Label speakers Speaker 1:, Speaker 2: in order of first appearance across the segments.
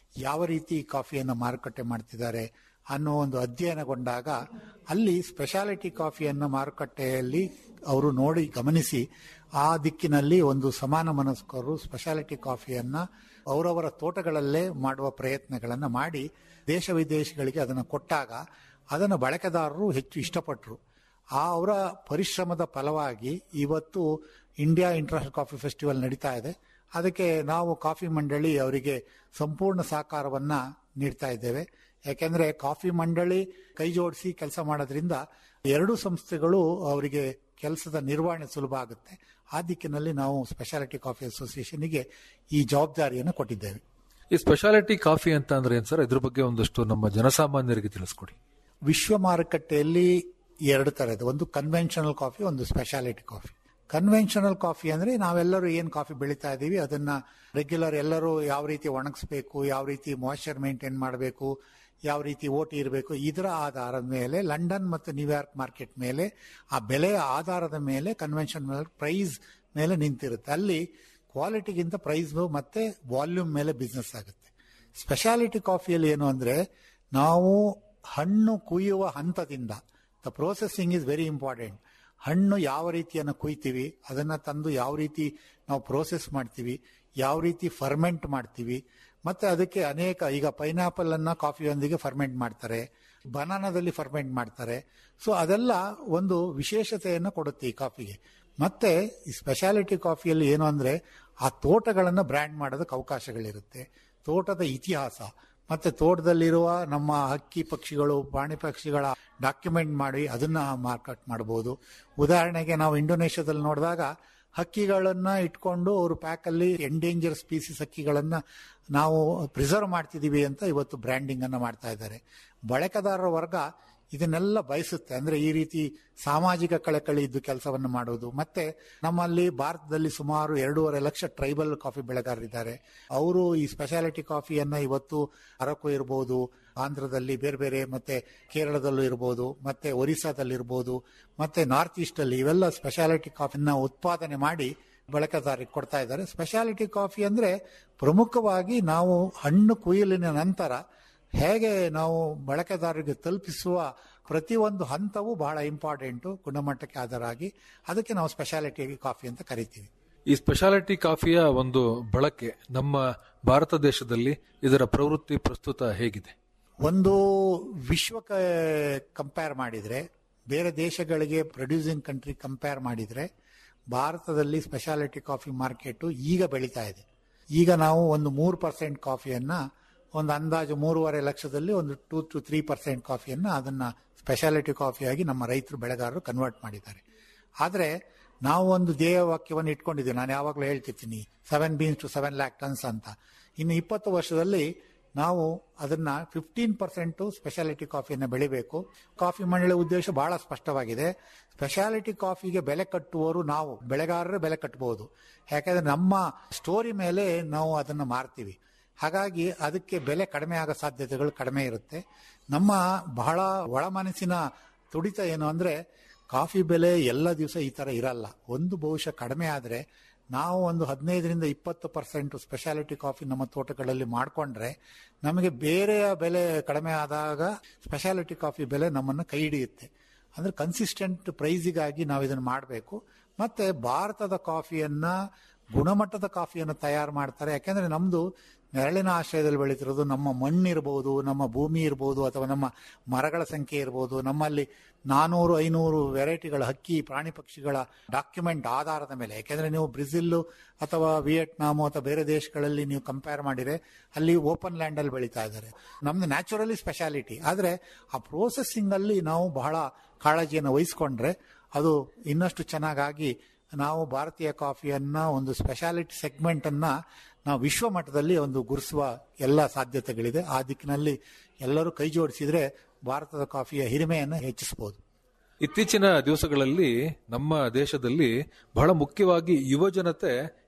Speaker 1: ಯಾವ ರೀತಿ ಕಾಫಿಯನ್ನು ಮಾರುಕಟ್ಟೆ ಮಾಡ್ತಿದ್ದಾರೆ ಅನ್ನೋ ಒಂದು ಅಧ್ಯಯನಗೊಂಡಾಗ ಅಲ್ಲಿ ಸ್ಪೆಷಾಲಿಟಿ ಕಾಫಿಯನ್ನು ಮಾರುಕಟ್ಟೆಯಲ್ಲಿ ಅವರು ನೋಡಿ ಗಮನಿಸಿ ಆ ದಿಕ್ಕಿನಲ್ಲಿ ಒಂದು ಸಮಾನ ಮನಸ್ಕರು ಸ್ಪೆಷಾಲಿಟಿ ಕಾಫಿಯನ್ನ ಅವರವರ ತೋಟಗಳಲ್ಲೇ ಮಾಡುವ ಪ್ರಯತ್ನಗಳನ್ನು ಮಾಡಿ ದೇಶ ವಿದೇಶಗಳಿಗೆ ಅದನ್ನು ಕೊಟ್ಟಾಗ ಅದನ್ನು ಬಳಕೆದಾರರು ಹೆಚ್ಚು ಇಷ್ಟಪಟ್ಟರು ಆ ಅವರ ಪರಿಶ್ರಮದ ಫಲವಾಗಿ ಇವತ್ತು ಇಂಡಿಯಾ ಇಂಟರ್ನ್ಯಾಷನಲ್ ಕಾಫಿ ಫೆಸ್ಟಿವಲ್ ನಡೀತಾ ಇದೆ ಅದಕ್ಕೆ ನಾವು ಕಾಫಿ ಮಂಡಳಿ ಅವರಿಗೆ ಸಂಪೂರ್ಣ ಸಹಕಾರವನ್ನ ನೀಡ್ತಾ ಇದ್ದೇವೆ ಯಾಕೆಂದ್ರೆ ಕಾಫಿ ಮಂಡಳಿ ಕೈ ಜೋಡಿಸಿ ಕೆಲಸ ಮಾಡೋದ್ರಿಂದ ಎರಡೂ ಸಂಸ್ಥೆಗಳು ಅವರಿಗೆ ಕೆಲಸದ ನಿರ್ವಹಣೆ ಸುಲಭ ಆಗುತ್ತೆ ಆ ದಿಕ್ಕಿನಲ್ಲಿ ನಾವು ಸ್ಪೆಷಾಲಿಟಿ ಕಾಫಿ ಅಸೋಸಿಯೇಷನ್ಗೆ ಈ ಜವಾಬ್ದಾರಿಯನ್ನು ಕೊಟ್ಟಿದ್ದೇವೆ
Speaker 2: ಈ ಸ್ಪೆಷಾಲಿಟಿ ಕಾಫಿ ಅಂತ ಅಂದ್ರೆ ಏನ್ ಸರ್ ಇದ್ರ ಬಗ್ಗೆ ಒಂದಷ್ಟು ನಮ್ಮ ಜನಸಾಮಾನ್ಯರಿಗೆ ತಿಳಿಸ್ಕೊಡಿ
Speaker 1: ವಿಶ್ವ ಮಾರುಕಟ್ಟೆಯಲ್ಲಿ ಎರಡು ತರ ಇದೆ ಒಂದು ಕನ್ವೆನ್ಷನಲ್ ಕಾಫಿ ಒಂದು ಸ್ಪೆಷಾಲಿಟಿ ಕಾಫಿ ಕನ್ವೆನ್ಷನಲ್ ಕಾಫಿ ಅಂದ್ರೆ ನಾವೆಲ್ಲರೂ ಏನ್ ಕಾಫಿ ಬೆಳೀತಾ ಇದೀವಿ ಅದನ್ನ ರೆಗ್ಯುಲರ್ ಎಲ್ಲರೂ ಯಾವ ರೀತಿ ಒಣಗಿಸ್ಬೇಕು ಯಾವ ರೀತಿ ಮಾಯ್ಚರ್ ಮೇಂಟೈನ್ ಮಾಡಬೇಕು ಯಾವ ರೀತಿ ಓಟಿ ಇರಬೇಕು ಇದರ ಆಧಾರದ ಮೇಲೆ ಲಂಡನ್ ಮತ್ತು ನ್ಯೂಯಾರ್ಕ್ ಮಾರ್ಕೆಟ್ ಮೇಲೆ ಆ ಬೆಲೆಯ ಆಧಾರದ ಮೇಲೆ ಕನ್ವೆನ್ಷನ್ ಪ್ರೈಸ್ ಮೇಲೆ ನಿಂತಿರುತ್ತೆ ಅಲ್ಲಿ ಕ್ವಾಲಿಟಿಗಿಂತ ಪ್ರೈಸ್ ಮತ್ತೆ ವಾಲ್ಯೂಮ್ ಮೇಲೆ ಬಿಸ್ನೆಸ್ ಆಗುತ್ತೆ ಸ್ಪೆಷಾಲಿಟಿ ಕಾಫಿಯಲ್ಲಿ ಏನು ಅಂದ್ರೆ ನಾವು ಹಣ್ಣು ಕುಯ್ಯುವ ಹಂತದಿಂದ the processing is very important ಹಣ್ಣು ಯಾವ ರೀತಿಯನ್ನು ಕುಯ್ತೀವಿ ಅದನ್ನ ತಂದು ಯಾವ ರೀತಿ ನಾವು ಪ್ರೋಸೆಸ್ ಮಾಡ್ತೀವಿ ಯಾವ ರೀತಿ ಫರ್ಮೆಂಟ್ ಮಾಡ್ತೀವಿ ಮತ್ತೆ ಅದಕ್ಕೆ ಅನೇಕ ಈಗ ಪೈನಾಪಲ್ ಅನ್ನ ಕಾಫಿಯೊಂದಿಗೆ ಫರ್ಮೆಂಟ್ ಮಾಡ್ತಾರೆ ಬನಾನಾದಲ್ಲಿ ಫರ್ಮೆಂಟ್ ಮಾಡ್ತಾರೆ ಸೊ ಅದೆಲ್ಲ ಒಂದು ವಿಶೇಷತೆಯನ್ನು ಕೊಡುತ್ತೆ ಈ ಕಾಫಿಗೆ ಮತ್ತೆ ಈ ಸ್ಪೆಷಾಲಿಟಿ ಕಾಫಿಯಲ್ಲಿ ಏನು ಅಂದ್ರೆ ಆ ತೋಟಗಳನ್ನು ಬ್ರ್ಯಾಂಡ್ ಮಾಡೋದಕ್ಕೆ ಅವಕಾಶಗಳಿರುತ್ತೆ ತೋಟದ ಇತಿಹಾಸ ಮತ್ತೆ ತೋಟದಲ್ಲಿರುವ ನಮ್ಮ ಹಕ್ಕಿ ಪಕ್ಷಿಗಳು ಪ್ರಾಣಿ ಪಕ್ಷಿಗಳ ಡಾಕ್ಯುಮೆಂಟ್ ಮಾಡಿ ಅದನ್ನ ಮಾರ್ಕೆಟ್ ಮಾಡಬಹುದು ಉದಾಹರಣೆಗೆ ನಾವು ಇಂಡೋನೇಷ್ಯಾದಲ್ಲಿ ನೋಡಿದಾಗ ಹಕ್ಕಿಗಳನ್ನ ಇಟ್ಕೊಂಡು ಅವರು ಪ್ಯಾಕ್ ಅಲ್ಲಿ ಎಂಡೇಂಜರ್ ಸ್ಪೀಸಿಸ್ ಹಕ್ಕಿಗಳನ್ನ ನಾವು ಪ್ರಿಸರ್ವ್ ಮಾಡ್ತಿದೀವಿ ಅಂತ ಇವತ್ತು ಬ್ರ್ಯಾಂಡಿಂಗ್ ಅನ್ನ ಮಾಡ್ತಾ ಇದ್ದಾರೆ ಬಳಕೆದಾರರ ವರ್ಗ ಇದನ್ನೆಲ್ಲ ಬಯಸುತ್ತೆ ಅಂದ್ರೆ ಈ ರೀತಿ ಸಾಮಾಜಿಕ ಕಳಕಳಿ ಇದ್ದು ಕೆಲಸವನ್ನು ಮಾಡೋದು ಮತ್ತೆ ನಮ್ಮಲ್ಲಿ ಭಾರತದಲ್ಲಿ ಸುಮಾರು ಎರಡೂವರೆ ಲಕ್ಷ ಟ್ರೈಬಲ್ ಕಾಫಿ ಬೆಳೆಗಾರರಿದ್ದಾರೆ ಅವರು ಈ ಸ್ಪೆಷಾಲಿಟಿ ಕಾಫಿಯನ್ನ ಇವತ್ತು ಅರಕು ಇರಬಹುದು ಆಂಧ್ರದಲ್ಲಿ ಬೇರೆ ಬೇರೆ ಮತ್ತೆ ಕೇರಳದಲ್ಲೂ ಇರಬಹುದು ಮತ್ತೆ ಒರಿಸ್ಸಾದಲ್ಲಿ ಇರಬಹುದು ಮತ್ತೆ ನಾರ್ತ್ ಈಸ್ಟ್ ಅಲ್ಲಿ ಇವೆಲ್ಲ ಸ್ಪೆಷಾಲಿಟಿ ಕಾಫಿನ ಉತ್ಪಾದನೆ ಮಾಡಿ ಬಳಕೆದಾರರಿಗೆ ಕೊಡ್ತಾ ಇದ್ದಾರೆ ಸ್ಪೆಷಾಲಿಟಿ ಕಾಫಿ ಅಂದ್ರೆ ಪ್ರಮುಖವಾಗಿ ನಾವು ಹಣ್ಣು ಕುಯ್ಯಲಿನ ನಂತರ ಹೇಗೆ ನಾವು ಬಳಕೆದಾರರಿಗೆ ತಲುಪಿಸುವ ಪ್ರತಿಯೊಂದು ಹಂತವೂ ಬಹಳ ಇಂಪಾರ್ಟೆಂಟು ಗುಣಮಟ್ಟಕ್ಕೆ ಆಧಾರ ಆಗಿ ಅದಕ್ಕೆ ನಾವು ಸ್ಪೆಷಾಲಿಟಿ ಕಾಫಿ ಅಂತ ಕರಿತೀವಿ
Speaker 2: ಈ ಸ್ಪೆಷಾಲಿಟಿ ಕಾಫಿಯ ಒಂದು ಬಳಕೆ ನಮ್ಮ ಭಾರತ ದೇಶದಲ್ಲಿ ಇದರ ಪ್ರವೃತ್ತಿ ಪ್ರಸ್ತುತ ಹೇಗಿದೆ
Speaker 1: ಒಂದು ವಿಶ್ವಕ್ಕೆ ಕಂಪೇರ್ ಮಾಡಿದ್ರೆ ಬೇರೆ ದೇಶಗಳಿಗೆ ಪ್ರೊಡ್ಯೂಸಿಂಗ್ ಕಂಟ್ರಿ ಕಂಪೇರ್ ಮಾಡಿದ್ರೆ ಭಾರತದಲ್ಲಿ ಸ್ಪೆಷಾಲಿಟಿ ಕಾಫಿ ಮಾರ್ಕೆಟ್ ಈಗ ಬೆಳೀತಾ ಇದೆ ಈಗ ನಾವು ಒಂದು ಮೂರು ಪರ್ಸೆಂಟ್ ಕಾಫಿಯನ್ನ ಒಂದು ಅಂದಾಜು ಮೂರುವರೆ ಲಕ್ಷದಲ್ಲಿ ಒಂದು ಟೂ ಟು ತ್ರೀ ಪರ್ಸೆಂಟ್ ಕಾಫಿಯನ್ನ ಅದನ್ನ ಸ್ಪೆಷಾಲಿಟಿ ಕಾಫಿಯಾಗಿ ನಮ್ಮ ರೈತರು ಬೆಳೆಗಾರರು ಕನ್ವರ್ಟ್ ಮಾಡಿದ್ದಾರೆ ಆದರೆ ನಾವು ಒಂದು ಧ್ಯೇಯ ವಾಕ್ಯವನ್ನು ಇಟ್ಕೊಂಡಿದ್ದೀವಿ ನಾನು ಯಾವಾಗಲೂ ಹೇಳ್ತಿರ್ತೀನಿ seven beans to seven lakh tons ಅಂತ ಇನ್ನು ಇಪ್ಪತ್ತು ವರ್ಷದಲ್ಲಿ ನಾವು ಅದನ್ನ ಫಿಫ್ಟೀನ್ ಪರ್ಸೆಂಟ್ ಸ್ಪೆಷಾಲಿಟಿ ಕಾಫಿಯನ್ನು ಬೆಳಿಬೇಕು ಕಾಫಿ ಮಂಡಳಿ ಉದ್ದೇಶ ಬಹಳ ಸ್ಪಷ್ಟವಾಗಿದೆ ಸ್ಪೆಷಾಲಿಟಿ ಕಾಫಿಗೆ ಬೆಲೆ ಕಟ್ಟುವವರು ನಾವು ಬೆಳೆಗಾರರೇ ಬೆಲೆ ಕಟ್ಟಬಹುದು ಯಾಕಂದ್ರೆ ನಮ್ಮ ಸ್ಟೋರಿ ಮೇಲೆ ನಾವು ಅದನ್ನು ಮಾರ್ತೀವಿ ಹಾಗಾಗಿ ಅದಕ್ಕೆ ಬೆಲೆ ಕಡಿಮೆ ಆಗೋ ಸಾಧ್ಯತೆಗಳು ಕಡಿಮೆ ಇರುತ್ತೆ ನಮ್ಮ ಬಹಳ ಒಳ ಮನಸ್ಸಿನ ತುಡಿತ ಏನು ಅಂದ್ರೆ ಕಾಫಿ ಬೆಲೆ ಎಲ್ಲ ದಿವಸ ಈ ತರ ಇರಲ್ಲ ಒಂದು ಬಹುಶಃ ಕಡಿಮೆ ಆದರೆ ನಾವು ಒಂದು ಹದಿನೈದರಿಂದ ಇಪ್ಪತ್ತು ಪರ್ಸೆಂಟ್ ಸ್ಪೆಷಾಲಿಟಿ ಕಾಫಿ ನಮ್ಮ ತೋಟಗಳಲ್ಲಿ ಮಾಡಿಕೊಂಡ್ರೆ ನಮಗೆ ಬೇರೆಯ ಬೆಲೆ ಕಡಿಮೆ ಆದಾಗ ಸ್ಪೆಷಾಲಿಟಿ ಕಾಫಿ ಬೆಲೆ ನಮ್ಮನ್ನು ಕೈ ಹಿಡಿಯುತ್ತೆ ಅಂದ್ರೆ ಕನ್ಸಿಸ್ಟೆಂಟ್ ಪ್ರೈಸಿಗಾಗಿ ನಾವು ಇದನ್ನು ಮಾಡಬೇಕು ಮತ್ತೆ ಭಾರತದ ಕಾಫಿಯನ್ನ ಗುಣಮಟ್ಟದ ಕಾಫಿಯನ್ನು ತಯಾರು ಮಾಡ್ತಾರೆ ಯಾಕೆಂದ್ರೆ ನಮ್ದು ನೆರಳಿನ ಆಶ್ರಯದಲ್ಲಿ ಬೆಳೀತಿರೋದು ನಮ್ಮ ಮಣ್ಣು ಇರ್ಬೋದು ನಮ್ಮ ಭೂಮಿ ಇರ್ಬೋದು ಅಥವಾ ನಮ್ಮ ಮರಗಳ ಸಂಖ್ಯೆ ಇರ್ಬೋದು ನಮ್ಮಲ್ಲಿ ನಾನೂರು ಐನೂರು ವೆರೈಟಿಗಳ ಹಕ್ಕಿ ಪ್ರಾಣಿ ಪಕ್ಷಿಗಳ ಡಾಕ್ಯುಮೆಂಟ್ ಆಧಾರದ ಮೇಲೆ ಯಾಕೆಂದ್ರೆ ನೀವು ಬ್ರೆಜಿಲ್ ಅಥವಾ ವಿಯೆಟ್ನಾಮು ಅಥವಾ ಬೇರೆ ದೇಶಗಳಲ್ಲಿ ನೀವು ಕಂಪೇರ್ ಮಾಡಿದ್ರೆ ಅಲ್ಲಿ ಓಪನ್ ಲ್ಯಾಂಡ್ ಅಲ್ಲಿ ಬೆಳೀತಾ ಇದ್ದಾರೆ ನಮ್ದು ನ್ಯಾಚುರಲಿ ಸ್ಪೆಷಾಲಿಟಿ ಆದ್ರೆ ಆ ಪ್ರೋಸೆಸಿಂಗ್ ಅಲ್ಲಿ ನಾವು ಬಹಳ ಕಾಳಜಿಯನ್ನು ವಹಿಸ್ಕೊಂಡ್ರೆ ಅದು ಇನ್ನಷ್ಟು ಚೆನ್ನಾಗಾಗಿ ನಾವು ಭಾರತೀಯ ಕಾಫಿಯನ್ನ ಒಂದು ಸ್ಪೆಷಾಲಿಟಿ ಸೆಗ್ಮೆಂಟ್ ಅನ್ನ ನಾವು ವಿಶ್ವ ಮಟ್ಟದಲ್ಲಿ ಒಂದು ಗುರುಸುವ ಎಲ್ಲ ಸಾಧ್ಯತೆಗಳಿದೆ ಆ ದಿಕ್ಕಿನಲ್ಲಿ ಎಲ್ಲರೂ ಕೈ ಜೋಡಿಸಿದ್ರೆ ಭಾರತದ ಕಾಫಿಯ ಹಿರಿಮೆಯನ್ನು ಹೆಚ್ಚಿಸಬಹುದು
Speaker 2: ಇತ್ತೀಚಿನ ದಿವಸಗಳಲ್ಲಿ ನಮ್ಮ ದೇಶದಲ್ಲಿ ಬಹಳ ಮುಖ್ಯವಾಗಿ ಯುವ ಜನತೆ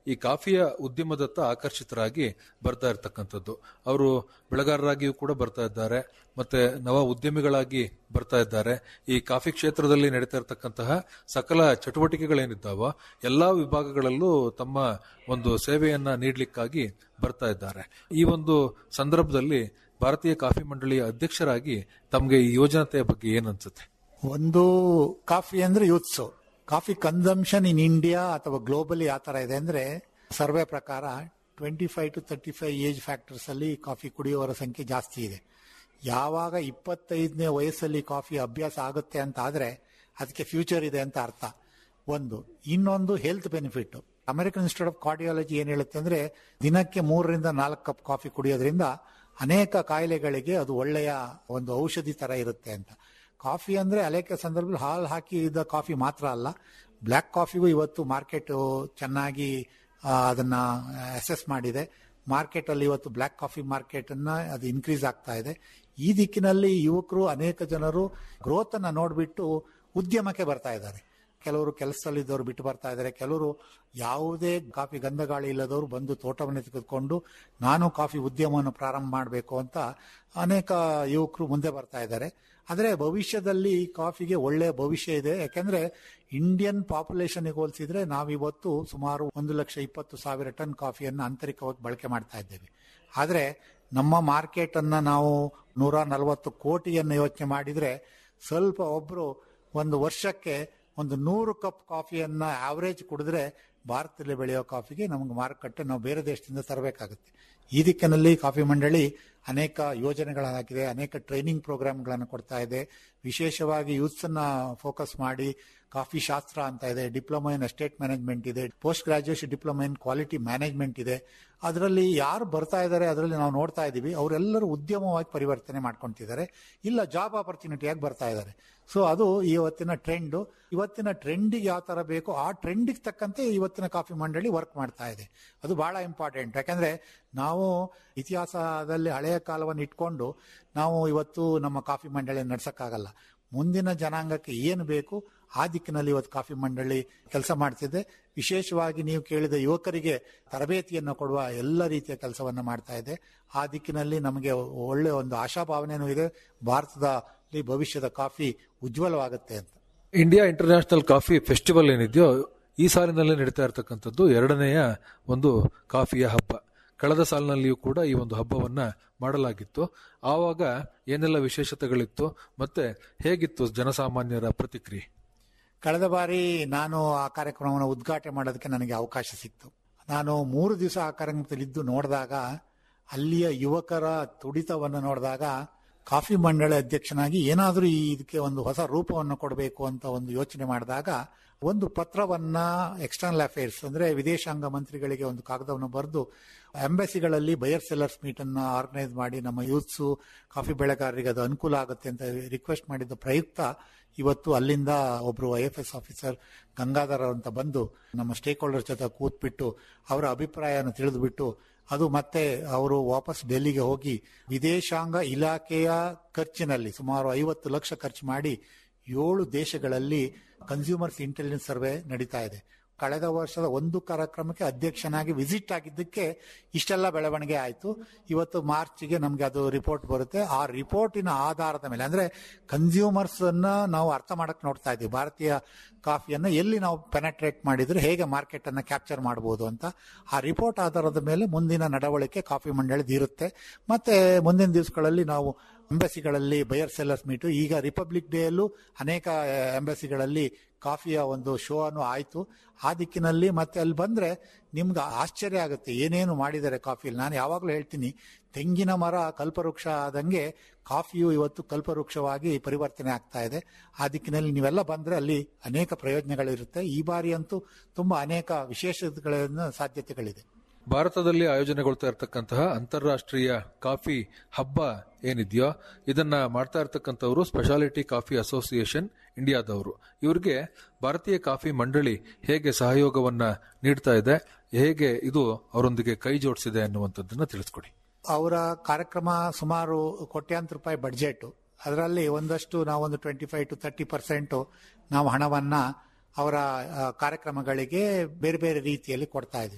Speaker 2: ಈ ಕಾಫಿಯ ಉದ್ಯಮದತ್ತ ಆಕರ್ಷಿತರಾಗಿ ಬರ್ತಾ ಇರ್ತಕ್ಕಂಥದ್ದು ಅವರು ಬೆಳೆಗಾರರಾಗಿಯೂ ಕೂಡ ಬರ್ತಾ ಇದ್ದಾರೆ ಮತ್ತೆ ನವ ಉದ್ಯಮಿಗಳಾಗಿ ಬರ್ತಾ ಇದ್ದಾರೆ ಈ ಕಾಫಿ ಕ್ಷೇತ್ರದಲ್ಲಿ ನಡೀತಾ ಇರತಕ್ಕಂತಹ ಸಕಲ ಚಟುವಟಿಕೆಗಳೇನಿದ್ದಾವೋ ಎಲ್ಲಾ ವಿಭಾಗಗಳಲ್ಲೂ ತಮ್ಮ ಒಂದು ಸೇವೆಯನ್ನ ನೀಡಲಿಕ್ಕಾಗಿ ಬರ್ತಾ ಇದ್ದಾರೆ ಈ ಒಂದು ಸಂದರ್ಭದಲ್ಲಿ ಭಾರತೀಯ ಕಾಫಿ ಮಂಡಳಿಯ ಅಧ್ಯಕ್ಷರಾಗಿ ತಮಗೆ ಈ ಯೋಜನೆಯ ಬಗ್ಗೆ ಏನನ್ಸುತ್ತೆ
Speaker 1: ಒಂದು ಕಾಫಿ ಅಂದ್ರೆ youths coffee consumption in India ಅಥವಾ ಗ್ಲೋಬಲಿ ಯಾವ ತರ ಇದೆ ಅಂದ್ರೆ ಸರ್ವೆ ಪ್ರಕಾರ twenty five to thirty five age factors ಅಲ್ಲಿ ಕಾಫಿ ಕುಡಿಯುವವರ ಸಂಖ್ಯೆ ಜಾಸ್ತಿ ಇದೆ ಯಾವಾಗ ಇಪ್ಪತ್ತೈದನೇ ವಯಸ್ಸಲ್ಲಿ ಕಾಫಿ ಅಭ್ಯಾಸ ಆಗುತ್ತೆ ಅಂತ ಆದ್ರೆ ಅದಕ್ಕೆ ಫ್ಯೂಚರ್ ಇದೆ ಅಂತ ಅರ್ಥ ಒಂದು ಇನ್ನೊಂದು health benefit American institute of cardiology ಏನ್ ಹೇಳುತ್ತೆ ಅಂದ್ರೆ ದಿನಕ್ಕೆ ಮೂರರಿಂದ ನಾಲ್ಕು ಕಪ್ ಕಾಫಿ ಕುಡಿಯೋದ್ರಿಂದ ಅನೇಕ ಕಾಯಿಲೆಗಳಿಗೆ ಅದು ಒಳ್ಳೆಯ ಒಂದು ಔಷಧಿ ತರ ಇರುತ್ತೆ ಅಂತ ಕಾಫಿ ಅಂದ್ರೆ ಅನೇಕ ಸಂದರ್ಭದಲ್ಲಿ ಹಾಲು ಹಾಕಿ ಇದ್ದ ಕಾಫಿ ಮಾತ್ರ ಅಲ್ಲ ಬ್ಲ್ಯಾಕ್ ಕಾಫಿಗೂ ಇವತ್ತು ಮಾರ್ಕೆಟ್ ಚೆನ್ನಾಗಿ ಆ, ಅದನ್ನ ಅಸೆಸ್ ಮಾಡಿದೆ ಮಾರ್ಕೆಟ್ ಅಲ್ಲಿ ಇವತ್ತು ಬ್ಲ್ಯಾಕ್ ಕಾಫಿ ಮಾರ್ಕೆಟ್ ಅನ್ನ ಅದು ಇನ್ಕ್ರೀಸ್ ಆಗ್ತಾ ಇದೆ ಈ ದಿಕ್ಕಿನಲ್ಲಿ ಯುವಕರು ಅನೇಕ ಜನರು ಗ್ರೋತ್ ಅನ್ನ ನೋಡ್ಬಿಟ್ಟು ಉದ್ಯಮಕ್ಕೆ ಬರ್ತಾ ಇದ್ದಾರೆ ಕೆಲವರು ಕೆಲಸದಲ್ಲಿದ್ದವರು ಬಿಟ್ಟು ಬರ್ತಾ ಇದ್ದಾರೆ ಕೆಲವರು ಯಾವುದೇ ಕಾಫಿ ಗಂಧಗಾಳಿ ಇಲ್ಲದವರು ಬಂದು ತೋಟವನ್ನು ತೆಗೆದುಕೊಂಡು ನಾನು ಕಾಫಿ ಉದ್ಯಮವನ್ನು ಪ್ರಾರಂಭ ಮಾಡಬೇಕು ಅಂತ ಅನೇಕ ಯುವಕರು ಮುಂದೆ ಬರ್ತಾ ಇದ್ದಾರೆ ಆದರೆ ಭವಿಷ್ಯದಲ್ಲಿ ಕಾಫಿಗೆ ಒಳ್ಳೆಯ ಭವಿಷ್ಯ ಇದೆ ಯಾಕೆಂದ್ರೆ ಇಂಡಿಯನ್ ಪಾಪ್ಯುಲೇಷನ್ ಹೋಲಿಸಿದ್ರೆ ನಾವಿವತ್ತು ಸುಮಾರು ಒಂದು ಲಕ್ಷ ಇಪ್ಪತ್ತು ಸಾವಿರ ಟನ್ ಕಾಫಿಯನ್ನು ಆಂತರಿಕವಾಗಿ ಬಳಕೆ ಮಾಡ್ತಾ ಇದ್ದೇವೆ ಆದರೆ ನಮ್ಮ ಮಾರ್ಕೆಟ್ ಅನ್ನ ನಾವು ನೂರ ನಲವತ್ತು ಕೋಟಿಯನ್ನು ಯೋಚನೆ ಮಾಡಿದ್ರೆ ಸ್ವಲ್ಪ ಒಬ್ರು ಒಂದು ವರ್ಷಕ್ಕೆ ಒಂದು ನೂರು ಕಪ್ ಕಾಫಿಯನ್ನ ಆವರೇಜ್ ಕುಡಿದ್ರೆ ಭಾರತದಲ್ಲಿ ಬೆಳೆಯೋ ಕಾಫಿಗೆ ನಮಗೆ ಮಾರುಕಟ್ಟೆ ನಾವು ಬೇರೆ ದೇಶದಿಂದ ತರಬೇಕಾಗುತ್ತೆ ಈ ದಿಕ್ಕಿನಲ್ಲಿ ಕಾಫಿ ಮಂಡಳಿ ಅನೇಕ ಯೋಜನೆಗಳ ಹಾಕಿದೆ ಅನೇಕ ಟ್ರೈನಿಂಗ್ ಪ್ರೋಗ್ರಾಮ್ಗಳನ್ನು ಕೊಡ್ತಾ ಇದೆ ವಿಶೇಷವಾಗಿ ಯೂತ್ಸ್ ಅನ್ನ ಫೋಕಸ್ ಮಾಡಿ ಕಾಫಿ ಶಾಸ್ತ್ರ ಅಂತ ಇದೆ ಡಿಪ್ಲೊಮಾ ಇನ್ ಎಸ್ಟೇಟ್ ಮ್ಯಾನೇಜ್ಮೆಂಟ್ ಇದೆ post graduation diploma in quality management ಇದೆ ಅದರಲ್ಲಿ ಯಾರು ಬರ್ತಾ ಇದ್ದಾರೆ ಅದರಲ್ಲಿ ನಾವು ನೋಡ್ತಾ ಇದ್ದೀವಿ ಅವರೆಲ್ಲರೂ ಉದ್ಯಮವಾಗಿ ಪರಿವರ್ತನೆ ಮಾಡ್ಕೊಂತಿದ್ದಾರೆ ಇಲ್ಲ ಜಾಬ್ ಆಪರ್ಚುನಿಟಿಯಾಗಿ ಬರ್ತಾ ಇದ್ದಾರೆ ಸೊ ಅದು ಇವತ್ತಿನ ಟ್ರೆಂಡ್ ಇವತ್ತಿನ ಟ್ರೆಂಡಿಗೆ ಯಾವ ತರ ಬೇಕೋ ಆ ಟ್ರೆಂಡಿಗೆ ತಕ್ಕಂತೆ ಇವತ್ತಿನ ಕಾಫಿ ಮಂಡಳಿ ವರ್ಕ್ ಮಾಡ್ತಾ ಇದೆ ಅದು ಬಹಳ ಇಂಪಾರ್ಟೆಂಟ್ ಯಾಕಂದ್ರೆ ನಾವು ಇತಿಹಾಸದಲ್ಲಿ ಹಳೆಯ ಕಾಲವನ್ನು ಇಟ್ಕೊಂಡು ನಾವು ಇವತ್ತು ನಮ್ಮ ಕಾಫಿ ಮಂಡಳಿ ನಡ್ಸಕ್ಕಾಗಲ್ಲ ಮುಂದಿನ ಜನಾಂಗಕ್ಕೆ ಏನು ಬೇಕು ಆ ದಿಕ್ಕಿನಲ್ಲಿ ಇವತ್ತು ಕಾಫಿ ಮಂಡಳಿ ಕೆಲಸ ಮಾಡ್ತಿದೆ ವಿಶೇಷವಾಗಿ ನೀವು ಕೇಳಿದ ಯುವಕರಿಗೆ ತರಬೇತಿಯನ್ನು ಕೊಡುವ ಎಲ್ಲ ರೀತಿಯ ಕೆಲಸವನ್ನ ಮಾಡ್ತಾ ಇದೆ ಆ ದಿಕ್ಕಿನಲ್ಲಿ ನಮಗೆ ಒಳ್ಳೆ ಒಂದು ಆಶಾಭಾವನೆನೂ ಇದೆ ಭಾರತದಲ್ಲಿ ಭವಿಷ್ಯದ ಕಾಫಿ ಉಜ್ವಲವಾಗುತ್ತೆ ಅಂತ
Speaker 2: ಇಂಡಿಯಾ ಇಂಟರ್ನ್ಯಾಷನಲ್ ಕಾಫಿ ಫೆಸ್ಟಿವಲ್ ಏನಿದೆಯೋ ಈ ಸಾಲಿನಲ್ಲಿ ನಡೀತಾ ಇರತಕ್ಕಂಥದ್ದು ಎರಡನೆಯ ಒಂದು ಕಾಫಿಯ ಹಬ್ಬ ಕಳೆದ ಸಾಲಿನಲ್ಲಿಯೂ ಕೂಡ ಈ ಒಂದು ಹಬ್ಬವನ್ನ ಮಾಡಲಾಗಿತ್ತು ಆವಾಗ ಏನೆಲ್ಲ ವಿಶೇಷತೆಗಳಿತ್ತು ಮತ್ತೆ ಹೇಗಿತ್ತು ಜನಸಾಮಾನ್ಯರ ಪ್ರತಿಕ್ರಿಯೆ
Speaker 1: ಕಳೆದ ಬಾರಿ ನಾನು ಆ ಕಾರ್ಯಕ್ರಮವನ್ನು ಉದ್ಘಾಟನೆ ಮಾಡೋದಕ್ಕೆ ನನಗೆ ಅವಕಾಶ ಸಿಕ್ತು ನಾನು ಮೂರು ದಿವಸ ಆ ಕಾರ್ಯಕ್ರಮದಲ್ಲಿದ್ದು ನೋಡಿದಾಗ ಅಲ್ಲಿಯ ಯುವಕರ ತುಡಿತವನ್ನು ನೋಡಿದಾಗ ಕಾಫಿ ಮಂಡಳಿ ಅಧ್ಯಕ್ಷನಾಗಿ ಏನಾದರೂ ಈ ಇದಕ್ಕೆ ಒಂದು ಹೊಸ ರೂಪವನ್ನು ಕೊಡಬೇಕು ಅಂತ ಒಂದು ಯೋಚನೆ ಮಾಡಿದಾಗ ಒಂದು ಪತ್ರವನ್ನ ಎಕ್ಸ್ಟರ್ನಲ್ ಅಫೇರ್ಸ್ ಅಂದ್ರೆ ವಿದೇಶಾಂಗ ಮಂತ್ರಿಗಳಿಗೆ ಒಂದು ಕಾಗದವನ್ನು ಬರೆದು ಎಂಬಸಿಗಳಲ್ಲಿ ಬಯರ್ ಸೆಲ್ಲರ್ಸ್ ಮೀಟ್ ಅನ್ನ ಆರ್ಗನೈಸ್ ಮಾಡಿ ನಮ್ಮ ಯೂತ್ಸು ಕಾಫಿ ಬೆಳೆಗಾರರಿಗೆ ಅದು ಅನುಕೂಲ ಆಗುತ್ತೆ ಅಂತ ರಿಕ್ವೆಸ್ಟ್ ಮಾಡಿದ್ದ ಪ್ರಯುಕ್ತ ಇವತ್ತು ಅಲ್ಲಿಂದ ಒಬ್ರು I F S officer Gangadhar ಅಂತ ಬಂದು ನಮ್ಮ ಸ್ಟೇಕ್ ಹೋಲ್ಡರ್ ಜೊತೆ ಕೂತ್ಬಿಟ್ಟು ಅವರ ಅಭಿಪ್ರಾಯನ ತಿಳಿದುಬಿಟ್ಟು ಅದು ಮತ್ತೆ ಅವರು ವಾಪಸ್ ಡೆಲ್ಲಿಗೆ ಹೋಗಿ ವಿದೇಶಾಂಗ ಇಲಾಖೆಯ ಖರ್ಚಿನಲ್ಲಿ ಸುಮಾರು ಐವತ್ತು ಲಕ್ಷ ಖರ್ಚು ಮಾಡಿ ಏಳು ದೇಶಗಳಲ್ಲಿ ಕನ್ಸ್ಯೂಮರ್ಸ್ ಇಂಟೆಲಿಜೆನ್ಸ್ ಸರ್ವೆ ನಡೀತಾ ಇದೆ ಕಳೆದ ವರ್ಷದ ಒಂದು ಕಾರ್ಯಕ್ರಮಕ್ಕೆ ಅಧ್ಯಕ್ಷನಾಗಿ ವಿಸಿಟ್ ಆಗಿದ್ದಕ್ಕೆ ಇಷ್ಟೆಲ್ಲ ಬೆಳವಣಿಗೆ ಆಯಿತು ಇವತ್ತು ಮಾರ್ಚ್ಗೆ ನಮಗೆ ಅದು ರಿಪೋರ್ಟ್ ಬರುತ್ತೆ ಆ ರಿಪೋರ್ಟಿನ ಆಧಾರದ ಮೇಲೆ ಅಂದ್ರೆ ಕನ್ಸ್ಯೂಮರ್ಸ್ ಅನ್ನ ನಾವು ಅರ್ಥ ಮಾಡಕ್ ನೋಡ್ತಾ ಇದ್ದೀವಿ ಭಾರತೀಯ ಕಾಫಿಯನ್ನ ಎಲ್ಲಿ ನಾವು ಪೆನೆಟ್ರೇಟ್ ಮಾಡಿದ್ರೆ ಹೇಗೆ ಮಾರ್ಕೆಟ್ ಅನ್ನ ಕ್ಯಾಪ್ಚರ್ ಮಾಡಬಹುದು ಅಂತ ಆ ರಿಪೋರ್ಟ್ ಆಧಾರದ ಮೇಲೆ ಮುಂದಿನ ನಡವಳಿಕೆ ಕಾಫಿ ಮಂಡಳಿದು ಇರುತ್ತೆ ಮತ್ತೆ ಮುಂದಿನ ದಿವಸಗಳಲ್ಲಿ ನಾವು ಎಂಬಸಿಗಳಲ್ಲಿ ಬಯರ್ ಸೆಲ್ಲರ್ಸ್ ಮೀಟು ಈಗ ರಿಪಬ್ಲಿಕ್ ಡೇ ಅಲ್ಲೂ ಅನೇಕ ಎಂಬಸಿಗಳಲ್ಲಿ ಕಾಫಿಯ ಒಂದು ಶೋ ಅನ್ನು ಆಯ್ತು ಆ ದಿಕ್ಕಿನಲ್ಲಿ ಮತ್ತೆ ಅಲ್ಲಿ ಬಂದ್ರೆ ನಿಮ್ಗೆ ಆಶ್ಚರ್ಯ ಆಗುತ್ತೆ ಏನೇನು ಮಾಡಿದ್ದಾರೆ ಕಾಫಿಯಲ್ಲಿ ನಾನು ಯಾವಾಗಲೂ ಹೇಳ್ತೀನಿ ತೆಂಗಿನ ಮರ ಕಲ್ಪವೃಕ್ಷ ಆದಂಗೆ ಕಾಫಿಯು ಇವತ್ತು ಕಲ್ಪವೃಕ್ಷವಾಗಿ ಪರಿವರ್ತನೆ ಆಗ್ತಾ ಇದೆ ಆ ದಿಕ್ಕಿನಲ್ಲಿ ನೀವೆಲ್ಲ ಬಂದ್ರೆ ಅಲ್ಲಿ ಅನೇಕ ಪ್ರಯೋಜನಗಳಿರುತ್ತೆ ಈ ಬಾರಿ ಅಂತೂ ತುಂಬಾ ಅನೇಕ ವಿಶೇಷತೆಗಳ ಸಾಧ್ಯತೆಗಳಿದೆ
Speaker 2: ಭಾರತದಲ್ಲಿ ಆಯೋಜನೆಗೊಳ್ತಾ ಇರತಕ್ಕಂತಹ ಅಂತಾರಾಷ್ಟ್ರೀಯ ಕಾಫಿ ಹಬ್ಬ ಏನಿದೆಯೋ ಇದನ್ನ ಮಾಡ್ತಾ ಇರತಕ್ಕಂಥವ್ರು ಸ್ಪೆಷಾಲಿಟಿ ಕಾಫಿ ಅಸೋಸಿಯೇಷನ್ ಇಂಡಿಯಾದವರು ಇವರಿಗೆ ಭಾರತೀಯ ಕಾಫಿ ಮಂಡಳಿ ಹೇಗೆ ಸಹಯೋಗವನ್ನ ನೀಡ್ತಾ ಇದೆ ಹೇಗೆ ಇದು ಅವರೊಂದಿಗೆ ಕೈ ಜೋಡಿಸಿದೆ ಅನ್ನುವಂಥದ್ದನ್ನ ತಿಳಿಸ್ಕೊಡಿ
Speaker 1: ಅವರ ಕಾರ್ಯಕ್ರಮ ಸುಮಾರು ಕೋಟ್ಯಾಂತರ ರೂಪಾಯಿ ಬಡ್ಜೆಟ್ ಅದರಲ್ಲಿ ಒಂದಷ್ಟು ನಾವೊಂದು twenty five to thirty percent ನಾವು ಹಣವನ್ನ ಅವರ ಆ, ಕಾರ್ಯಕ್ರಮಗಳಿಗೆ ಬೇರೆ ಬೇರೆ ರೀತಿಯಲ್ಲಿ ಕೊಡ್ತಾ ಇದ್ವಿ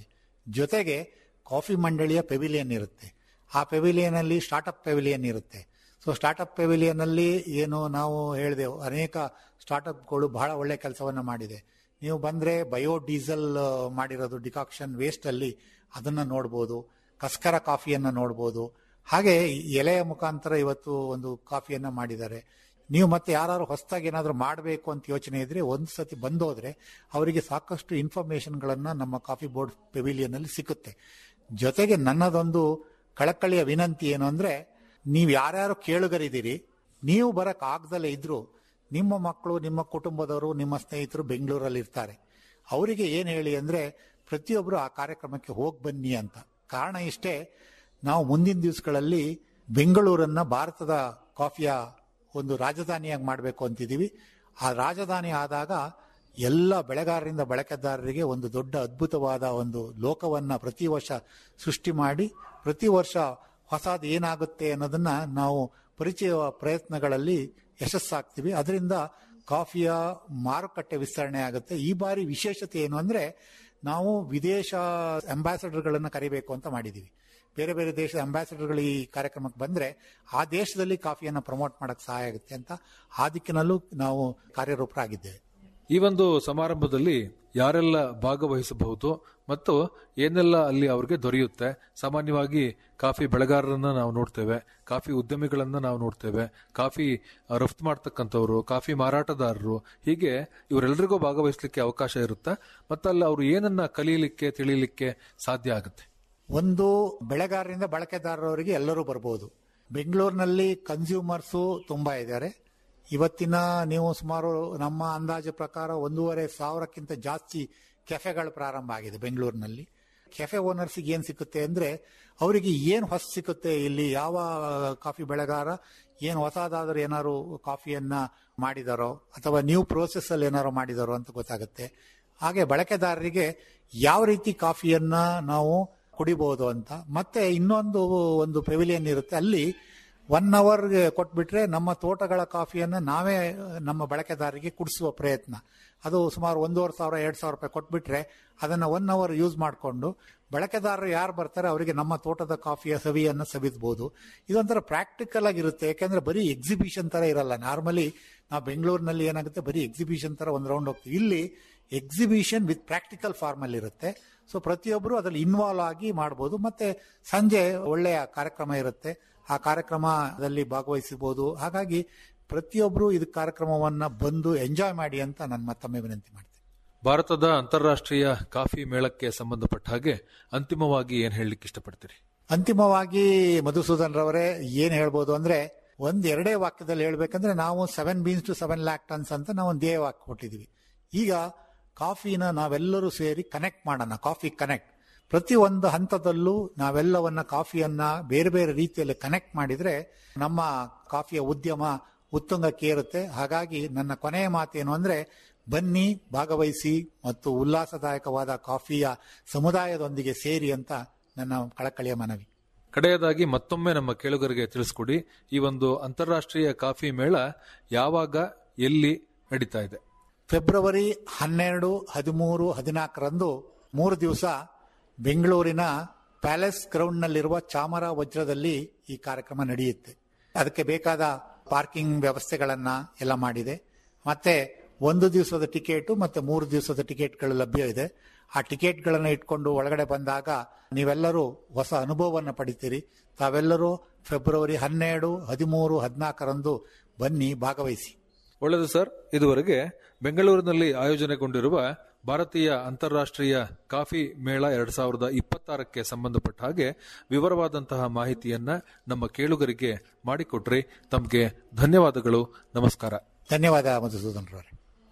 Speaker 1: ಜೊತೆಗೆ ಕಾಫಿ ಮಂಡಳಿಯ ಪೆವಿಲಿಯನ್ ಇರುತ್ತೆ ಆ ಪೆವಿಲಿಯನ್ ಅಲ್ಲಿ ಸ್ಟಾರ್ಟ್ಅಪ್ ಪೆವಿಲಿಯನ್ ಇರುತ್ತೆ ಸೊ ಸ್ಟಾರ್ಟ್ಅಪ್ ಪೆವಿಲಿಯನ್ ಅಲ್ಲಿ ಏನು ನಾವು ಹೇಳಿದೆವು ಅನೇಕ ಸ್ಟಾರ್ಟ್ಅಪ್ಗಳು ಬಹಳ ಒಳ್ಳೆ ಕೆಲಸವನ್ನ ಮಾಡಿದೆ ನೀವು ಬಂದ್ರೆ ಬಯೋ ಡೀಸೆಲ್ ಮಾಡಿರೋದು ಡಿಕಾಕ್ಷನ್ ವೇಸ್ಟ್ ಅಲ್ಲಿ ಅದನ್ನ ನೋಡ್ಬೋದು ಕಸ್ಕರ ಕಾಫಿಯನ್ನ ನೋಡ್ಬೋದು ಹಾಗೆ ಎಲೆಯ ಮುಖಾಂತರ ಇವತ್ತು ಒಂದು ಕಾಫಿಯನ್ನ ಮಾಡಿದ್ದಾರೆ ನೀವು ಮತ್ತೆ ಯಾರು ಹೊಸದಾಗಿ ಏನಾದರೂ ಮಾಡಬೇಕು ಅಂತ ಯೋಚನೆ ಇದ್ರೆ ಒಂದು ಸತಿ ಬಂದೋದ್ರೆ ಅವರಿಗೆ ಸಾಕಷ್ಟು ಇನ್ಫಾರ್ಮೇಶನ್ಗಳನ್ನ ನಮ್ಮ ಕಾಫಿ ಬೋರ್ಡ್ ಪೆವಿಲಿಯನ್ ಅಲ್ಲಿ ಸಿಕ್ಕುತ್ತೆ ಜೊತೆಗೆ ನನ್ನದೊಂದು ಕಳಕಳಿಯ ವಿನಂತಿ ಏನು ಅಂದ್ರೆ ನೀವು ಯಾರ್ಯಾರು ಕೇಳುಗರಿದ್ದೀರಿ ನೀವು ಬರಕ್ ಆಗದಲ್ಲೇ ಇದ್ರು ನಿಮ್ಮ ಮಕ್ಕಳು ನಿಮ್ಮ ಕುಟುಂಬದವರು ನಿಮ್ಮ ಸ್ನೇಹಿತರು ಬೆಂಗಳೂರಲ್ಲಿ ಇರ್ತಾರೆ ಅವರಿಗೆ ಏನು ಹೇಳಿ ಅಂದ್ರೆ ಪ್ರತಿಯೊಬ್ಬರು ಆ ಕಾರ್ಯಕ್ರಮಕ್ಕೆ ಹೋಗಿ ಬನ್ನಿ ಅಂತ ಕಾರಣ ಇಷ್ಟೇ ನಾವು ಮುಂದಿನ ದಿವಸಗಳಲ್ಲಿ ಬೆಂಗಳೂರನ್ನ ಭಾರತದ ಕಾಫಿಯ ಒಂದು ರಾಜಧಾನಿಯಾಗಿ ಮಾಡಬೇಕು ಅಂತಿದ್ದೀವಿ ಆ ರಾಜಧಾನಿ ಆದಾಗ ಎಲ್ಲ ಬೆಳೆಗಾರರಿಂದ ಬಳಕೆದಾರರಿಗೆ ಒಂದು ದೊಡ್ಡ ಅದ್ಭುತವಾದ ಒಂದು ಲೋಕವನ್ನ ಪ್ರತಿ ವರ್ಷ ಸೃಷ್ಟಿ ಮಾಡಿ ಪ್ರತಿ ವರ್ಷ ಹೊಸದು ಏನಾಗುತ್ತೆ ಅನ್ನೋದನ್ನ ನಾವು ಪರಿಚಯ ಪ್ರಯತ್ನಗಳಲ್ಲಿ ಯಶಸ್ಸಾಗ್ತೀವಿ ಅದರಿಂದ ಕಾಫಿಯ ಮಾರುಕಟ್ಟೆ ವಿಸ್ತರಣೆ ಆಗುತ್ತೆ ಈ ಬಾರಿ ವಿಶೇಷತೆ ಏನು ಅಂದ್ರೆ ನಾವು ವಿದೇಶ ಅಂಬಾಸಡರ್ಗಳನ್ನು ಕರಿಬೇಕು ಅಂತ ಮಾಡಿದ್ದೀವಿ ಬೇರೆ ಬೇರೆ ದೇಶದ ಅಂಬಾಸಿಡರ್ಗಳು ಈ ಕಾರ್ಯಕ್ರಮಕ್ಕೆ ಬಂದ್ರೆ ಆ ದೇಶದಲ್ಲಿ ಕಾಫಿಯನ್ನು ಪ್ರಮೋಟ್ ಮಾಡಕ್ ಸಹಾಯ ಆಗುತ್ತೆ ಅಂತ ಆ ದಿಕ್ಕಿನಲ್ಲೂ ನಾವು ಕಾರ್ಯರೂಪರಾಗಿದ್ದೇವೆ
Speaker 2: ಈ ಒಂದು ಸಮಾರಂಭದಲ್ಲಿ ಯಾರೆಲ್ಲ ಭಾಗವಹಿಸಬಹುದು ಮತ್ತು ಏನೆಲ್ಲ ಅಲ್ಲಿ ಅವರಿಗೆ ದೊರೆಯುತ್ತೆ ಸಾಮಾನ್ಯವಾಗಿ ಕಾಫಿ ಬೆಳೆಗಾರರನ್ನ ನಾವು ನೋಡ್ತೇವೆ ಕಾಫಿ ಉದ್ಯಮಿಗಳನ್ನ ನಾವು ನೋಡ್ತೇವೆ ಕಾಫಿ ರಫ್ತು ಮಾಡ್ತಕ್ಕಂಥವ್ರು ಕಾಫಿ ಮಾರಾಟಗಾರರು ಹೀಗೆ ಇವರೆಲ್ಲರಿಗೂ ಭಾಗವಹಿಸಲಿಕ್ಕೆ ಅವಕಾಶ ಇರುತ್ತೆ ಮತ್ತೆ ಅಲ್ಲಿ ಅವರು ಏನನ್ನ ಕಲೀಲಿಕ್ಕೆ ತಿಳಿಲಿಕ್ಕೆ ಸಾಧ್ಯ ಆಗುತ್ತೆ
Speaker 1: ಒಂದು ಬೆಳೆಗಾರರಿಂದ ಬಳಕೆದಾರರವರಿಗೆ ಎಲ್ಲರೂ ಬರ್ಬೋದು ಬೆಂಗಳೂರಿನಲ್ಲಿ ಕನ್ಸ್ಯೂಮರ್ಸು ತುಂಬಾ ಇದ್ದಾರೆ ಇವತ್ತಿನ ನೀವು ಸುಮಾರು ನಮ್ಮ ಅಂದಾಜು ಪ್ರಕಾರ ಒಂದೂವರೆ ಸಾವಿರಕ್ಕಿಂತ ಜಾಸ್ತಿ ಕೆಫೆಗಳು ಪ್ರಾರಂಭ ಆಗಿದೆ ಬೆಂಗಳೂರಿನಲ್ಲಿ ಕೆಫೆ ಓನರ್ಸಿಗೆ ಏನ್ ಸಿಕ್ಕುತ್ತೆ ಅಂದ್ರೆ ಅವರಿಗೆ ಏನ್ ಹೊಸ ಸಿಕ್ಕುತ್ತೆ ಇಲ್ಲಿ ಯಾವ ಕಾಫಿ ಬೆಳೆಗಾರ ಏನು ಹೊಸದಾದ್ರೂ ಏನಾದ್ರು ಕಾಫಿಯನ್ನ ಮಾಡಿದಾರೋ ಅಥವಾ ನ್ಯೂ ಪ್ರೋಸೆಸ್ ಅಲ್ಲಿ ಏನಾದ್ರು ಮಾಡಿದಾರೋ ಅಂತ ಗೊತ್ತಾಗುತ್ತೆ ಹಾಗೆ ಬಳಕೆದಾರರಿಗೆ ಯಾವ ರೀತಿ ಕಾಫಿಯನ್ನ ನಾವು ಕುಡಿಬಹುದು ಅಂತ ಮತ್ತೆ ಇನ್ನೊಂದು ಒಂದು ಪೆವಿಲಿಯನ್ ಇರುತ್ತೆ ಅಲ್ಲಿ ಒನ್ ಅವರ್ ಕೊಟ್ಬಿಟ್ರೆ ನಮ್ಮ ತೋಟಗಳ ಕಾಫಿಯನ್ನು ನಾವೇ ನಮ್ಮ ಬಳಕೆದಾರರಿಗೆ ಕುಡಿಸುವ ಪ್ರಯತ್ನ ಅದು ಸುಮಾರು ಒಂದೂವರೆ ಸಾವಿರ ಎರಡು ಸಾವಿರ ರೂಪಾಯಿ ಕೊಟ್ಬಿಟ್ರೆ ಅದನ್ನ ಒನ್ ಅವರ್ ಯೂಸ್ ಮಾಡಿಕೊಂಡು ಬಳಕೆದಾರರು ಯಾರು ಬರ್ತಾರೆ ಅವರಿಗೆ ನಮ್ಮ ತೋಟದ ಕಾಫಿಯ ಸವಿಯನ್ನು ಸವಿಸಬಹುದು ಇದೊಂಥರ ಪ್ರಾಕ್ಟಿಕಲ್ ಆಗಿರುತ್ತೆ ಯಾಕಂದ್ರೆ ಬರೀ ಎಕ್ಸಿಬಿಷನ್ ತರ ಇರಲ್ಲ ನಾರ್ಮಲಿ ನಾವು ಬೆಂಗಳೂರಿನಲ್ಲಿ ಏನಾಗುತ್ತೆ ಬರೀ ಎಕ್ಸಿಬಿಷನ್ ತರ ಒಂದು ರೌಂಡ್ ಹೋಗ್ತೀವಿ ಇಲ್ಲಿ ಎಕ್ಸಿಬಿಷನ್ ವಿತ್ ಪ್ರಾಕ್ಟಿಕಲ್ ಫಾರ್ಮ್ ಅಲ್ಲಿ ಇರುತ್ತೆ ಸೊ ಪ್ರತಿಯೊಬ್ಬರು ಅದರಲ್ಲಿ ಇನ್ವಾಲ್ವ್ ಆಗಿ ಮಾಡಬಹುದು ಮತ್ತೆ ಸಂಜೆ ಒಳ್ಳೆಯ ಕಾರ್ಯಕ್ರಮ ಇರುತ್ತೆ ಆ ಕಾರ್ಯಕ್ರಮದಲ್ಲಿ ಭಾಗವಹಿಸಬಹುದು ಹಾಗಾಗಿ ಪ್ರತಿಯೊಬ್ಬರು ಇದು ಕಾರ್ಯಕ್ರಮವನ್ನ ಬಂದು ಎಂಜಾಯ್ ಮಾಡಿ ಅಂತ ನಾನು ಮತ್ತೊಮ್ಮೆ ವಿನಂತಿ ಮಾಡ್ತೀನಿ
Speaker 2: ಭಾರತದ ಅಂತಾರಾಷ್ಟ್ರೀಯ ಕಾಫಿ ಮೇಳಕ್ಕೆ ಸಂಬಂಧಪಟ್ಟ ಹಾಗೆ ಅಂತಿಮವಾಗಿ ಏನ್ ಹೇಳಲಿಕ್ಕೆ ಇಷ್ಟಪಡ್ತೀರಿ
Speaker 1: ಅಂತಿಮವಾಗಿ ಮಧುಸೂದನ್ ರವರೇ ಏನ್ ಹೇಳ್ಬೋದು ಅಂದ್ರೆ ಒಂದ್ ಎರಡೇ ವಾಕ್ಯದಲ್ಲಿ ಹೇಳ್ಬೇಕಂದ್ರೆ ನಾವು seven beans to seven lakh tons ಅಂತ ನಾವು ಒಂದು ಧ್ಯೇಯ ವಾಕ್ಯ ಕೊಟ್ಟಿದ್ವಿ ಈಗ ಕಾಫಿನ ನಾವೆಲ್ಲರೂ ಸೇರಿ ಕನೆಕ್ಟ್ ಮಾಡೋಣ ಕಾಫಿ ಕನೆಕ್ಟ್ ಪ್ರತಿ ಒಂದು ಹಂತದಲ್ಲೂ ನಾವೆಲ್ಲವನ್ನ ಕಾಫಿಯನ್ನ ಬೇರೆ ಬೇರೆ ರೀತಿಯಲ್ಲಿ ಕನೆಕ್ಟ್ ಮಾಡಿದ್ರೆ ನಮ್ಮ ಕಾಫಿಯ ಉದ್ಯಮ ಉತ್ತುಂಗಕ್ಕೇರುತ್ತೆ ಹಾಗಾಗಿ ನನ್ನ ಕೊನೆಯ ಮಾತೇನು ಅಂದ್ರೆ ಬನ್ನಿ ಭಾಗವಹಿಸಿ ಮತ್ತು ಉಲ್ಲಾಸದಾಯಕವಾದ ಕಾಫಿಯ ಸಮುದಾಯದೊಂದಿಗೆ ಸೇರಿ ಅಂತ ನನ್ನ ಕಳಕಳಿಯ ಮನವಿ
Speaker 2: ಕಡೆಯದಾಗಿ ಮತ್ತೊಮ್ಮೆ ನಮ್ಮ ಕೇಳುಗರಿಗೆ ತಿಳಿಸ್ಕೊಡಿ ಈ ಒಂದು ಅಂತಾರಾಷ್ಟ್ರೀಯ ಕಾಫಿ ಮೇಳ ಯಾವಾಗ ಎಲ್ಲಿ ನಡೀತಾ ಇದೆ
Speaker 1: ಫೆಬ್ರವರಿ ಹನ್ನೆರಡು ಹದಿಮೂರು ಹದಿನಾಲ್ಕರಂದು ಮೂರು ದಿವಸ ಬೆಂಗಳೂರಿನ ಪ್ಯಾಲೇಸ್ ಗ್ರೌಂಡ್ನಲ್ಲಿರುವ ಚಾಮರ ವಜ್ರದಲ್ಲಿ ಈ ಕಾರ್ಯಕ್ರಮ ನಡೆಯುತ್ತೆ ಅದಕ್ಕೆ ಬೇಕಾದ ಪಾರ್ಕಿಂಗ್ ವ್ಯವಸ್ಥೆಗಳನ್ನ ಎಲ್ಲ ಮಾಡಿದೆ ಮತ್ತೆ ಒಂದು ದಿವಸದ ಟಿಕೆಟ್ ಮತ್ತೆ ಮೂರು ದಿವಸದ ಟಿಕೆಟ್ಗಳು ಲಭ್ಯ ಇದೆ ಆ ಟಿಕೆಟ್ಗಳನ್ನು ಇಟ್ಕೊಂಡು ಒಳಗಡೆ ಬಂದಾಗ ನೀವೆಲ್ಲರೂ ಹೊಸ ಅನುಭವವನ್ನು ಪಡಿತೀರಿ ತಾವೆಲ್ಲರೂ ಫೆಬ್ರವರಿ ಹನ್ನೆರಡು ಹದಿಮೂರು ಹದಿನಾಲ್ಕರಂದು ಬನ್ನಿ ಭಾಗವಹಿಸಿ
Speaker 2: ಒಳ್ಳೆಯದು ಸರ್ ಇದುವರೆಗೆ ಬೆಂಗಳೂರಿನಲ್ಲಿ ಆಯೋಜನೆಗೊಂಡಿರುವ ಭಾರತೀಯ ಅಂತಾರಾಷ್ಟ್ರೀಯ ಕಾಫಿ ಮೇಳ ಎರಡ್ ಸಾವಿರದ ಇಪ್ಪತ್ತಾರಕ್ಕೆ ಸಂಬಂಧಪಟ್ಟ ಹಾಗೆ ವಿವರವಾದಂತಹ ಮಾಹಿತಿಯನ್ನ ನಮ್ಮ ಕೇಳುಗರಿಗೆ ಮಾಡಿಕೊಟ್ರಿ ತಮಗೆ ಧನ್ಯವಾದಗಳು ನಮಸ್ಕಾರ
Speaker 1: ಧನ್ಯವಾದ ಮಧುಸೂದನ್ ರವರೇ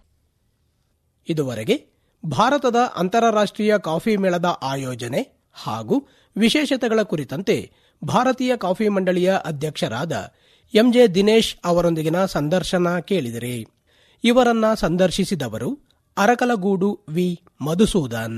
Speaker 3: ಇದುವರೆಗೆ ಭಾರತದ ಅಂತಾರಾಷ್ಟ್ರೀಯ ಕಾಫಿ ಮೇಳದ ಆಯೋಜನೆ ಹಾಗೂ ವಿಶೇಷತೆಗಳ ಕುರಿತಂತೆ ಭಾರತೀಯ ಕಾಫಿ ಮಂಡಳಿಯ ಅಧ್ಯಕ್ಷರಾದ ಎಂಜೆ ದಿನೇಶ್ ಅವರೊಂದಿಗಿನ ಸಂದರ್ಶನ ಕೇಳಿದಿರಿ ಇವರನ್ನ ಸಂದರ್ಶಿಸಿದವರು ಅರಕಲಗೂಡು ವಿ ಮಧುಸೂದನ್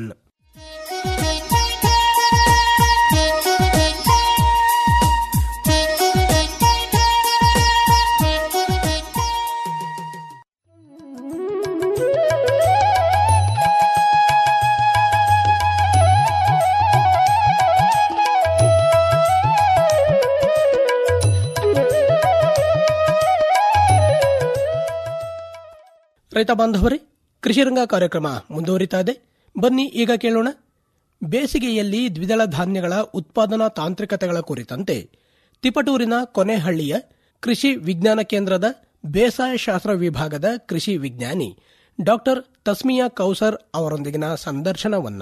Speaker 3: ರೈತ ಬಾಂಧವರೇ ಕೃಷಿರಂಗ ಕಾರ್ಯಕ್ರಮ ಮುಂದುವರಿತಾ ಇದೆ ಬನ್ನಿ ಈಗ ಕೇಳೋಣ ಬೇಸಿಗೆಯಲ್ಲಿ ದ್ವಿದಳ ಧಾನ್ಯಗಳ ಉತ್ಪಾದನಾ ತಾಂತ್ರಿಕತೆಗಳ ಕುರಿತಂತೆ ತಿಪಟೂರಿನ ಕೊನೆಹಳ್ಳಿಯ ಕೃಷಿ ವಿಜ್ಞಾನ ಕೇಂದ್ರದ ಬೇಸಾಯ ಶಾಸ್ತ್ರ ವಿಭಾಗದ ಕೃಷಿ ವಿಜ್ಞಾನಿ ಡಾಕ್ಟರ್ ತಸ್ಮಿಯಾ ಕೌಸರ್ ಅವರೊಂದಿಗಿನ ಸಂದರ್ಶನವನ್ನ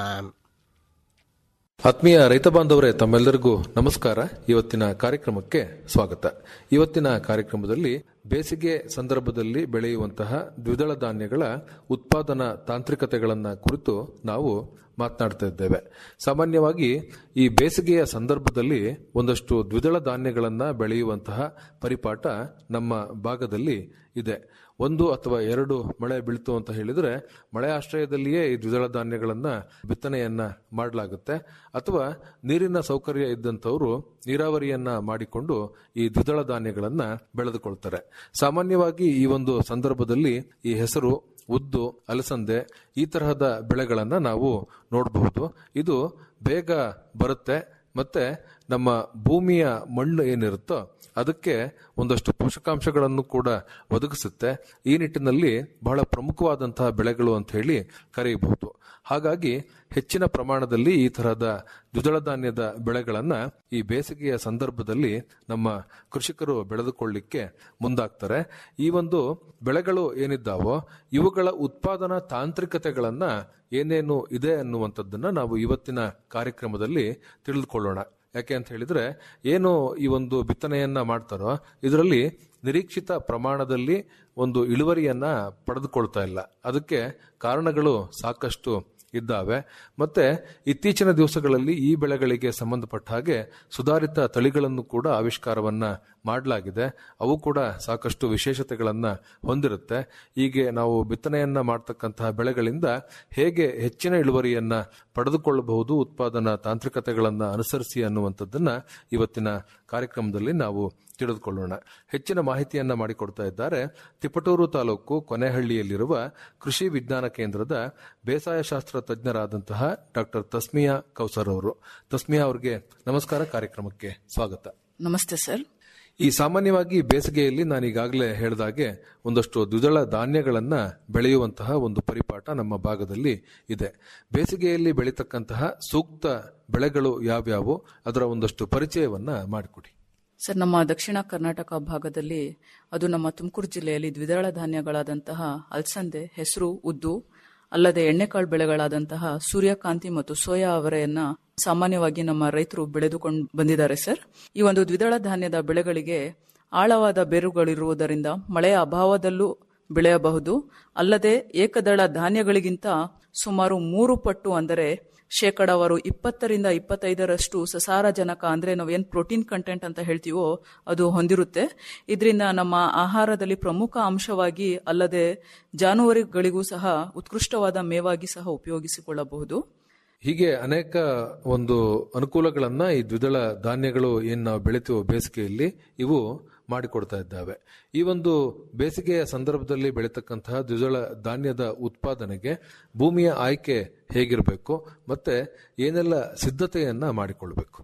Speaker 2: ಆತ್ಮೀಯ ರೈತ ಬಾಂಧವರೇ ತಮ್ಮೆಲ್ಲರಿಗೂ ನಮಸ್ಕಾರ ಇವತ್ತಿನ ಕಾರ್ಯಕ್ರಮಕ್ಕೆ ಸ್ವಾಗತ ಇವತ್ತಿನ ಕಾರ್ಯಕ್ರಮದಲ್ಲಿ ಬೇಸಿಗೆ ಸಂದರ್ಭದಲ್ಲಿ ಬೆಳೆಯುವಂತಹ ದ್ವಿದಳ ಧಾನ್ಯಗಳ ಉತ್ಪಾದನಾ ತಾಂತ್ರಿಕತೆಗಳನ್ನ ಕುರಿತು ನಾವು ಮಾತನಾಡ್ತಾ ಇದ್ದೇವೆ ಸಾಮಾನ್ಯವಾಗಿ ಈ ಬೇಸಿಗೆಯ ಸಂದರ್ಭದಲ್ಲಿ ಒಂದಷ್ಟು ದ್ವಿದಳ ಧಾನ್ಯಗಳನ್ನ ಬೆಳೆಯುವಂತಹ ಪರಿಪಾಠ ನಮ್ಮ ಭಾಗದಲ್ಲಿ ಇದೆ ಒಂದು ಅಥವಾ ಎರಡು ಮಳೆ ಬೀಳ್ತು ಅಂತ ಹೇಳಿದ್ರೆ ಮಳೆ ಆಶ್ರಯದಲ್ಲಿಯೇ ಈ ದ್ವಿದಳ ಧಾನ್ಯಗಳನ್ನ ಬಿತ್ತನೆಯನ್ನ ಮಾಡಲಾಗುತ್ತೆ ಅಥವಾ ನೀರಿನ ಸೌಕರ್ಯ ಇದ್ದಂಥವರು ನೀರಾವರಿಯನ್ನ ಮಾಡಿಕೊಂಡು ಈ ದ್ವಿದಳ ಧಾನ್ಯಗಳನ್ನ ಬೆಳೆದುಕೊಳ್ತಾರೆ ಸಾಮಾನ್ಯವಾಗಿ ಈ ಒಂದು ಸಂದರ್ಭದಲ್ಲಿ ಈ ಹೆಸರು ಉದ್ದು ಅಲಸಂದೆ ಈ ತರಹದ ಬೆಳೆಗಳನ್ನ ನಾವು ನೋಡಬಹುದು ಇದು ಬೇಗ ಬರುತ್ತೆ ಮತ್ತೆ ನಮ್ಮ ಭೂಮಿಯ ಮಣ್ಣು ಏನಿರುತ್ತೋ ಅದಕ್ಕೆ ಒಂದಷ್ಟು ಪೋಷಕಾಂಶಗಳನ್ನು ಕೂಡ ಒದಗಿಸುತ್ತೆ ಈ ನಿಟ್ಟಿನಲ್ಲಿ ಬಹಳ ಪ್ರಮುಖವಾದಂತಹ ಬೆಳೆಗಳು ಅಂತ ಹೇಳಿ ಕರೆಯಬಹುದು ಹಾಗಾಗಿ ಹೆಚ್ಚಿನ ಪ್ರಮಾಣದಲ್ಲಿ ಈ ತರಹದ ದ್ವಿದಳ ಧಾನ್ಯದ ಬೆಳೆಗಳನ್ನ ಈ ಬೇಸಿಗೆಯ ಸಂದರ್ಭದಲ್ಲಿ ನಮ್ಮ ಕೃಷಿಕರು ಬೆಳೆದುಕೊಳ್ಳಿಕ್ಕೆ ಮುಂದಾಗ್ತಾರೆ ಈ ಒಂದು ಬೆಳೆಗಳು ಏನಿದ್ದಾವೋ ಇವುಗಳ ಉತ್ಪಾದನಾ ತಾಂತ್ರಿಕತೆಗಳನ್ನ ಏನೇನು ಇದೆ ಅನ್ನುವಂಥದ್ದನ್ನ ನಾವು ಇವತ್ತಿನ ಕಾರ್ಯಕ್ರಮದಲ್ಲಿ ತಿಳಿದುಕೊಳ್ಳೋಣ ಯಾಕೆ ಅಂತ ಹೇಳಿದ್ರೆ ಏನು ಈ ಒಂದು ಬಿತ್ತನೆಯನ್ನ ಮಾಡ್ತಾರೋ ಇದರಲ್ಲಿ ನಿರೀಕ್ಷಿತ ಪ್ರಮಾಣದಲ್ಲಿ ಒಂದು ಇಳುವರಿಯನ್ನ ಪಡೆದುಕೊಳ್ತಾ ಇಲ್ಲ ಅದಕ್ಕೆ ಕಾರಣಗಳು ಸಾಕಷ್ಟು ಇದ್ದಾವೆ ಮತ್ತೆ ಇತ್ತೀಚಿನ ದಿವಸಗಳಲ್ಲಿ ಈ ಬೆಳೆಗಳಿಗೆ ಸಂಬಂಧಪಟ್ಟ ಹಾಗೆ ಸುಧಾರಿತ ತಳಿಗಳನ್ನು ಕೂಡ ಆವಿಷ್ಕಾರವನ್ನ ಮಾಡಲಾಗಿದೆ ಅವು ಕೂಡ ಸಾಕಷ್ಟು ವಿಶೇಷತೆಗಳನ್ನ ಹೊಂದಿರುತ್ತೆ ಹೀಗೆ ನಾವು ಬಿತ್ತನೆಯನ್ನ ಮಾಡ್ತಕ್ಕಂತಹ ಬೆಳೆಗಳಿಂದ ಹೇಗೆ ಹೆಚ್ಚಿನ ಇಳುವರಿಯನ್ನ ಪಡೆದುಕೊಳ್ಳಬಹುದು ಉತ್ಪಾದನಾ ತಾಂತ್ರಿಕತೆಗಳನ್ನ ಅನುಸರಿಸಿ ಅನ್ನುವಂಥದ್ದನ್ನ ಇವತ್ತಿನ ಕಾರ್ಯಕ್ರಮದಲ್ಲಿ ನಾವು ತಿಳಿದುಕೊಳ್ಳೋಣ ಹೆಚ್ಚಿನ ಮಾಹಿತಿಯನ್ನ ಮಾಡಿಕೊಡ್ತಾ ಇದ್ದಾರೆ ತಿಪಟೂರು ತಾಲೂಕು ಕೊನೆಹಳ್ಳಿಯಲ್ಲಿರುವ ಕೃಷಿ ವಿಜ್ಞಾನ ಕೇಂದ್ರದ ಬೇಸಾಯ ಶಾಸ್ತ್ರ ತಜ್ಞರಾದಂತಹ ಡಾಕ್ಟರ್ ತಸ್ಮಿಯಾ ಕೌಸರ್ ಅವರು ತಸ್ಮಿಯಾ ಅವರಿಗೆ ನಮಸ್ಕಾರ ಕಾರ್ಯಕ್ರಮಕ್ಕೆ ಸ್ವಾಗತ
Speaker 4: ನಮಸ್ತೆ ಸರ್
Speaker 2: ಈ ಸಾಮಾನ್ಯವಾಗಿ ಬೇಸಿಗೆಯಲ್ಲಿ ನಾನು ಈಗಾಗಲೇ ಹೇಳಿದಾಗೆ ಒಂದಷ್ಟು ದ್ವಿದಳ ಧಾನ್ಯಗಳನ್ನ ಬೆಳೆಯುವಂತಹ ಒಂದು ಪರಿಪಾಠ ನಮ್ಮ ಭಾಗದಲ್ಲಿ ಇದೆ ಬೇಸಿಗೆಯಲ್ಲಿ ಬೆಳೀತಕ್ಕಂತಹ ಸೂಕ್ತ ಬೆಳೆಗಳು ಯಾವ್ಯಾವು ಅದರ ಒಂದಷ್ಟು ಪರಿಚಯವನ್ನ ಮಾಡಿಕೊಡಿ
Speaker 4: ಸರ್ ನಮ್ಮ ದಕ್ಷಿಣ ಕರ್ನಾಟಕ ಭಾಗದಲ್ಲಿ ಅದು ನಮ್ಮ ತುಮಕೂರು ಜಿಲ್ಲೆಯಲ್ಲಿ ದ್ವಿದಳ ಧಾನ್ಯಗಳಾದಂತಹ ಅಲಸಂದೆ ಹೆಸರು ಉದ್ದು ಅಲ್ಲದೆ ಎಣ್ಣೆಕಾಳು ಬೆಳೆಗಳಾದಂತಹ ಸೂರ್ಯಕಾಂತಿ ಮತ್ತು ಸೋಯಾ ಅವರೆಯನ್ನ ಸಾಮಾನ್ಯವಾಗಿ ನಮ್ಮ ರೈತರು ಬೆಳೆದುಕೊಂಡು ಬಂದಿದ್ದಾರೆ ಸರ್ ಈ ಒಂದು ದ್ವಿದಳ ಧಾನ್ಯದ ಬೆಳೆಗಳಿಗೆ ಆಳವಾದ ಬೇರುಗಳಿರುವುದರಿಂದ ಮಳೆಯ ಅಭಾವದಲ್ಲೂ ಬೆಳೆಯಬಹುದು ಅಲ್ಲದೆ ಏಕದಳ ಧಾನ್ಯಗಳಿಗಿಂತ ಸುಮಾರು ಮೂರು ಪಟ್ಟು ಅಂದರೆ ಶೇಕಡಾವಾರು ಇಪ್ಪತ್ತರಿಂದ ಇಪ್ಪತ್ತೈದರಷ್ಟು ಸಸಾರಜನಕ ಅಂದ್ರೆ ನಾವೇನ್ ಪ್ರೋಟೀನ್ ಕಂಟೆಂಟ್ ಅಂತ ಹೇಳ್ತೀವೋ ಅದು ಹೊಂದಿರುತ್ತೆ ಇದರಿಂದ ನಮ್ಮ ಆಹಾರದಲ್ಲಿ ಪ್ರಮುಖ ಅಂಶವಾಗಿ ಅಲ್ಲದೆ ಜಾನುವಾರುಗಳಿಗೂ ಸಹ ಉತ್ಕೃಷ್ಟವಾದ ಮೇವಾಗಿ ಸಹ ಉಪಯೋಗಿಸಿಕೊಳ್ಳಬಹುದು
Speaker 2: ಹೀಗೆ ಅನೇಕ ಒಂದು ಅನುಕೂಲಗಳನ್ನ ಈ ದ್ವಿದಳ ಧಾನ್ಯಗಳು ಏನ್ ನಾವು ಬೆಳಿತೀವೋ ಬೇಸಿಗೆಯಲ್ಲಿ ಇವು ಮಾಡಿಕೊಡ್ತಾ ಇದ್ದಾವೆ ಈ ಒಂದು ಬೇಸಿಗೆಯ ಸಂದರ್ಭದಲ್ಲಿ ಬೆಳೀತಕ್ಕಂತಹ ದ್ವಿದಳ ಧಾನ್ಯದ ಉತ್ಪಾದನೆಗೆ ಭೂಮಿಯ ಆಯ್ಕೆ ಹೇಗಿರಬೇಕು ಮತ್ತೆ ಏನೆಲ್ಲ ಸಿದ್ಧತೆಯನ್ನ ಮಾಡಿಕೊಳ್ಬೇಕು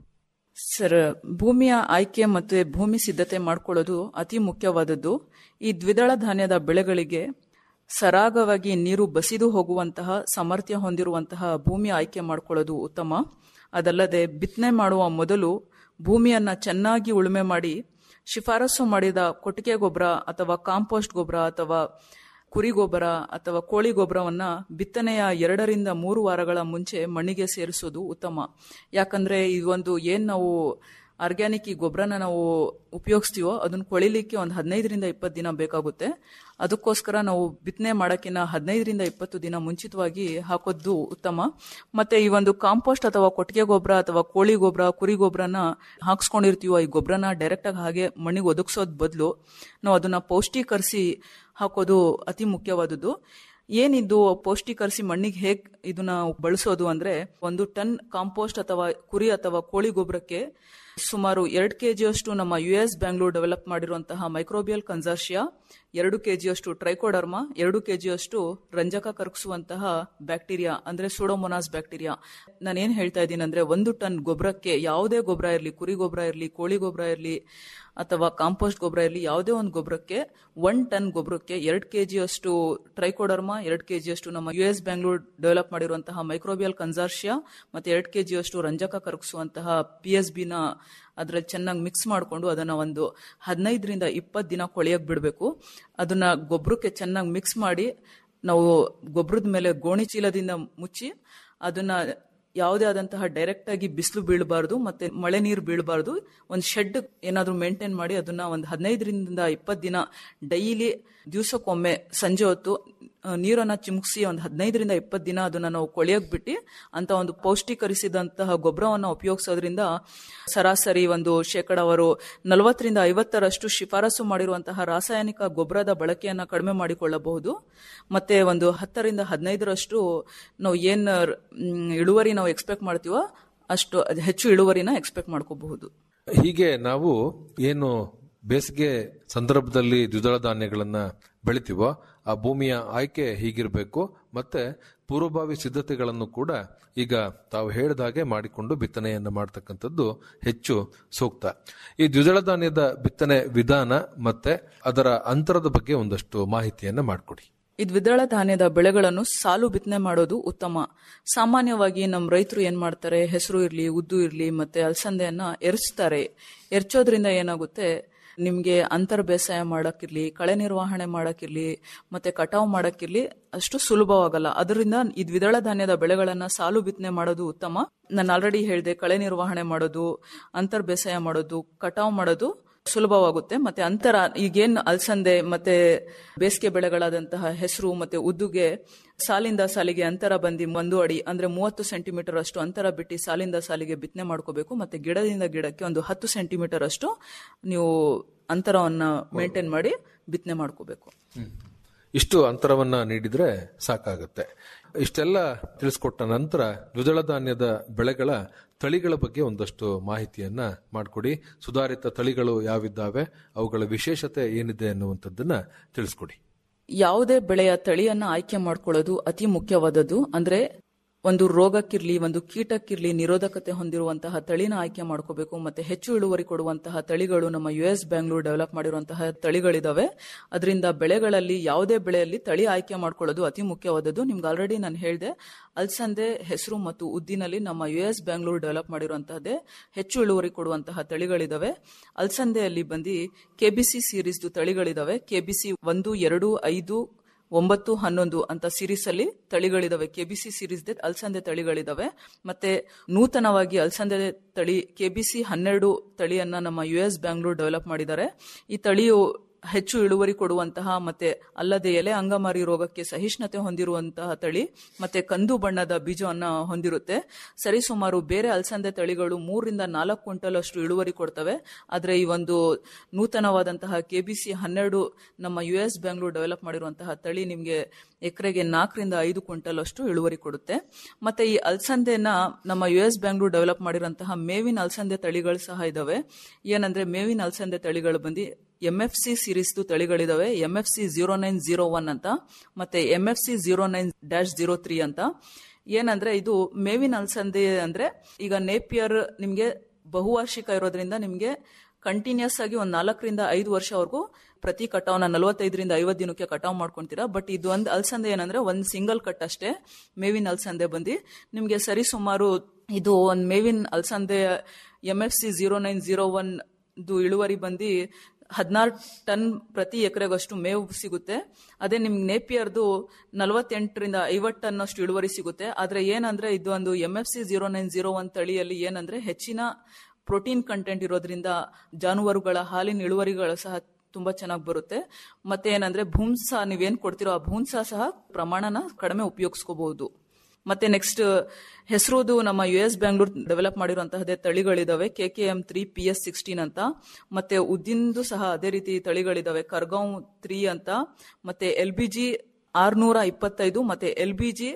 Speaker 4: ಸರ್ ಭೂಮಿಯ ಆಯ್ಕೆ ಮತ್ತು ಭೂಮಿ ಸಿದ್ಧತೆ ಮಾಡ್ಕೊಳ್ಳೋದು ಅತಿ ಮುಖ್ಯವಾದದ್ದು ಈ ದ್ವಿದಳ ಧಾನ್ಯದ ಬೆಳೆಗಳಿಗೆ ಸರಾಗವಾಗಿ ನೀರು ಬಸಿದು ಹೋಗುವಂತಹ ಸಾಮರ್ಥ್ಯ ಹೊಂದಿರುವಂತಹ ಭೂಮಿ ಆಯ್ಕೆ ಮಾಡ್ಕೊಳ್ಳೋದು ಉತ್ತಮ ಅದಲ್ಲದೆ ಬಿತ್ತನೆ ಮಾಡುವ ಮೊದಲು ಭೂಮಿಯನ್ನ ಚೆನ್ನಾಗಿ ಉಳುಮೆ ಮಾಡಿ ಶಿಫಾರಸು ಮಾಡಿದ ಕೊಟ್ಟಿಗೆ ಗೊಬ್ಬರ ಅಥವಾ ಕಾಂಪೋಸ್ಟ್ ಗೊಬ್ಬರ ಅಥವಾ ಕುರಿ ಗೊಬ್ಬರ ಅಥವಾ ಕೋಳಿ ಗೊಬ್ಬರವನ್ನ ಬಿತ್ತನೆಯ ಎರಡರಿಂದ ಮೂರು ವಾರಗಳ ಮುಂಚೆ ಮಣ್ಣಿಗೆ ಸೇರಿಸೋದು ಉತ್ತಮ ಯಾಕಂದ್ರೆ ಈ ಒಂದು ಏನ್ ನಾವು ಆರ್ಗ್ಯಾನಿಕ್ ಈ ಗೊಬ್ಬರನ ನಾವು ಉಪಯೋಗಿಸ್ತೀವೋ ಅದನ್ನ ಕೊಳಿಲಿಕ್ಕೆ ಒಂದು ಹದಿನೈದರಿಂದ ಇಪ್ಪತ್ತು ದಿನ ಬೇಕಾಗುತ್ತೆ ಅದಕ್ಕೋಸ್ಕರ ನಾವು ಬಿತ್ತನೆ ಮಾಡೋಕ್ಕಿಂತ ಹದಿನೈದರಿಂದ ಇಪ್ಪತ್ತು ದಿನ ಮುಂಚಿತವಾಗಿ ಹಾಕೋದು ಉತ್ತಮ ಮತ್ತೆ ಈ ಒಂದು ಕಾಂಪೋಸ್ಟ್ ಅಥವಾ ಕೊಟ್ಟಿಗೆ ಗೊಬ್ಬರ ಅಥವಾ ಕೋಳಿ ಗೊಬ್ಬರ ಕುರಿ ಗೊಬ್ಬರನ ಹಾಕ್ಸ್ಕೊಂಡಿರ್ತೀವೋ ಈ ಗೊಬ್ಬರನ ಡೈರೆಕ್ಟ್ ಆಗಿ ಹಾಗೆ ಮಣ್ಣಿಗೆ ಒದಗಿಸೋದ್ ಬದಲು ನಾವು ಅದನ್ನ ಪೌಷ್ಟೀಕರಿಸಿ ಹಾಕೋದು ಅತಿ ಮುಖ್ಯವಾದದ್ದು ಏನಿದ್ದು ಪೌಷ್ಟೀಕರಿಸಿ ಮಣ್ಣಿಗೆ ಹೇಗ್ ಇದನ್ನ ಬಳಸೋದು ಅಂದ್ರೆ ಒಂದು ಟನ್ ಕಾಂಪೋಸ್ಟ್ ಅಥವಾ ಕುರಿ ಅಥವಾ ಕೋಳಿ ಗೊಬ್ಬರಕ್ಕೆ ಸುಮಾರು ಎರಡು ಕೆಜಿಯಷ್ಟು ನಮ್ಮ ಯು ಎಸ್ ಬ್ಯಾಂಗ್ಳೂರ್ ಡೆವಲಪ್ ಮಾಡಿರುವಂತಹ ಮೈಕ್ರೋಬಿಯಲ್ ಕನ್ಸರ್ಷಿಯಾ ಎರಡು ಕೆಜಿಯಷ್ಟು ಟ್ರೈಕೋಡರ್ಮ ಎರಡು ಕೆಜಿಯಷ್ಟು ರಂಜಕ ಕರಗಿಸುವಂತಹ ಬ್ಯಾಕ್ಟೀರಿಯಾ ಅಂದ್ರೆ ಸೂಡೋಮೊನಾಸ್ ಬ್ಯಾಕ್ಟೀರಿಯಾ ನಾನೇನ್ ಹೇಳ್ತಾ ಇದ್ದೀನಿ ಅಂದ್ರೆ ಒಂದು ಟನ್ ಗೊಬ್ಬರಕ್ಕೆ ಯಾವುದೇ ಗೊಬ್ಬರ ಇರಲಿ ಕುರಿ ಗೊಬ್ಬರ ಇರಲಿ ಕೋಳಿ ಗೊಬ್ಬರ ಇರಲಿ ಅಥವಾ ಕಾಂಪೋಸ್ಟ್ ಗೊಬ್ಬರ ಇರಲಿ ಯಾವುದೇ ಒಂದು ಗೊಬ್ಬರಕ್ಕೆ ಒನ್ ಟನ್ ಗೊಬ್ಬರಕ್ಕೆ ಎರಡು ಕೆಜಿಯಷ್ಟು ಟ್ರೈಕೋಡರ್ಮ ಎರಡು ಕೆಜಿಯಷ್ಟು ನಮ್ಮ ಯು ಎಸ್ ಬ್ಯಾಂಗ್ಳೂರ್ ಡೆವಲಪ್ ಮಾಡಿರುವಂತಹ ಮೈಕ್ರೋಬಿಯಲ್ ಕನ್ಸಾರ್ಷಿಯಾ ಮತ್ತೆ ಎರಡು ಕೆಜಿಯಷ್ಟು ರಂಜಕ ಕರಗಿಸುವಂತಹ ಪಿ ಎಸ್ ಬಿನ ಅದ್ರಲ್ಲಿ ಚೆನ್ನಾಗಿ ಮಿಕ್ಸ್ ಮಾಡಿಕೊಂಡು ಅದನ್ನ ಒಂದು ಹದಿನೈದರಿಂದ ಇಪ್ಪತ್ತು ದಿನ ಕೊಳೆಯಕ್ಕೆ ಬಿಡಬೇಕು ಅದನ್ನ ಗೊಬ್ಬರಕ್ಕೆ ಚೆನ್ನಾಗಿ ಮಿಕ್ಸ್ ಮಾಡಿ ನಾವು ಗೊಬ್ಬರದ ಮೇಲೆ ಗೋಣಿ ಚೀಲದಿಂದ ಮುಚ್ಚಿ ಅದನ್ನ ಯಾವುದೇ ಆದಂತಹ ಡೈರೆಕ್ಟ್ ಆಗಿ ಬಿಸಿಲು ಬೀಳಬಾರ್ದು ಮತ್ತೆ ಮಳೆ ನೀರು ಬೀಳಬಾರ್ದು ಒಂದು ಶೆಡ್ ಏನಾದರೂ ಮೇಂಟೈನ್ ಮಾಡಿ ಅದನ್ನ ಒಂದು ಹದಿನೈದರಿಂದ ಇಪ್ಪತ್ತು ದಿನ ಡೈಲಿ ದಿವಸಕ್ಕೊಮ್ಮೆ ಸಂಜೆ ಹೊತ್ತು ಆ, ನೀರನ್ನ ಚಿಮುಕಿಸಿ ಒಂದು ಹದಿನೈದರಿಂದ ಇಪ್ಪತ್ತು ದಿನ ಅದನ್ನ ನಾವು ಕೊಳೆಯಕ್ ಬಿಟ್ಟು ಅಂತ ಒಂದು ಪೌಷ್ಟಿಕರಿಸಿದಂತಹ ಗೊಬ್ಬರವನ್ನು ಉಪಯೋಗಿಸೋದ್ರಿಂದ ಸರಾಸರಿ ಒಂದು ಶೇಕಡಾವರು ನಲವತ್ತರಿಂದ ಐವತ್ತರಷ್ಟು ಶಿಫಾರಸು ಮಾಡಿರುವಂತಹ ರಾಸಾಯನಿಕ ಗೊಬ್ಬರದ ಬಳಕೆಯನ್ನ ಕಡಿಮೆ ಮಾಡಿಕೊಳ್ಳಬಹುದು ಮತ್ತೆ ಒಂದು ಹತ್ತರಿಂದ ಹದಿನೈದರಷ್ಟು ನಾವು ಏನ್ ಮ್, ಇಳುವರಿ ನಾವು ಎಕ್ಸ್ಪೆಕ್ಟ್ ಮಾಡ್ತೀವೋ ಅಷ್ಟು ಅದ್ ಹೆಚ್ಚು ಇಳುವರಿನ ಎಕ್ಸ್ಪೆಕ್ಟ್ ಮಾಡ್ಕೋಬಹುದು
Speaker 2: ಹೀಗೆ ನಾವು ಏನು ಬೇಸಿಗೆ ಸಂದರ್ಭದಲ್ಲಿ ದ್ವಿದಳ ಧಾನ್ಯಗಳನ್ನ ಬೆಳಿತೀವೋ ಆ ಭೂಮಿಯ ಆಯ್ಕೆ ಹೀಗಿರಬೇಕು ಮತ್ತೆ ಪೂರ್ವಭಾವಿ ಸಿದ್ಧತೆಗಳನ್ನು ಕೂಡ ಈಗ ತಾವು ಹೇಳಿದ ಹಾಗೆ ಮಾಡಿಕೊಂಡು ಬಿತ್ತನೆಯನ್ನು ಮಾಡತಕ್ಕಂಥದ್ದು ಹೆಚ್ಚು ಸೂಕ್ತ ಈ ದ್ವಿದಳ ಧಾನ್ಯದ ಬಿತ್ತನೆ ವಿಧಾನ ಮತ್ತೆ ಅದರ ಅಂತರದ ಬಗ್ಗೆ ಒಂದಷ್ಟು ಮಾಹಿತಿಯನ್ನ ಮಾಡಿಕೊಡಿ
Speaker 4: ಈ ದ್ವಿದಳ ಧಾನ್ಯದ ಬೆಳೆಗಳನ್ನು ಸಾಲು ಬಿತ್ತನೆ ಮಾಡೋದು ಉತ್ತಮ ಸಾಮಾನ್ಯವಾಗಿ ನಮ್ಮ ರೈತರು ಏನ್ ಮಾಡ್ತಾರೆ ಹೆಸರು ಇರ್ಲಿ ಉದ್ದು ಇರ್ಲಿ ಮತ್ತೆ ಅಲಸಂದೆಯನ್ನ ಎರಚ್ತಾರೆ ಎರಚೋದ್ರಿಂದ ಏನಾಗುತ್ತೆ ನಿಮ್ಗೆ ಅಂತರ್ ಬೇಸಾಯ ಮಾಡಕ್ಕಿರ್ಲಿ ಕಳೆ ನಿರ್ವಹಣೆ ಮಾಡಕ್ಕಿರ್ಲಿ ಮತ್ತೆ ಕಟಾವು ಮಾಡಕ್ಕಿರ್ಲಿ ಅಷ್ಟು ಸುಲಭವಾಗಲ್ಲ ಅದರಿಂದ ಈ ದ್ವಿದಳ ಧಾನ್ಯದ ಬೆಳೆಗಳನ್ನ ಸಾಲು ಬಿತ್ತನೆ ಮಾಡೋದು ಉತ್ತಮ ನಾನು ಆಲ್ರೆಡಿ ಹೇಳಿದೆ ಕಳೆ ನಿರ್ವಹಣೆ ಮಾಡೋದು ಅಂತರ್ ಬೇಸಾಯ ಮಾಡೋದು ಕಟಾವು ಮಾಡೋದು ಸುಲಭವಾಗುತ್ತೆ ಮತ್ತೆ ಅಂತರ ಈಗೇನ್ ಅಲಸಂದೆ ಮತ್ತೆ ಬೇಸಿಗೆ ಬೆಳೆಗಳಾದಂತಹ ಹೆಸರು ಮತ್ತೆ ಉದ್ದುಗೆ ಸಾಲಿಂದ ಸಾಲಿಗೆ ಅಂತರ ಬಂದು ಒಂದು ಅಡಿ ಅಂದ್ರೆ ಮೂವತ್ತು ಸೆಂಟಿಮೀಟರ್ ಅಷ್ಟು ಅಂತರ ಬಿಟ್ಟು ಸಾಲಿಂದ ಸಾಲಿಗೆ ಬಿತ್ತನೆ ಮಾಡ್ಕೋಬೇಕು ಮತ್ತೆ ಗಿಡದಿಂದ ಗಿಡಕ್ಕೆ ಒಂದು ಹತ್ತು ಸೆಂಟಿಮೀಟರ್ ಅಷ್ಟು ನೀವು ಅಂತರವನ್ನ ಮೇಂಟೈನ್ ಮಾಡಿ ಬಿತ್ತನೆ ಮಾಡ್ಕೋಬೇಕು
Speaker 2: ಇಷ್ಟು ಅಂತರವನ್ನ ನೀಡಿದ್ರೆ ಸಾಕಾಗುತ್ತೆ ಇಷ್ಟೆಲ್ಲ ತಿಳಿಸ್ಕೊಟ್ಟ ನಂತರ ದ್ವಿದಳ ಧಾನ್ಯದ ಬೆಳೆಗಳ ತಳಿಗಳ ಬಗ್ಗೆ ಒಂದಷ್ಟು ಮಾಹಿತಿಯನ್ನ ಮಾಡಿಕೊಡಿ ಸುಧಾರಿತ ತಳಿಗಳು ಯಾವಿದ್ದಾವೆ ಅವುಗಳ ವಿಶೇಷತೆ ಏನಿದೆ ಅನ್ನುವಂಥದ್ದನ್ನ ತಿಳಿಸ್ಕೊಡಿ
Speaker 4: ಯಾವುದೇ ಬೆಳೆಯ ತಳಿಯನ್ನ ಆಯ್ಕೆ ಮಾಡ್ಕೊಳ್ಳೋದು ಅತಿ ಮುಖ್ಯವಾದದ್ದು ಅಂದ್ರೆ ಒಂದು ರೋಗಕ್ಕಿರ್ಲಿ ಒಂದು ಕೀಟಕ್ಕಿರ್ಲಿ ನಿರೋಧಕತೆ ಹೊಂದಿರುವಂತಹ ತಳಿನ ಆಯ್ಕೆ ಮಾಡ್ಕೋಬೇಕು ಮತ್ತೆ ಹೆಚ್ಚು ಇಳುವರಿ ಕೊಡುವಂತಹ ತಳಿಗಳು ನಮ್ಮ ಯು ಎಸ್ ಬ್ಯಾಂಗ್ಳೂರ್ ಡೆವಲಪ್ ಮಾಡಿರುವಂತಹ ತಳಿಗಳಿದಾವೆ ಅದರಿಂದ ಬೆಳೆಗಳಲ್ಲಿ ಯಾವುದೇ ಬೆಳೆಯಲ್ಲಿ ತಳಿ ಆಯ್ಕೆ ಮಾಡ್ಕೊಳ್ಳೋದು ಅತಿ ಮುಖ್ಯವಾದದ್ದು ನಿಮ್ಗೆ ಆಲ್ರೆಡಿ ನಾನು ಹೇಳಿದೆ ಅಲ್ಸಂದೆ ಹೆಸರು ಮತ್ತು ಉದ್ದಿನಲ್ಲಿ ನಮ್ಮ ಯು ಎಸ್ ಬ್ಯಾಂಗ್ಳೂರ್ ಡೆವಲಪ್ ಮಾಡಿರುವಂತಹದ್ದೇ ಹೆಚ್ಚು ಇಳುವರಿ ಕೊಡುವಂತಹ ತಳಿಗಳಿದಾವೆ ಅಲ್ಸಂದೆಯಲ್ಲಿ ಬಂದು ಕೆಬಿಸಿ ಸೀರೀಸ್ದು ತಳಿಗಳಿದಾವೆ ಕೆಬಿಸಿ ಒಂದು ಎರಡು ಐದು ಒಂಬತ್ತು ಹನ್ನೊಂದು ಅಂತ ಸೀರೀಸ್ ಅಲ್ಲಿ ತಳಿಗಳಿದಾವೆ ಕೆಬಿಸಿ ಸೀರೀಸ್ ಅಲ್ಸಂದೆ ತಳಿಗಳಿದಾವೆ ಮತ್ತೆ ನೂತನವಾಗಿ ಅಲ್ಸಂದೆ ತಳಿ ಕೆಬಿಸಿ ಹನ್ನೆರಡು ತಳಿಯನ್ನ ನಮ್ಮ ಯು ಎಸ್ ಬ್ಯಾಂಗ್ಳೂರ್ ಡೆವಲಪ್ ಮಾಡಿದ್ದಾರೆ ಈ ತಳಿಯು ಹೆಚ್ಚು ಇಳುವರಿ ಕೊಡುವಂತಹ ಮತ್ತೆ ಅಲ್ಲದೆ ಎಲೆ ಅಂಗಮಾರಿ ರೋಗಕ್ಕೆ ಸಹಿಷ್ಣುತೆ ಹೊಂದಿರುವಂತಹ ತಳಿ ಮತ್ತೆ ಕಂದು ಬಣ್ಣದ ಬೀಜವನ್ನ ಹೊಂದಿರುತ್ತೆ ಸರಿಸುಮಾರು ಬೇರೆ ಅಲಸಂದೆ ತಳಿಗಳು ಮೂರರಿಂದ ನಾಲ್ಕು ಕ್ವಿಂಟಲ್ ಅಷ್ಟು ಇಳುವರಿ ಕೊಡ್ತವೆ ಆದ್ರೆ ಈ ಒಂದು ನೂತನವಾದಂತಹ ಕೆಬಿಸಿ ಹನ್ನೆರಡು ನಮ್ಮ ಯು ಎಸ್ ಬ್ಯಾಂಗ್ಳೂರ್ ಡೆವಲಪ್ ಮಾಡಿರುವಂತಹ ತಳಿ ನಿಮಗೆ ಎಕರೆಗೆ ನಾಲ್ಕರಿಂದ ಐದು ಕ್ವಿಂಟಲ್ ಅಷ್ಟು ಇಳುವರಿ ಕೊಡುತ್ತೆ ಮತ್ತೆ ಈ ಅಲಸಂದೆನ ನಮ್ಮ ಯು ಎಸ್ ಬ್ಯಾಂಗ್ಳೂರ್ ಡೆವಲಪ್ ಮಾಡಿರುವಂತಹ ಮೇವಿನ ಅಲಸಂದೆ ತಳಿಗಳು ಸಹ ಇದಾವೆ ಏನಂದ್ರೆ ಮೇವಿನ ಅಲಸಂದೆ ತಳಿಗಳು ಬಂದು ಎಂ ಎಫ್ ಸಿ ಸೀರೀಸ್ದು ತಳಿಗಳಿದಾವೆ M F C zero nine zero one ಅಂತ ಮತ್ತೆ M F C zero nine dash zero three ಅಂತ ಏನಂದ್ರೆ ಇದು ಮೇವಿನ ಅಲಸಂದೆ ಅಂದ್ರೆ ಈಗ ನೇಪಿಯರ್ ನಿಮ್ಗೆ ಬಹುವಾರ್ಷಿಕ ಇರೋದ್ರಿಂದ ನಿಮ್ಗೆ ಕಂಟಿನ್ಯೂಸ್ ಆಗಿ ಒಂದ್ ನಾಲ್ಕರಿಂದ ಐದು ವರ್ಷವರೆಗೂ ಪ್ರತಿ ಕಟಾವ್ನ ನಲವತ್ತೈದರಿಂದ ಐವತ್ತು ದಿನಕ್ಕೆ ಕಟಾವ್ ಮಾಡ್ಕೊಂತೀರಾ ಬಟ್ ಇದು ಒಂದು ಅಲಸಂದೆ ಏನಂದ್ರೆ ಒಂದ್ ಸಿಂಗಲ್ ಕಟ್ ಅಷ್ಟೇ ಮೇವಿನ ಅಲಸಂದೆ ಬಂದು ನಿಮ್ಗೆ ಸರಿ ಸುಮಾರು ಇದು ಒಂದ್ ಮೇವಿನ ಅಲಸಂದೆ M F C zero nine zero one ಇಳುವರಿ ಬಂದು ಹದಿನಾರು ಟನ್ ಪ್ರತಿ ಎಕರೆಗಷ್ಟು ಮೇವು ಸಿಗುತ್ತೆ ಅದೇ ನಿಮ್ಗೆ ನೇಪಿಯರ್ದು ನಲವತ್ತೆಂಟರಿಂದ ಐವತ್ತು ಟನ್ ಅಷ್ಟು ಇಳುವರಿ ಸಿಗುತ್ತೆ ಆದ್ರೆ ಏನಂದ್ರೆ ಇದು ಒಂದು M F C zero nine zero one ತಳಿಯಲ್ಲಿ ಏನಂದ್ರೆ ಹೆಚ್ಚಿನ ಪ್ರೋಟೀನ್ ಕಂಟೆಂಟ್ ಇರೋದ್ರಿಂದ ಜಾನುವಾರುಗಳ ಹಾಲಿನ ಇಳುವರಿಗಳು ಸಹ ತುಂಬಾ ಚೆನ್ನಾಗಿ ಬರುತ್ತೆ ಮತ್ತೆ ಏನಂದ್ರೆ ಭೂಮ್ಸ ನೀವೇನ್ ಕೊಡ್ತಿರೋ ಆ ಭೂಮ್ಸ ಸಹ ಪ್ರಮಾಣನ ಕಡಿಮೆ ಉಪಯೋಗಿಸ್ಕೋಬಹುದು ಮತ್ತೆ ನೆಕ್ಸ್ಟ್ ಹೆಸರುದು ನಮ್ಮ ಯು ಎಸ್ ಬ್ಯಾಂಗ್ಳೂರ್ ಡೆವಲಪ್ ಮಾಡಿರುವಂತಹದೇ ತಳಿಗಳಿದಾವೆ K K M three P S sixteen ಅಂತ ಮತ್ತೆ ಉದ್ದಿಂದು ಸಹ ಅದೇ ರೀತಿ ತಳಿಗಳಿದಾವೆ ಕರ್ಗಾಂವ್ ತ್ರೀ ಅಂತ ಮತ್ತೆ ಎಲ್ ಬಿ ಜಿ ಆರ್ನೂರ ಇಪ್ಪತ್ತೈದು ಮತ್ತೆ ಎಲ್ ಬಿ ಜಿ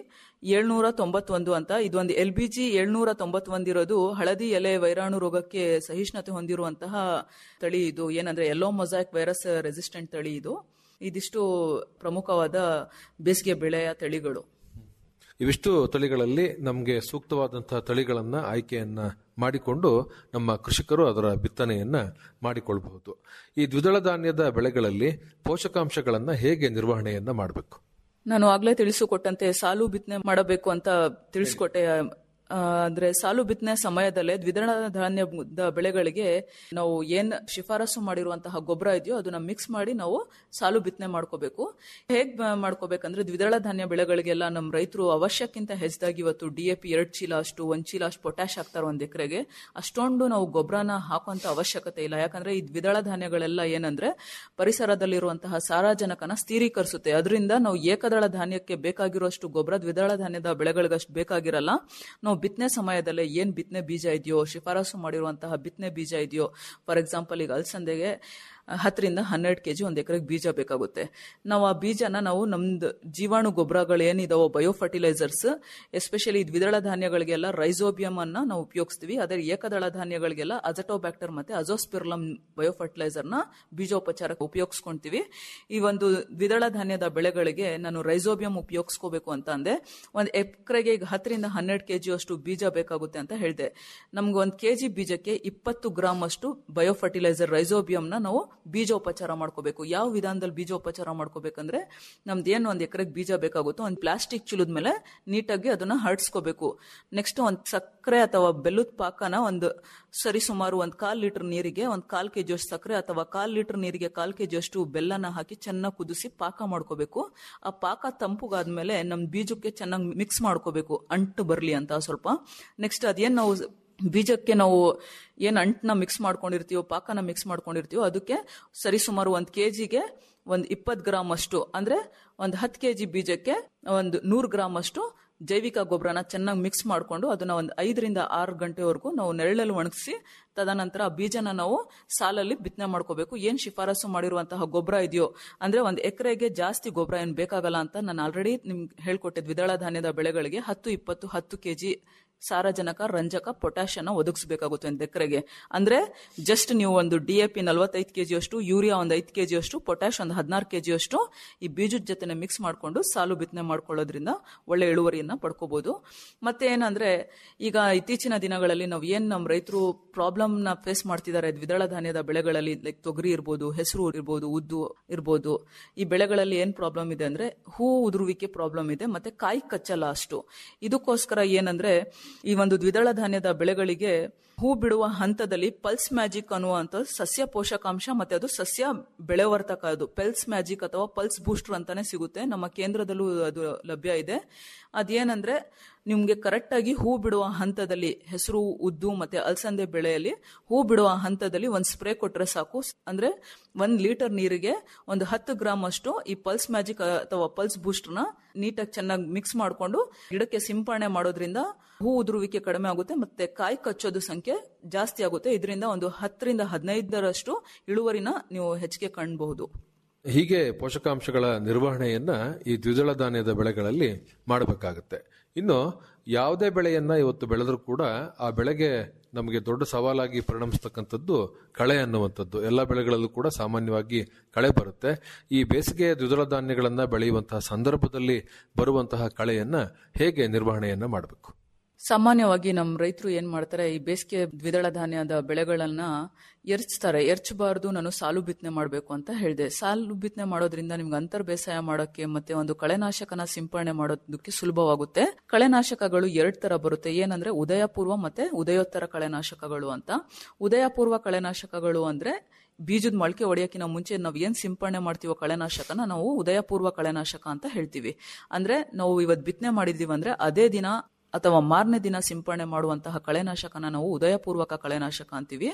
Speaker 4: ಏಳ್ನೂರ ತೊಂಬತ್ತೊಂದು ಅಂತ ಇದೊಂದು ಎಲ್ ಬಿ ಜಿ ಏಳ್ನೂರ ತೊಂಬತ್ತೊಂದಿರೋದು ಹಳದಿ ಎಲೆ ವೈರಾಣು ರೋಗಕ್ಕೆ ಸಹಿಷ್ಣುತೆ ಹೊಂದಿರುವಂತಹ ತಳಿ ಇದು ಏನಂದ್ರೆ ಎಲ್ಲೋ ಮೊಸಾಯಿಕ್ ವೈರಸ್ ರೆಸಿಸ್ಟೆಂಟ್ ತಳಿ ಇದು ಇದಿಷ್ಟು ಪ್ರಮುಖವಾದ ಬೇಸಿಗೆ ಬೆಳೆಯ ತಳಿಗಳು
Speaker 2: ಇವಿಷ್ಟು ತಳಿಗಳಲ್ಲಿ ನಮಗೆ ಸೂಕ್ತವಾದಂತಹ ತಳಿಗಳನ್ನ ಆಯ್ಕೆಯನ್ನ ಮಾಡಿಕೊಂಡು ನಮ್ಮ ಕೃಷಿಕರು ಅದರ ಬಿತ್ತನೆಯನ್ನ ಮಾಡಿಕೊಳ್ಳಬಹುದು ಈ ದ್ವಿದಳ ಧಾನ್ಯದ ಬೆಳೆಗಳಲ್ಲಿ ಪೋಷಕಾಂಶಗಳನ್ನ ಹೇಗೆ ನಿರ್ವಹಣೆಯನ್ನ ಮಾಡಬೇಕು
Speaker 4: ನಾನು ಆಗ್ಲೇ ತಿಳಿಸಿಕೊಟ್ಟಂತೆ ಸಾಲು ಬಿತ್ತನೆ ಮಾಡಬೇಕು ಅಂತ ತಿಳಿಸ್ಕೊಟ್ಟೆ ಆ, ಅಂದ್ರೆ ಸಾಲು ಬಿತ್ತನೆ ಸಮಯದಲ್ಲೇ ದ್ವಿದಳ ಧಾನ್ಯದ ಬೆಳೆಗಳಿಗೆ ನಾವು ಏನ್ ಶಿಫಾರಸು ಮಾಡಿರುವಂತಹ ಗೊಬ್ಬರ ಇದೆಯೋ ಅದನ್ನ ಮಿಕ್ಸ್ ಮಾಡಿ ನಾವು ಸಾಲು ಬಿತ್ತನೆ ಮಾಡ್ಕೋಬೇಕು ಹೇಗ್ ಬ- ಮಾಡ್ಕೋಬೇಕಂದ್ರೆ ದ್ವಿದಳ ಧಾನ್ಯ ಬೆಳೆಗಳಿಗೆಲ್ಲ ನಮ್ಮ ರೈತರು ಅವಶ್ಯಕ್ಕಿಂತ ಹೆಚ್ಚಾಗಿ ಇವತ್ತು ಡಿ ಎ ಪಿ ಎರಡ್ ಚೀಲ ಅಷ್ಟು ಒಂದ್ ಚೀಲ ಅಷ್ಟು ಪೊಟ್ಯಾಶ್ ಹಾಕ್ತಾರೆ ಒಂದ್ ಎಕರೆಗೆ ಅಷ್ಟೊಂದು ನಾವು ಗೊಬ್ಬರನ ಹಾಕುವಂತ ಅವಶ್ಯಕತೆ ಇಲ್ಲ ಯಾಕಂದ್ರೆ ಈ ದ್ವಿದಳ ಧಾನ್ಯಗಳೆಲ್ಲ ಏನಂದ್ರೆ ಪರಿಸರದಲ್ಲಿರುವಂತಹ ಸಾರಾಜನಕನ ಸ್ಥಿರೀಕರಿಸುತ್ತೆ ಅದರಿಂದ ನಾವು ಏಕದಳ ಧಾನ್ಯಕ್ಕೆ ಬೇಕಾಗಿರುವಷ್ಟು ಗೊಬ್ಬರ ದ್ವಿದಳ ಧಾನ್ಯದ ಬೆಳೆಗಳಿಗಷ್ಟು ಬೇಕಾಗಿರಲ್ಲ ನಾವು ಬಿತ್ತನೆ ಸಮಯದಲ್ಲೇ ಏನ್ ಬಿತ್ತನೆ ಬೀಜ ಇದೆಯೋ ಶಿಫಾರಸು ಮಾಡಿರುವಂತಹ ಬಿತ್ತನೆ ಬೀಜ ಇದೆಯೋ ಫಾರ್ ಎಕ್ಸಾಂಪಲ್ ಈಗ ಅಲಸಂದೆಗೆ ಹತ್ತರಿಂದ ಹನ್ನೆರಡು ಕೆಜಿ ಒಂದ್ ಎಕರೆಗೆ ಬೀಜ ಬೇಕಾಗುತ್ತೆ ನಾವು ಆ ಬೀಜನ ನಾವು ನಮ್ದು ಜೀವಾಣು ಗೊಬ್ಬರಗಳು ಏನಿದಾವೋ ಬಯೋ ಫರ್ಟಿಲೈಸರ್ಸ್ ಎಸ್ಪೆಷಲಿ ದ್ವಿದಳ ಧಾನ್ಯಗಳಿಗೆಲ್ಲ ರೈಸೋಬಿಯಂ ಅನ್ನ ನಾವು ಉಪಯೋಗಿಸ್ತೀವಿ ಅದೇ ಏಕದಳ ಧಾನ್ಯಗಳಿಗೆಲ್ಲ ಅಜಟೋಬ್ಯಾಕ್ಟರ್ ಮತ್ತೆ ಅಜೋಸ್ಪಿರ್ಲಮ್ ಬಯೋ ಫರ್ಟಿಲೈಸರ್ ನ ಬೀಜೋಪಚಾರಕ್ಕೆ ಉಪಯೋಗಿಸ್ಕೊಂತೀವಿ ಈ ಒಂದು ದ್ವಿದಳ ಧಾನ್ಯದ ಬೆಳೆಗಳಿಗೆ ನಾನು ರೈಸೋಬಿಯಂ ಉಪಯೋಗಿಸ್ಕೋಬೇಕು ಅಂತ ಅಂದೆ ಒಂದ್ ಎಕರೆಗೆ ಈಗ ಹತ್ತರಿಂದ ಹನ್ನೆರಡು ಕೆಜಿ ಅಷ್ಟು ಬೀಜ ಬೇಕಾಗುತ್ತೆ ಅಂತ ಹೇಳಿದೆ ನಮ್ಗೆ ಒಂದ್ ಕೆಜಿ ಬೀಜಕ್ಕೆ ಇಪ್ಪತ್ತು ಗ್ರಾಮ್ ಅಷ್ಟು ಬಯೋ ಫರ್ಟಿಲೈಸರ್ ರೈಸೋಬಿಯಂನ ನಾವು ಬೀಜೋಪಚಾರ ಮಾಡ್ಕೋಬೇಕು ಯಾವ ವಿಧಾನದಲ್ಲಿ ಬೀಜೋಪಚಾರ ಮಾಡ್ಕೋಬೇಕಂದ್ರೆ ನಮ್ದು ಏನು ಒಂದ್ ಎಕರೆಗೆ ಬೀಜ ಬೇಕಾಗುತ್ತೋ ಒಂದು ಪ್ಲಾಸ್ಟಿಕ್ ಚೀಲದ ಮೇಲೆ ನೀಟಾಗಿ ಅದನ್ನ ಹರಡ್ಸ್ಕೋಬೇಕು ನೆಕ್ಸ್ಟ್ ಒಂದ್ ಸಕ್ಕರೆ ಅಥವಾ ಬೆಲ್ಲದ ಪಾಕನ ಒಂದು ಸರಿ ಸುಮಾರು ಒಂದ್ ಕಾಲ್ ಲೀಟರ್ ನೀರಿಗೆ ಒಂದ್ ಕಾಲ್ ಕೆಜಿ ಅಷ್ಟು ಸಕ್ಕರೆ ಅಥವಾ ಕಾಲ್ ಲೀಟರ್ ನೀರಿಗೆ ಕಾಲ್ ಕೆಜಿ ಅಷ್ಟು ಬೆಲ್ಲನ ಹಾಕಿ ಚೆನ್ನಾಗಿ ಕುದಿಸಿ ಪಾಕ ಮಾಡ್ಕೋಬೇಕು ಆ ಪಾಕ ತಂಪುಗಾದ್ಮೇಲೆ ನಮ್ ಬೀಜಕ್ಕೆ ಚೆನ್ನಾಗಿ ಮಿಕ್ಸ್ ಮಾಡ್ಕೋಬೇಕು ಅಂಟು ಬರ್ಲಿ ಅಂತ ಸ್ವಲ್ಪ ನೆಕ್ಸ್ಟ್ ಅದೇನ್ ನಾವು ಬೀಜಕ್ಕೆ ನಾವು ಏನ್ ಅಂಟನ್ನ ಮಿಕ್ಸ್ ಮಾಡ್ಕೊಂಡಿರ್ತೀವೋ ಪಾಕನ ಮಿಕ್ಸ್ ಮಾಡ್ಕೊಂಡಿರ್ತೀವೋ ಅದಕ್ಕೆ ಸರಿ ಸುಮಾರು ಒಂದ್ ಕೆಜಿಗೆ ಒಂದ್ ಇಪ್ಪತ್ ಗ್ರಾಮ್ ಅಷ್ಟು ಅಂದ್ರೆ ಒಂದ್ ಹತ್ತು ಕೆಜಿ ಬೀಜಕ್ಕೆ ಒಂದು ನೂರು ಗ್ರಾಮ್ ಅಷ್ಟು ಜೈವಿಕ ಗೊಬ್ಬರನ ಚೆನ್ನಾಗಿ ಮಿಕ್ಸ್ ಮಾಡ್ಕೊಂಡು ಅದನ್ನ ಒಂದು ಐದರಿಂದ ಆರು ಗಂಟೆವರೆಗೂ ನಾವು ನೆರಳಲ್ಲಿ ಒಣಗಿಸಿ ತದನಂತರ ಆ ಬೀಜನ ನಾವು ಸಾಲಲ್ಲಿ ಬಿತ್ತನೆ ಮಾಡ್ಕೋಬೇಕು ಏನ್ ಶಿಫಾರಸು ಮಾಡಿರುವಂತಹ ಗೊಬ್ಬರ ಇದೆಯೋ ಅಂದ್ರೆ ಒಂದ್ ಎಕರೆಗೆ ಜಾಸ್ತಿ ಗೊಬ್ಬರ ಏನ್ ಬೇಕಾಗಲ್ಲ ಅಂತ ನಾನು ಆಲ್ರೆಡಿ ನಿಮ್ಗೆ ಹೇಳ್ಕೊಟ್ಟೆ ದ್ವಿದಳ ಧಾನ್ಯದ ಬೆಳೆಗಳಿಗೆ ಹತ್ತು ಇಪ್ಪತ್ತು ಹತ್ತು ಕೆಜಿ ಸಾರಜನಕ ರಂಜಕ ಪೊಟ್ಯಾಶ್ ಅನ್ನ ಒದಗಿಸಬೇಕಾಗುತ್ತೆ ಒಂದು ಎಕರೆಗೆ ಅಂದ್ರೆ ಜಸ್ಟ್ ನೀವು ಒಂದು ಡಿ ಎ ಪಿ ನಲವತ್ತೈದು ಕೆಜಿ ಅಷ್ಟು ಯೂರಿಯಾ ಒಂದು ಐದು ಕೆಜಿ ಅಷ್ಟು ಪೊಟ್ಯಾಶ್ ಒಂದು ಹದಿನಾರು ಕೆಜಿ ಅಷ್ಟು ಈ ಬೀಜದ ಜೊತೆ ಮಿಕ್ಸ್ ಮಾಡ್ಕೊಂಡು ಸಾಲು ಬಿತ್ತನೆ ಮಾಡ್ಕೊಳ್ಳೋದ್ರಿಂದ ಒಳ್ಳೆ ಇಳುವರಿಯನ್ನ ಪಡ್ಕೋಬಹುದು ಮತ್ತೆ ಏನಂದ್ರೆ ಈಗ ಇತ್ತೀಚಿನ ದಿನಗಳಲ್ಲಿ ನಾವು ಏನ್ ನಮ್ಮ ರೈತರು ಪ್ರಾಬ್ಲಮ್ ನ ಫೇಸ್ ಮಾಡ್ತಿದ್ದಾರೆ ದ್ವಿದಳ ಧಾನ್ಯದ ಬೆಳೆಗಳಲ್ಲಿ ಲೈಕ್ ತೊಗರಿ ಇರ್ಬೋದು ಹೆಸರು ಇರ್ಬೋದು ಉದ್ದು ಇರ್ಬೋದು ಈ ಬೆಳೆಗಳಲ್ಲಿ ಏನ್ ಪ್ರಾಬ್ಲಮ್ ಇದೆ ಅಂದ್ರೆ ಹೂ ಉದುರುವಿಕೆ ಪ್ರಾಬ್ಲಮ್ ಇದೆ ಮತ್ತೆ ಕಾಯಿ ಕಚ್ಚಲ್ಲ ಅಷ್ಟು ಇದಕ್ಕೋಸ್ಕರ ಏನಂದ್ರೆ ಈ ಒಂದು ದ್ವಿದಳ ಧಾನ್ಯದ ಬೆಳೆಗಳಿಗೆ ಹೂ ಬಿಡುವ ಹಂತದಲ್ಲಿ ಪಲ್ಸ್ ಮ್ಯಾಜಿಕ್ ಅನ್ನುವಂಥ ಸಸ್ಯ ಪೋಷಕಾಂಶ ಮತ್ತೆ ಅದು ಸಸ್ಯ ಬೆಳೆವರ್ತಕ ಅದು ಪಲ್ಸ್ ಮ್ಯಾಜಿಕ್ ಅಥವಾ ಪಲ್ಸ್ ಬೂಸ್ಟರ್ ಅಂತಾನೆ ಸಿಗುತ್ತೆ ನಮ್ಮ ಕೇಂದ್ರದಲ್ಲೂ ಅದು ಲಭ್ಯ ಇದೆ ಅದೇನಂದ್ರೆ ನಿಮ್ಗೆ ಕರೆಕ್ಟ್ ಆಗಿ ಹೂ ಬಿಡುವ ಹಂತದಲ್ಲಿ ಹೆಸರು ಉದ್ದು ಮತ್ತೆ ಅಲಸಂದೆ ಬೆಳೆಯಲ್ಲಿ ಹೂ ಬಿಡುವ ಹಂತದಲ್ಲಿ ಒಂದ್ ಸ್ಪ್ರೇ ಕೊಟ್ರೆ ಸಾಕು ಅಂದ್ರೆ ಒಂದ್ ಲೀಟರ್ ನೀರಿಗೆ ಒಂದು ಹತ್ತು ಗ್ರಾಮ್ ಅಷ್ಟು ಈ ಪಲ್ಸ್ ಮ್ಯಾಜಿಕ್ ಅಥವಾ ಪಲ್ಸ್ ಬೂಸ್ಟರ್ನ ನೀಟಾಗಿ ಚೆನ್ನಾಗಿ ಮಿಕ್ಸ್ ಮಾಡಿಕೊಂಡು ಗಿಡಕ್ಕೆ ಸಿಂಪರಣೆ ಮಾಡೋದ್ರಿಂದ ಹೂ ಉದುರುವಿಕೆ ಕಡಿಮೆ ಆಗುತ್ತೆ ಮತ್ತೆ ಕಾಯಿ ಕಚ್ಚೋದು ಸಂಖ್ಯೆ ಜಾಸ್ತಿ ಆಗುತ್ತೆ ಇದರಿಂದ ಒಂದು ಹತ್ತರಿಂದ ಹದಿನೈದರಷ್ಟು ಇಳುವರಿನ ನೀವು ಹೆಚ್ಚಿಗೆ ಕಾಣಬಹುದು
Speaker 2: ಹೀಗೆ ಪೋಷಕಾಂಶಗಳ ನಿರ್ವಹಣೆಯನ್ನ ಈ ದ್ವಿದಳ ಧಾನ್ಯದ ಬೆಳೆಗಳಲ್ಲಿ ಮಾಡಬೇಕಾಗುತ್ತೆ ಇನ್ನು ಯಾವುದೇ ಬೆಳೆಯನ್ನ ಇವತ್ತು ಬೆಳೆದ್ರೂ ಕೂಡ ಆ ಬೆಳೆಗೆ ನಮಗೆ ದೊಡ್ಡ ಸವಾಲಾಗಿ ಪರಿಣಮಿಸ್ತಕ್ಕಂಥದ್ದು ಕಳೆ ಅನ್ನುವಂಥದ್ದು ಎಲ್ಲ ಬೆಳೆಗಳಲ್ಲೂ ಕೂಡ ಸಾಮಾನ್ಯವಾಗಿ ಕಳೆ ಬರುತ್ತೆ ಈ ಬೇಸಿಗೆ ದ್ವಿದಳ ಧಾನ್ಯಗಳನ್ನ ಬೆಳೆಯುವಂತಹ ಸಂದರ್ಭದಲ್ಲಿ ಬರುವಂತಹ ಕಳೆಯನ್ನ ಹೇಗೆ ನಿರ್ವಹಣೆಯನ್ನ ಮಾಡಬೇಕು
Speaker 4: ಸಾಮಾನ್ಯವಾಗಿ ನಮ್ಮ ರೈತರು ಏನ್ ಮಾಡ್ತಾರೆ ಈ ಬೇಸಿಗೆ ದ್ವಿದಳ ಧಾನ್ಯದ ಬೆಳೆಗಳನ್ನ ಎರ್ಚ್ತಾರೆ ಎರ್ಚಬಾರ್ದು ನಾನು ಸಾಲು ಬಿತ್ತನೆ ಮಾಡಬೇಕು ಅಂತ ಹೇಳಿದೆ ಸಾಲು ಬಿತ್ತನೆ ಮಾಡೋದ್ರಿಂದ ನಿಮ್ಗೆ ಅಂತರ್ ಬೇಸಾಯ ಮಾಡೋಕ್ಕೆ ಮತ್ತೆ ಒಂದು ಕಳೆನಾಶಕನ ಸಿಂಪರಣೆ ಮಾಡೋದಕ್ಕೆ ಸುಲಭವಾಗುತ್ತೆ ಕಳೆನಾಶಕಗಳು ಎರಡ್ ತರ ಬರುತ್ತೆ ಏನಂದ್ರೆ ಉದಯಪೂರ್ವ ಮತ್ತೆ ಉದಯೋತ್ತರ ಕಳೆನಾಶಕಗಳು ಅಂತ ಉದಯಪೂರ್ವ ಕಳೆನಾಶಕಗಳು ಅಂದ್ರೆ ಬೀಜದ ಮೊಳಕೆ ಹೊಡೆಯೋಕ್ಕಿಂತ ಮುಂಚೆ ನಾವು ಏನ್ ಸಿಂಪರಣೆ ಮಾಡ್ತೀವೋ ಕಳೆನಾಶಕನ ನಾವು ಉದಯಪೂರ್ವ ಕಳೆನಾಶಕ ಅಂತ ಹೇಳ್ತೀವಿ ಅಂದ್ರೆ ನಾವು ಇವತ್ತು ಬಿತ್ತನೆ ಮಾಡಿದೀವಿ ಅಂದ್ರೆ ಅದೇ ದಿನ ಅಥವಾ ಮಾರನೇ ದಿನ ಸಿಂಪರಣೆ ಮಾಡುವಂತಹ ಕಳೆನಾಶಕನ ನಾವು ಉದಯಪೂರ್ವಕ ಕಳೆನಾಶಕ ಅಂತೀವಿ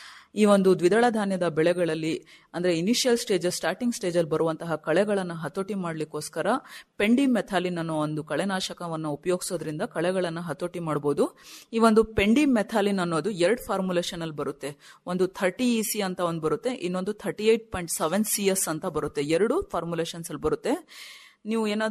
Speaker 4: ಈ ಒಂದು ದ್ವಿದಳ ಧಾನ್ಯದ ಬೆಳೆಗಳಲ್ಲಿ ಅಂದ್ರೆ ಇನಿಷಿಯಲ್ ಸ್ಟೇಜ್ ಸ್ಟಾರ್ಟಿಂಗ್ ಸ್ಟೇಜ್ ಅಲ್ಲಿ ಬರುವಂತಹ ಕಳೆಗಳನ್ನು ಹತೋಟಿ ಮಾಡ್ಲಿಕ್ಕೋಸ್ಕರ ಪೆಂಡಿ ಮೆಥಾಲಿನ್ ಅನ್ನೋ ಒಂದು ಕಳೆನಾಶಕವನ್ನು ಉಪಯೋಗಿಸೋದ್ರಿಂದ ಕಳೆಗಳನ್ನ ಹತೋಟಿ ಮಾಡಬಹುದು ಈ ಒಂದು ಪೆಂಡಿ ಮೆಥಾಲಿನ್ ಅನ್ನೋದು ಎರಡು ಫಾರ್ಮುಲೇಷನ್ ಅಲ್ಲಿ ಬರುತ್ತೆ ಒಂದು ಥರ್ಟಿ ಇ ಸಿ ಅಂತ ಒಂದು ಬರುತ್ತೆ ಇನ್ನೊಂದು thirty eight point seven C S ಅಂತ ಬರುತ್ತೆ ಎರಡು ಫಾರ್ಮುಲೇಷನ್ಸ್ ಅಲ್ಲಿ ಬರುತ್ತೆ ನೀವು ಏನಾದ್ರೂ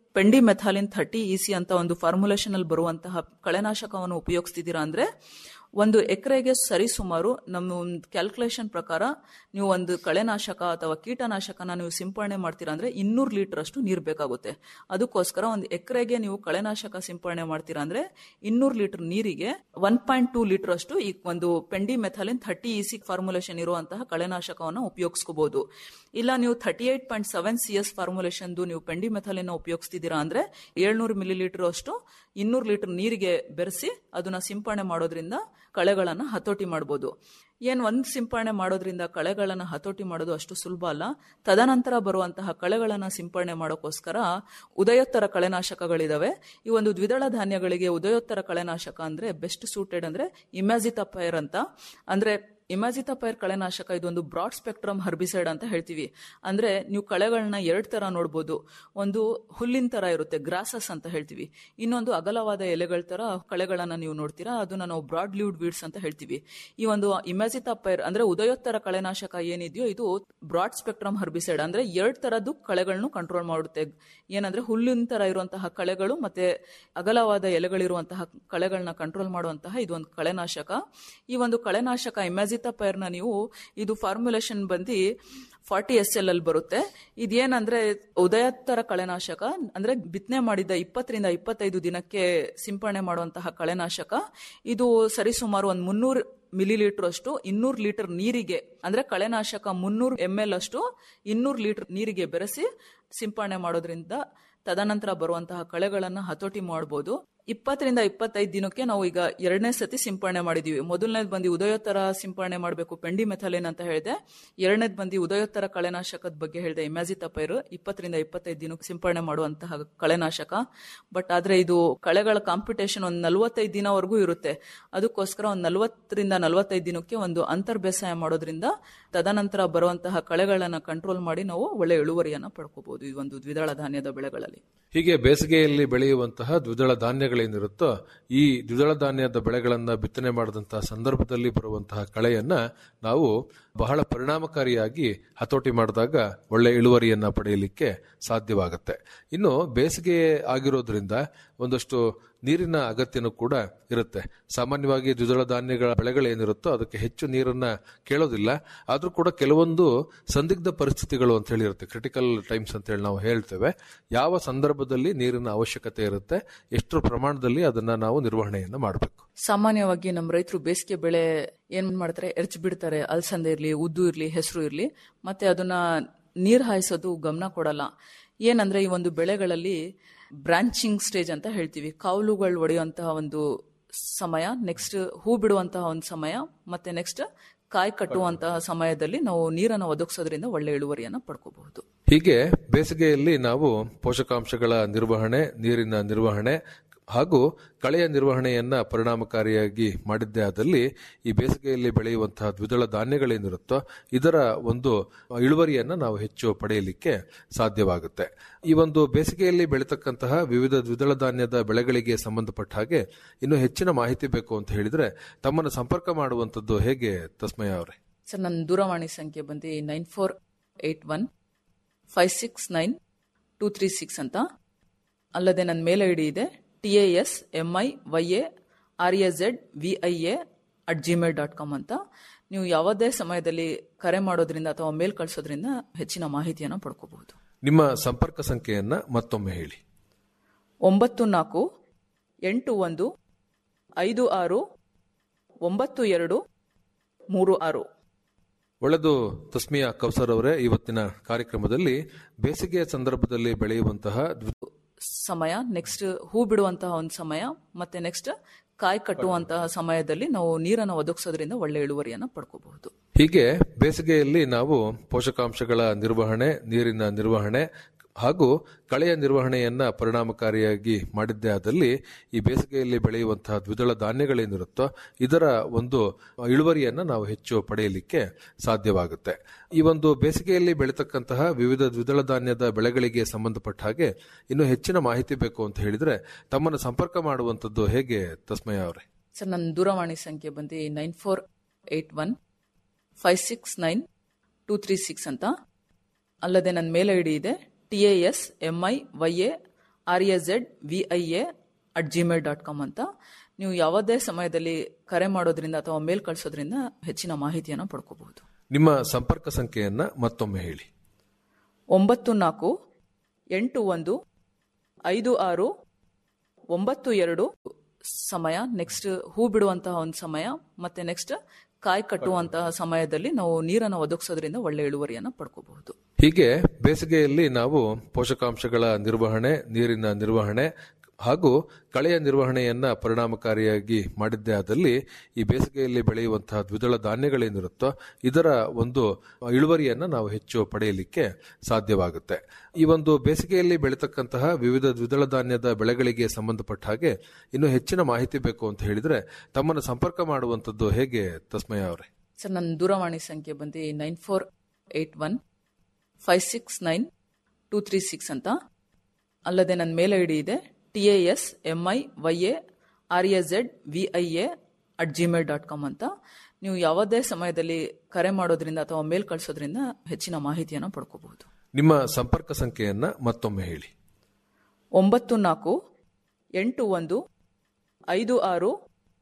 Speaker 4: ಪೆಂಡಿಮೆಥಾಲಿನ್ ಥರ್ಟಿ ಇಸಿ ಅಂತ ಒಂದು ಫಾರ್ಮುಲೇಷನ್ ಅಲ್ಲಿ ಬರುವಂತಹ ಕಳೆನಾಶಕವನ್ನು ಉಪಯೋಗಿಸ್ತಿದ್ದೀರಾ ಅಂದ್ರೆ ಒಂದು ಎಕರೆಗೆ ಸರಿಸುಮಾರು ನಮ್ಮ ಒಂದು ಕ್ಯಾಲ್ಕುಲೇಷನ್ ಪ್ರಕಾರ ನೀವು ಒಂದು ಕಳೆನಾಶಕ ಅಥವಾ ಕೀಟನಾಶಕನ ನೀವು ಸಿಂಪಡಣೆ ಮಾಡ್ತೀರಾ ಅಂದ್ರೆ ಇನ್ನೂರು ಲೀಟರ್ ಅಷ್ಟು ನೀರು ಬೇಕಾಗುತ್ತೆ ಅದಕ್ಕೋಸ್ಕರ ಒಂದು ಎಕರೆಗೆ ನೀವು ಕಳೆನಾಶಕ ಸಿಂಪಡಣೆ ಮಾಡ್ತೀರಾ ಅಂದ್ರೆ ಇನ್ನೂರು ಲೀಟರ್ ನೀರಿಗೆ ಒನ್ ಪಾಯಿಂಟ್ ಟೂ ಲೀಟರ್ ಅಷ್ಟು ಈ ಒಂದು pendimethalin thirty EC formulation ಇರುವಂತಹ ಕಳೆನಾಶಕವನ್ನು ಉಪಯೋಗಿಸ್ಕೋಬಹುದು ಇಲ್ಲ ನೀವು thirty eight point seven C S formulation ನೀವು ಪೆಂಡಿ ಮೆಥಾಲಿನ್ ಉಪಯೋಗಿಸ್ತಿದ್ದೀರಾ ಅಂದ್ರೆ ಏಳ್ನೂರು ಮಿಲಿ ಲೀಟರ್ ಅಷ್ಟು ಇನ್ನೂರು ಲೀಟರ್ ನೀರಿಗೆ ಬೆರೆಸಿ ಅದನ್ನ ಸಿಂಪಡಣೆ ಮಾಡೋದ್ರಿಂದ ಕಳೆಗಳನ್ನ ಹತೋಟಿ ಮಾಡಬಹುದು ಏನ್ ಒಂದ್ ಸಿಂಪಡಣೆ ಮಾಡೋದ್ರಿಂದ ಕಳೆಗಳನ್ನ ಹತೋಟಿ ಮಾಡೋದು ಅಷ್ಟು ಸುಲಭ ಅಲ್ಲ ತದನಂತರ ಬರುವಂತಹ ಕಳೆಗಳನ್ನ ಸಿಂಪಡಣೆ ಮಾಡೋಕ್ಕೋಸ್ಕರ ಉದಯೋತ್ತರ ಕಳೆನಾಶಕಗಳಿದಾವೆ ಈ ಒಂದು ದ್ವಿದಳ ಧಾನ್ಯಗಳಿಗೆ ಉದಯೋತ್ತರ ಕಳೆನಾಶಕ ಅಂದ್ರೆ ಬೆಸ್ಟ್ ಸೂಟೆಡ್ ಅಂದ್ರೆ ಇಮ್ಯಾಜಿತಪೈರ್ ಅಂತ ಅಂದ್ರೆ ಇಮ್ಯಾಜಿತಪೈರ್ ಕಳೆನಾಶಕ ಇದೊಂದು ಬ್ರಾಡ್ ಸ್ಪೆಕ್ಟ್ರಮ್ ಹರ್ಬಿಸೈಡ್ ಅಂತ ಹೇಳ್ತೀವಿ ಅಂದ್ರೆ ನೀವು ಕಳೆಗಳನ್ನ ಎರಡ್ ತರ ನೋಡ್ಬೋದು ಒಂದು ಹುಲ್ಲಿನ ತರ ಇರುತ್ತೆ ಗ್ರಾಸಸ್ ಅಂತ ಹೇಳ್ತೀವಿ ಇನ್ನೊಂದು ಅಗಲವಾದ ಎಲೆಗಳ ತರ ಕಳೆಗಳನ್ನ ನೀವು ನೋಡ್ತೀರಾ ಅದನ್ನ ನಾವು ಬ್ರಾಡ್ ಲೀವ್ಡ್ ವೀಡ್ಸ್ ಅಂತ ಹೇಳ್ತೀವಿ ಈ ಒಂದು ಇಮ್ಯಾಜಿತಪೈರ್ ಅಂದ್ರೆ ಉದಯೋತ್ತರ ಕಳೆನಾಶಕ ಏನಿದೆಯೋ ಇದು ಬ್ರಾಡ್ ಸ್ಪೆಕ್ಟ್ರಮ್ ಹರ್ಬಿಸೈಡ್ ಅಂದ್ರೆ ಎರಡ್ ತರದ್ದು ಕಳೆಗಳನ್ನು ಕಂಟ್ರೋಲ್ ಮಾಡುತ್ತೆ ಏನಂದ್ರೆ ಹುಲ್ಲಿನ ತರ ಇರುವಂತಹ ಕಳೆಗಳು ಮತ್ತೆ ಅಗಲವಾದ ಎಲೆಗಳಿರುವಂತಹ ಕಳೆಗಳನ್ನ ಕಂಟ್ರೋಲ್ ಮಾಡುವಂತಹ ಇದು ಒಂದು ಕಳೆನಾಶಕ ಈ ಒಂದು ಕಳೆನಾಶಕ ಇಮ್ಯಾಜಿತ ಪೈರ್ನ ನೀವು ಇದು ಫಾರ್ಮುಲೇಷನ್ ಬಂದು ಫಾರ್ಟಿ ಎಸ್ ಎಲ್ ಅಲ್ಲಿ ಬರುತ್ತೆ ಇದೇನಂದ್ರೆ ಉದಯೋತ್ತರ ಕಳೆನಾಶಕ ಅಂದ್ರೆ ಬಿತ್ತನೆ ಮಾಡಿದ ಇಪ್ಪತ್ತರಿಂದ ಇಪ್ಪತ್ತೈದು ದಿನಕ್ಕೆ ಸಿಂಪಡಣೆ ಮಾಡುವಂತಹ ಕಳೆನಾಶಕ ಇದು ಸರಿಸುಮಾರು ಒಂದು ಮುನ್ನೂರು ಮಿಲಿ ಲೀಟರ್ ಅಷ್ಟು ಇನ್ನೂರು ಲೀಟರ್ ನೀರಿಗೆ ಅಂದ್ರೆ ಕಳೆನಾಶಕ ಮುನ್ನೂರು ಎಂ ಎಲ್ ಅಷ್ಟು ಇನ್ನೂರು ಲೀಟರ್ ನೀರಿಗೆ ಬೆರೆಸಿ ಸಿಂಪಡಣೆ ಮಾಡೋದ್ರಿಂದ ತದನಂತರ ಬರುವಂತಹ ಕಳೆಗಳನ್ನ ಹತೋಟಿ ಮಾಡಬಹುದು ಇಪ್ಪತ್ತರಿಂದ ಇಪ್ಪತ್ತೈದು ದಿನಕ್ಕೆ ನಾವು ಈಗ ಎರಡನೇ ಸತಿ ಸಿಂಪಡಣೆ ಮಾಡಿದೀವಿ ಮೊದಲನೇದು ಬಂದು ಉದಯೋತ್ತರ ಸಿಂಪಡಣೆ ಮಾಡಬೇಕು ಪೆಂಡಿ ಮೆಥಲಿನ್ ಅಂತ ಹೇಳಿದೆ ಎರಡನೇದು ಬಂದು ಉದಯೋತ್ತರ ಕಳೆನಾಶಕದ ಬಗ್ಗೆ ಹೇಳಿದೆ ಇಮ್ಯಾಜಿತಪೈರು ಇಪ್ಪತ್ತರಿಂದ ಇಪ್ಪತ್ತೈದು ದಿನಕ್ಕೆ ಸಿಂಪಡಣೆ ಮಾಡುವಂತಹ ಕಳೆನಾಶಕ ಬಟ್ ಆದ್ರೆ ಇದು ಕಳೆಗಳ ಕಾಂಪಿಟೇಷನ್ ಒಂದು ನಲವತ್ತೈದು ದಿನವರೆಗೂ ಇರುತ್ತೆ ಅದಕ್ಕೋಸ್ಕರ ಒಂದು ನಲವತ್ತರಿಂದ ನಲವತ್ತೈದು ದಿನಕ್ಕೆ ಒಂದು ಅಂತರ್ ಬೇಸಾಯ ಮಾಡೋದ್ರಿಂದ ತದನಂತರ ಬರುವಂತಹ ಕಳೆಗಳನ್ನ ಕಂಟ್ರೋಲ್ ಮಾಡಿ ನಾವು ಒಳ್ಳೆ ಇಳುವರಿಯನ್ನ ಪಡ್ಕೋಬಹುದು ಈ ಒಂದು ದ್ವಿದಳ ಧಾನ್ಯದ ಬೆಳೆಗಳಲ್ಲಿ
Speaker 2: ಹೀಗೆ ಬೇಸಿಗೆಯಲ್ಲಿ ಬೆಳೆಯುವಂತಹ ದ್ವಿದಳ ಧಾನ್ಯಗಳೇನಿರುತ್ತೋ ಈ ದ್ವಿದಳ ಧಾನ್ಯದ ಬೆಳೆಗಳನ್ನ ಬಿತ್ತನೆ ಮಾಡಿದಂತಹ ಸಂದರ್ಭದಲ್ಲಿ ಬರುವಂತಹ ಕಳೆಯನ್ನ ನಾವು ಬಹಳ ಪರಿಣಾಮಕಾರಿಯಾಗಿ ಹತೋಟಿ ಮಾಡಿದಾಗ ಒಳ್ಳೆ ಇಳುವರಿಯನ್ನ ಪಡೆಯಲಿಕ್ಕೆ ಸಾಧ್ಯವಾಗುತ್ತೆ ಇನ್ನು ಬೇಸಿಗೆ ಆಗಿರೋದ್ರಿಂದ ಒಂದಷ್ಟು ನೀರಿನ ಅಗತ್ಯನೂ ಕೂಡ ಇರುತ್ತೆ ಸಾಮಾನ್ಯವಾಗಿ ದ್ವಿದಳ ಧಾನ್ಯಗಳ ಬೆಳೆಗಳೇನಿರುತ್ತೋ ಅದಕ್ಕೆ ಹೆಚ್ಚು ನೀರನ್ನ ಕೇಳೋದಿಲ್ಲ ಆದ್ರೂ ಕೂಡ ಕೆಲವೊಂದು ಸಂದಿಗ್ಧ ಪರಿಸ್ಥಿತಿಗಳು ಅಂತ ಹೇಳಿ ಇರುತ್ತೆ ಕ್ರಿಟಿಕಲ್ ಟೈಮ್ಸ್ ಅಂತ ಹೇಳಿ ನಾವು ಹೇಳ್ತೇವೆ ಯಾವ ಸಂದರ್ಭದಲ್ಲಿ ನೀರಿನ ಅವಶ್ಯಕತೆ ಇರುತ್ತೆ ಎಷ್ಟು ಪ್ರಮಾಣದಲ್ಲಿ ಅದನ್ನ ನಾವು ನಿರ್ವಹಣೆಯನ್ನ ಮಾಡಬೇಕು
Speaker 4: ಸಾಮಾನ್ಯವಾಗಿ ನಮ್ಮ ರೈತರು ಬೇಸಿಗೆ ಬೆಳೆ ಏನ್ ಮಾಡ್ತಾರೆ ಎರ್ಚ್ ಬಿಡ್ತಾರೆ ಅಲಸಂದೆ ಇರ್ಲಿ ಉದ್ದು ಇರ್ಲಿ ಹೆಸರು ಇರ್ಲಿ ಮತ್ತೆ ಅದನ್ನ ನೀರ್ ಹಾಯಿಸೋದು ಗಮನ ಕೊಡಲ್ಲ ಏನಂದ್ರೆ ಈ ಒಂದು ಬೆಳೆಗಳಲ್ಲಿ ಬ್ರಾಂಚಿಂಗ್ ಸ್ಟೇಜ್ ಅಂತ ಹೇಳ್ತೀವಿ ಕಾವಲುಗಳು ಒಡೆಯುವಂತಹ ಒಂದು ಸಮಯ ನೆಕ್ಸ್ಟ್ ಹೂ ಬಿಡುವಂತಹ ಒಂದು ಸಮಯ ಮತ್ತೆ ನೆಕ್ಸ್ಟ್ ಕಾಯಿ ಕಟ್ಟುವಂತಹ ಸಮಯದಲ್ಲಿ ನಾವು ನೀರನ್ನು ಒದಗಿಸೋದ್ರಿಂದ ಒಳ್ಳೆ ಇಳುವರಿಯನ್ನ ಪಡ್ಕೋಬಹುದು
Speaker 2: ಹೀಗೆ ಬೇಸಿಗೆಯಲ್ಲಿ ನಾವು ಪೋಷಕಾಂಶಗಳ ನಿರ್ವಹಣೆ ನೀರಿನ ನಿರ್ವಹಣೆ ಹಾಗೂ ಕಳೆಯ ನಿರ್ವಹಣೆಯನ್ನ ಪರಿಣಾಮಕಾರಿಯಾಗಿ ಮಾಡಿದ್ದೇ ಆದಲ್ಲಿ ಈ ಬೇಸಿಗೆಯಲ್ಲಿ ಬೆಳೆಯುವಂತಹ ದ್ವಿದಳ ಧಾನ್ಯಗಳೇನಿರುತ್ತೋ ಇದರ ಒಂದು ಇಳುವರಿಯನ್ನ ನಾವು ಹೆಚ್ಚು ಪಡೆಯಲಿಕ್ಕೆ ಸಾಧ್ಯವಾಗುತ್ತೆ ಈ ಒಂದು ಬೇಸಿಗೆಯಲ್ಲಿ ಬೆಳೀತಕ್ಕಂತಹ ವಿವಿಧ ದ್ವಿದಳ ಧಾನ್ಯದ ಬೆಳೆಗಳಿಗೆ ಸಂಬಂಧಪಟ್ಟ ಹಾಗೆ ಇನ್ನು ಹೆಚ್ಚಿನ ಮಾಹಿತಿ ಬೇಕು ಅಂತ ಹೇಳಿದ್ರೆ ತಮ್ಮನ್ನು ಸಂಪರ್ಕ ಮಾಡುವಂತದ್ದು ಹೇಗೆ ತಸ್ಮಯ ಅವರೇ
Speaker 4: ಸರ್ ನನ್ನ ದೂರವಾಣಿ ಸಂಖ್ಯೆ ಬಂದು nine four eight one five six nine two three six ಅಂತ ಅಲ್ಲದೆ ನನ್ನ ಮೇಲ್ ಐ ಡಿ ಇದೆ T A S M I Y A R A Z V I A at Gmail dot com ಅಂತ ನೀವು ಯಾವುದೇ ಸಮಯದಲ್ಲಿ ಕರೆ ಮಾಡೋದ್ರಿಂದ ಅಥವಾ ಮೇಲ್ ಕಳಿಸೋದ್ರಿಂದ ಹೆಚ್ಚಿನ ಮಾಹಿತಿಯನ್ನು ಪಡ್ಕೋಬಹುದು
Speaker 2: ನಿಮ್ಮ ಸಂಪರ್ಕ ಸಂಖ್ಯೆಯನ್ನ ಮತ್ತೊಮ್ಮೆ ಹೇಳಿ
Speaker 4: ಒಂಬತ್ತು ನಾಲ್ಕು ಎಂಟು ಒಂದು ಐದು ಆರು ಒಂಬತ್ತು ಎರಡು ಮೂರು ಆರು
Speaker 2: ಒಳ್ಳೆದು ತಸ್ಮಿಯಾ ಕೌಸರ್ ಅವರೇ ಇವತ್ತಿನ ಕಾರ್ಯಕ್ರಮದಲ್ಲಿ ಬೇಸಿಗೆಯ ಸಂದರ್ಭದಲ್ಲಿ ಬೆಳೆಯುವಂತಹ ದ್ವಿ-
Speaker 4: ಸಮಯ ನೆಕ್ಸ್ಟ್ ಹೂ ಬಿಡುವಂತಹ ಒಂದು ಸಮಯ ಮತ್ತೆ ನೆಕ್ಸ್ಟ್ ಕಾಯಿ ಕಟ್ಟುವಂತಹ ಸಮಯದಲ್ಲಿ ನಾವು ನೀರನ್ನು ಒದಗಿಸೋದ್ರಿಂದ ಒಳ್ಳೆ ಇಳುವರಿಯನ್ನ ಪಡ್ಕೋಬಹುದು
Speaker 2: ಹೀಗೆ ಬೇಸಿಗೆಯಲ್ಲಿ ನಾವು ಪೋಷಕಾಂಶಗಳ ನಿರ್ವಹಣೆ ನೀರಿನ ನಿರ್ವಹಣೆ ಹಾಗೂ ಕಳೆಯ ನಿರ್ವಹಣೆಯನ್ನ ಪರಿಣಾಮಕಾರಿಯಾಗಿ ಮಾಡಿದ್ದೇ ಆದಲ್ಲಿ ಈ ಬೇಸಿಗೆಯಲ್ಲಿ ಬೆಳೆಯುವಂತಹ ದ್ವಿದಳ ಧಾನ್ಯಗಳೇನಿರುತ್ತೋ ಇದರ ಒಂದು ಇಳುವರಿಯನ್ನ ನಾವು ಹೆಚ್ಚು ಪಡೆಯಲಿಕ್ಕೆ ಸಾಧ್ಯವಾಗುತ್ತೆ ಈ ಒಂದು ಬೇಸಿಗೆಯಲ್ಲಿ ಬೆಳೀತಕ್ಕಂತಹ ವಿವಿಧ ದ್ವಿದಳ ಧಾನ್ಯದ ಬೆಳೆಗಳಿಗೆ ಸಂಬಂಧಪಟ್ಟ ಹಾಗೆ ಇನ್ನು ಹೆಚ್ಚಿನ ಮಾಹಿತಿ ಬೇಕು ಅಂತ ಹೇಳಿದ್ರೆ ತಮ್ಮನ್ನು ಸಂಪರ್ಕ ಮಾಡುವಂತದ್ದು ಹೇಗೆ ತಸ್ಮಯ ಅವರೇ
Speaker 4: ಸರ್ ನನ್ನ ದೂರವಾಣಿ ಸಂಖ್ಯೆ ಬಂದು nine four eight one five six nine two three six ಅಂತ ಅಲ್ಲದೆ ನನ್ನ ಮೇಲ್ ಐ ಡಿ ಇದೆ T A S M I Y A R A Z V I A at Gmail dot com ಅಂತ ನೀವು ಯಾವುದೇ ಸಮಯದಲ್ಲಿ ಕರೆ ಮಾಡೋದ್ರಿಂದ ಅಥವಾ ಮೇಲ್ ಕಳಿಸೋದ್ರಿಂದ ಹೆಚ್ಚಿನ ಮಾಹಿತಿಯನ್ನು ಪಡ್ಕೋಬಹುದು
Speaker 2: ನಿಮ್ಮ ಸಂಪರ್ಕ ಸಂಖ್ಯೆಯನ್ನ ಮತ್ತೊಮ್ಮೆ ಹೇಳಿ
Speaker 4: ಒಂಬತ್ತು ನಾಲ್ಕು ಎಂಟು ಒಂದು ಐದು ಆರು ಒಂಬತ್ತು ಎರಡು ಸಮಯ ನೆಕ್ಸ್ಟ್ ಹೂ ಬಿಡುವಂತಹ ಒಂದು ಸಮಯ ಮತ್ತೆ ನೆಕ್ಸ್ಟ್ ಕಾಯಿ ಕಟ್ಟುವಂತಹ ಸಮಯದಲ್ಲಿ ನಾವು ನೀರನ್ನು ಒದಗಿಸೋದ್ರಿಂದ ಒಳ್ಳೆ ಇಳುವರಿಯನ್ನು ಪಡ್ಕೋಬಹುದು
Speaker 2: ಹೀಗೆ ಬೇಸಿಗೆಯಲ್ಲಿ ನಾವು ಪೋಷಕಾಂಶಗಳ ನಿರ್ವಹಣೆ ನೀರಿನ ನಿರ್ವಹಣೆ ಹಾಗೂ ಕಳೆಯ ನಿರ್ವಹಣೆಯನ್ನ ಪರಿಣಾಮಕಾರಿಯಾಗಿ ಮಾಡಿದ್ದೇ ಆದಲ್ಲಿ ಈ ಬೇಸಿಗೆಯಲ್ಲಿ ಬೆಳೆಯುವಂತಹ ದ್ವಿದಳ ಧಾನ್ಯಗಳೇನಿರುತ್ತೋ ಇದರ ಒಂದು ಇಳುವರಿಯನ್ನ ನಾವು ಹೆಚ್ಚು ಪಡೆಯಲಿಕ್ಕೆ ಸಾಧ್ಯವಾಗುತ್ತೆ ಈ ಒಂದು ಬೇಸಿಗೆಯಲ್ಲಿ ಬೆಳೀತಕ್ಕಂತಹ ವಿವಿಧ ದ್ವಿದಳ ಧಾನ್ಯದ ಬೆಳೆಗಳಿಗೆ ಸಂಬಂಧಪಟ್ಟ ಹಾಗೆ ಇನ್ನು ಹೆಚ್ಚಿನ ಮಾಹಿತಿ ಬೇಕು ಅಂತ ಹೇಳಿದ್ರೆ ತಮ್ಮನ್ನು ಸಂಪರ್ಕ ಮಾಡುವಂತದ್ದು ಹೇಗೆ ತಸ್ಮಯ ಅವರೇ
Speaker 4: ಸರ್ ನನ್ನ ದೂರವಾಣಿ ಸಂಖ್ಯೆ ಬಂದು nine four eight one five six nine two three six ಅಂತ ಅಲ್ಲದೆ ನನ್ನ ಮೇಲ್ ಐ ಡಿ ಇದೆ T A S M I Y A R A Z V I A at Gmail dot com ಅಂತ ನೀವು ಯಾವುದೇ ಸಮಯದಲ್ಲಿ ಕರೆ ಮಾಡೋದ್ರಿಂದ ಅಥವಾ ಮೇಲ್ ಕಳಿಸೋದ್ರಿಂದ ಹೆಚ್ಚಿನ ಮಾಹಿತಿಯನ್ನು ಪಡ್ಕೋಬಹುದು
Speaker 2: ನಿಮ್ಮ ಸಂಪರ್ಕ ಸಂಖ್ಯೆಯನ್ನ ಮತ್ತೊಮ್ಮೆ ಹೇಳಿ
Speaker 4: ಒಂಬತ್ತು ನಾಲ್ಕು ಎಂಟು ಒಂದು ಐದು ಆರು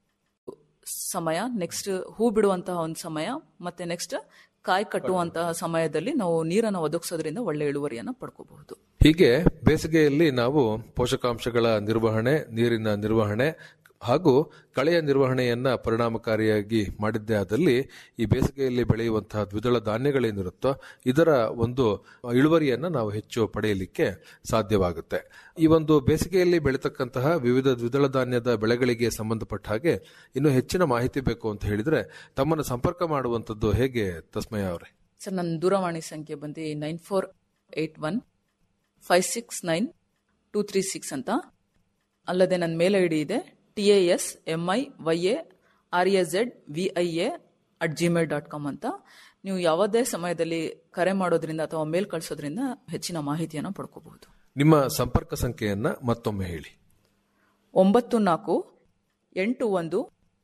Speaker 4: ಸಮಯ ನೆಕ್ಸ್ಟ್ ಹೂ ಬಿಡುವಂತಹ ಒಂದು ಸಮಯ ಮತ್ತೆ ನೆಕ್ಸ್ಟ್ ಕಾಯಿ ಕಟ್ಟುವಂತಹ ಸಮಯದಲ್ಲಿ ನಾವು ನೀರನ್ನು ಒದಗಿಸೋದ್ರಿಂದ ಒಳ್ಳೆ ಇಳುವರಿಯನ್ನು ಪಡ್ಕೋಬಹುದು
Speaker 2: ಹೀಗೆ ಬೇಸಿಗೆಯಲ್ಲಿ ನಾವು ಪೋಷಕಾಂಶಗಳ ನಿರ್ವಹಣೆ ನೀರಿನ ನಿರ್ವಹಣೆ ಹಾಗೂ ಕಳೆಯ ನಿರ್ವಹಣೆಯನ್ನ ಪರಿಣಾಮಕಾರಿಯಾಗಿ ಮಾಡಿದ್ದೇ ಆದಲ್ಲಿ ಈ ಬೇಸಿಗೆಯಲ್ಲಿ ಬೆಳೆಯುವಂತಹ ದ್ವಿದಳ ಧಾನ್ಯಗಳೇನಿರುತ್ತೋ ಇದರ ಒಂದು ಇಳುವರಿಯನ್ನ ನಾವು ಹೆಚ್ಚು ಪಡೆಯಲಿಕ್ಕೆ ಸಾಧ್ಯವಾಗುತ್ತೆ ಈ ಒಂದು ಬೇಸಿಗೆಯಲ್ಲಿ ಬೆಳೀತಕ್ಕಂತಹ ವಿವಿಧ ದ್ವಿದಳ ಧಾನ್ಯದ ಬೆಳೆಗಳಿಗೆ ಸಂಬಂಧಪಟ್ಟ ಹಾಗೆ ಇನ್ನು ಹೆಚ್ಚಿನ ಮಾಹಿತಿ ಬೇಕು ಅಂತ ಹೇಳಿದ್ರೆ ತಮ್ಮನ್ನು ಸಂಪರ್ಕ ಮಾಡುವಂತದ್ದು ಹೇಗೆ ತಸ್ಮಯ ಅವರೇ
Speaker 4: ಸರ್ ನನ್ನ ದೂರವಾಣಿ ಸಂಖ್ಯೆ ಬಂದು nine four eight one five six nine two three six ಅಂತ ಅಲ್ಲದೆ ನನ್ನ ಮೇಲ್ ಐ ಡಿ ಇದೆ T A S M I Y A R A Z V I A at Gmail dot com ಅಂತ ನೀವು ಯಾವುದೇ ಸಮಯದಲ್ಲಿ ಕರೆ ಮಾಡೋದ್ರಿಂದ ಅಥವಾ ಮೇಲ್ ಕಳಿಸೋದ್ರಿಂದ ಹೆಚ್ಚಿನ ಮಾಹಿತಿಯನ್ನು ಪಡ್ಕೋಬಹುದು
Speaker 2: ನಿಮ್ಮ ಸಂಪರ್ಕ ಸಂಖ್ಯೆಯನ್ನ ಮತ್ತೊಮ್ಮೆ ಹೇಳಿ
Speaker 4: ಒಂಬತ್ತು ನಾಲ್ಕು ಎಂಟು ಒಂದು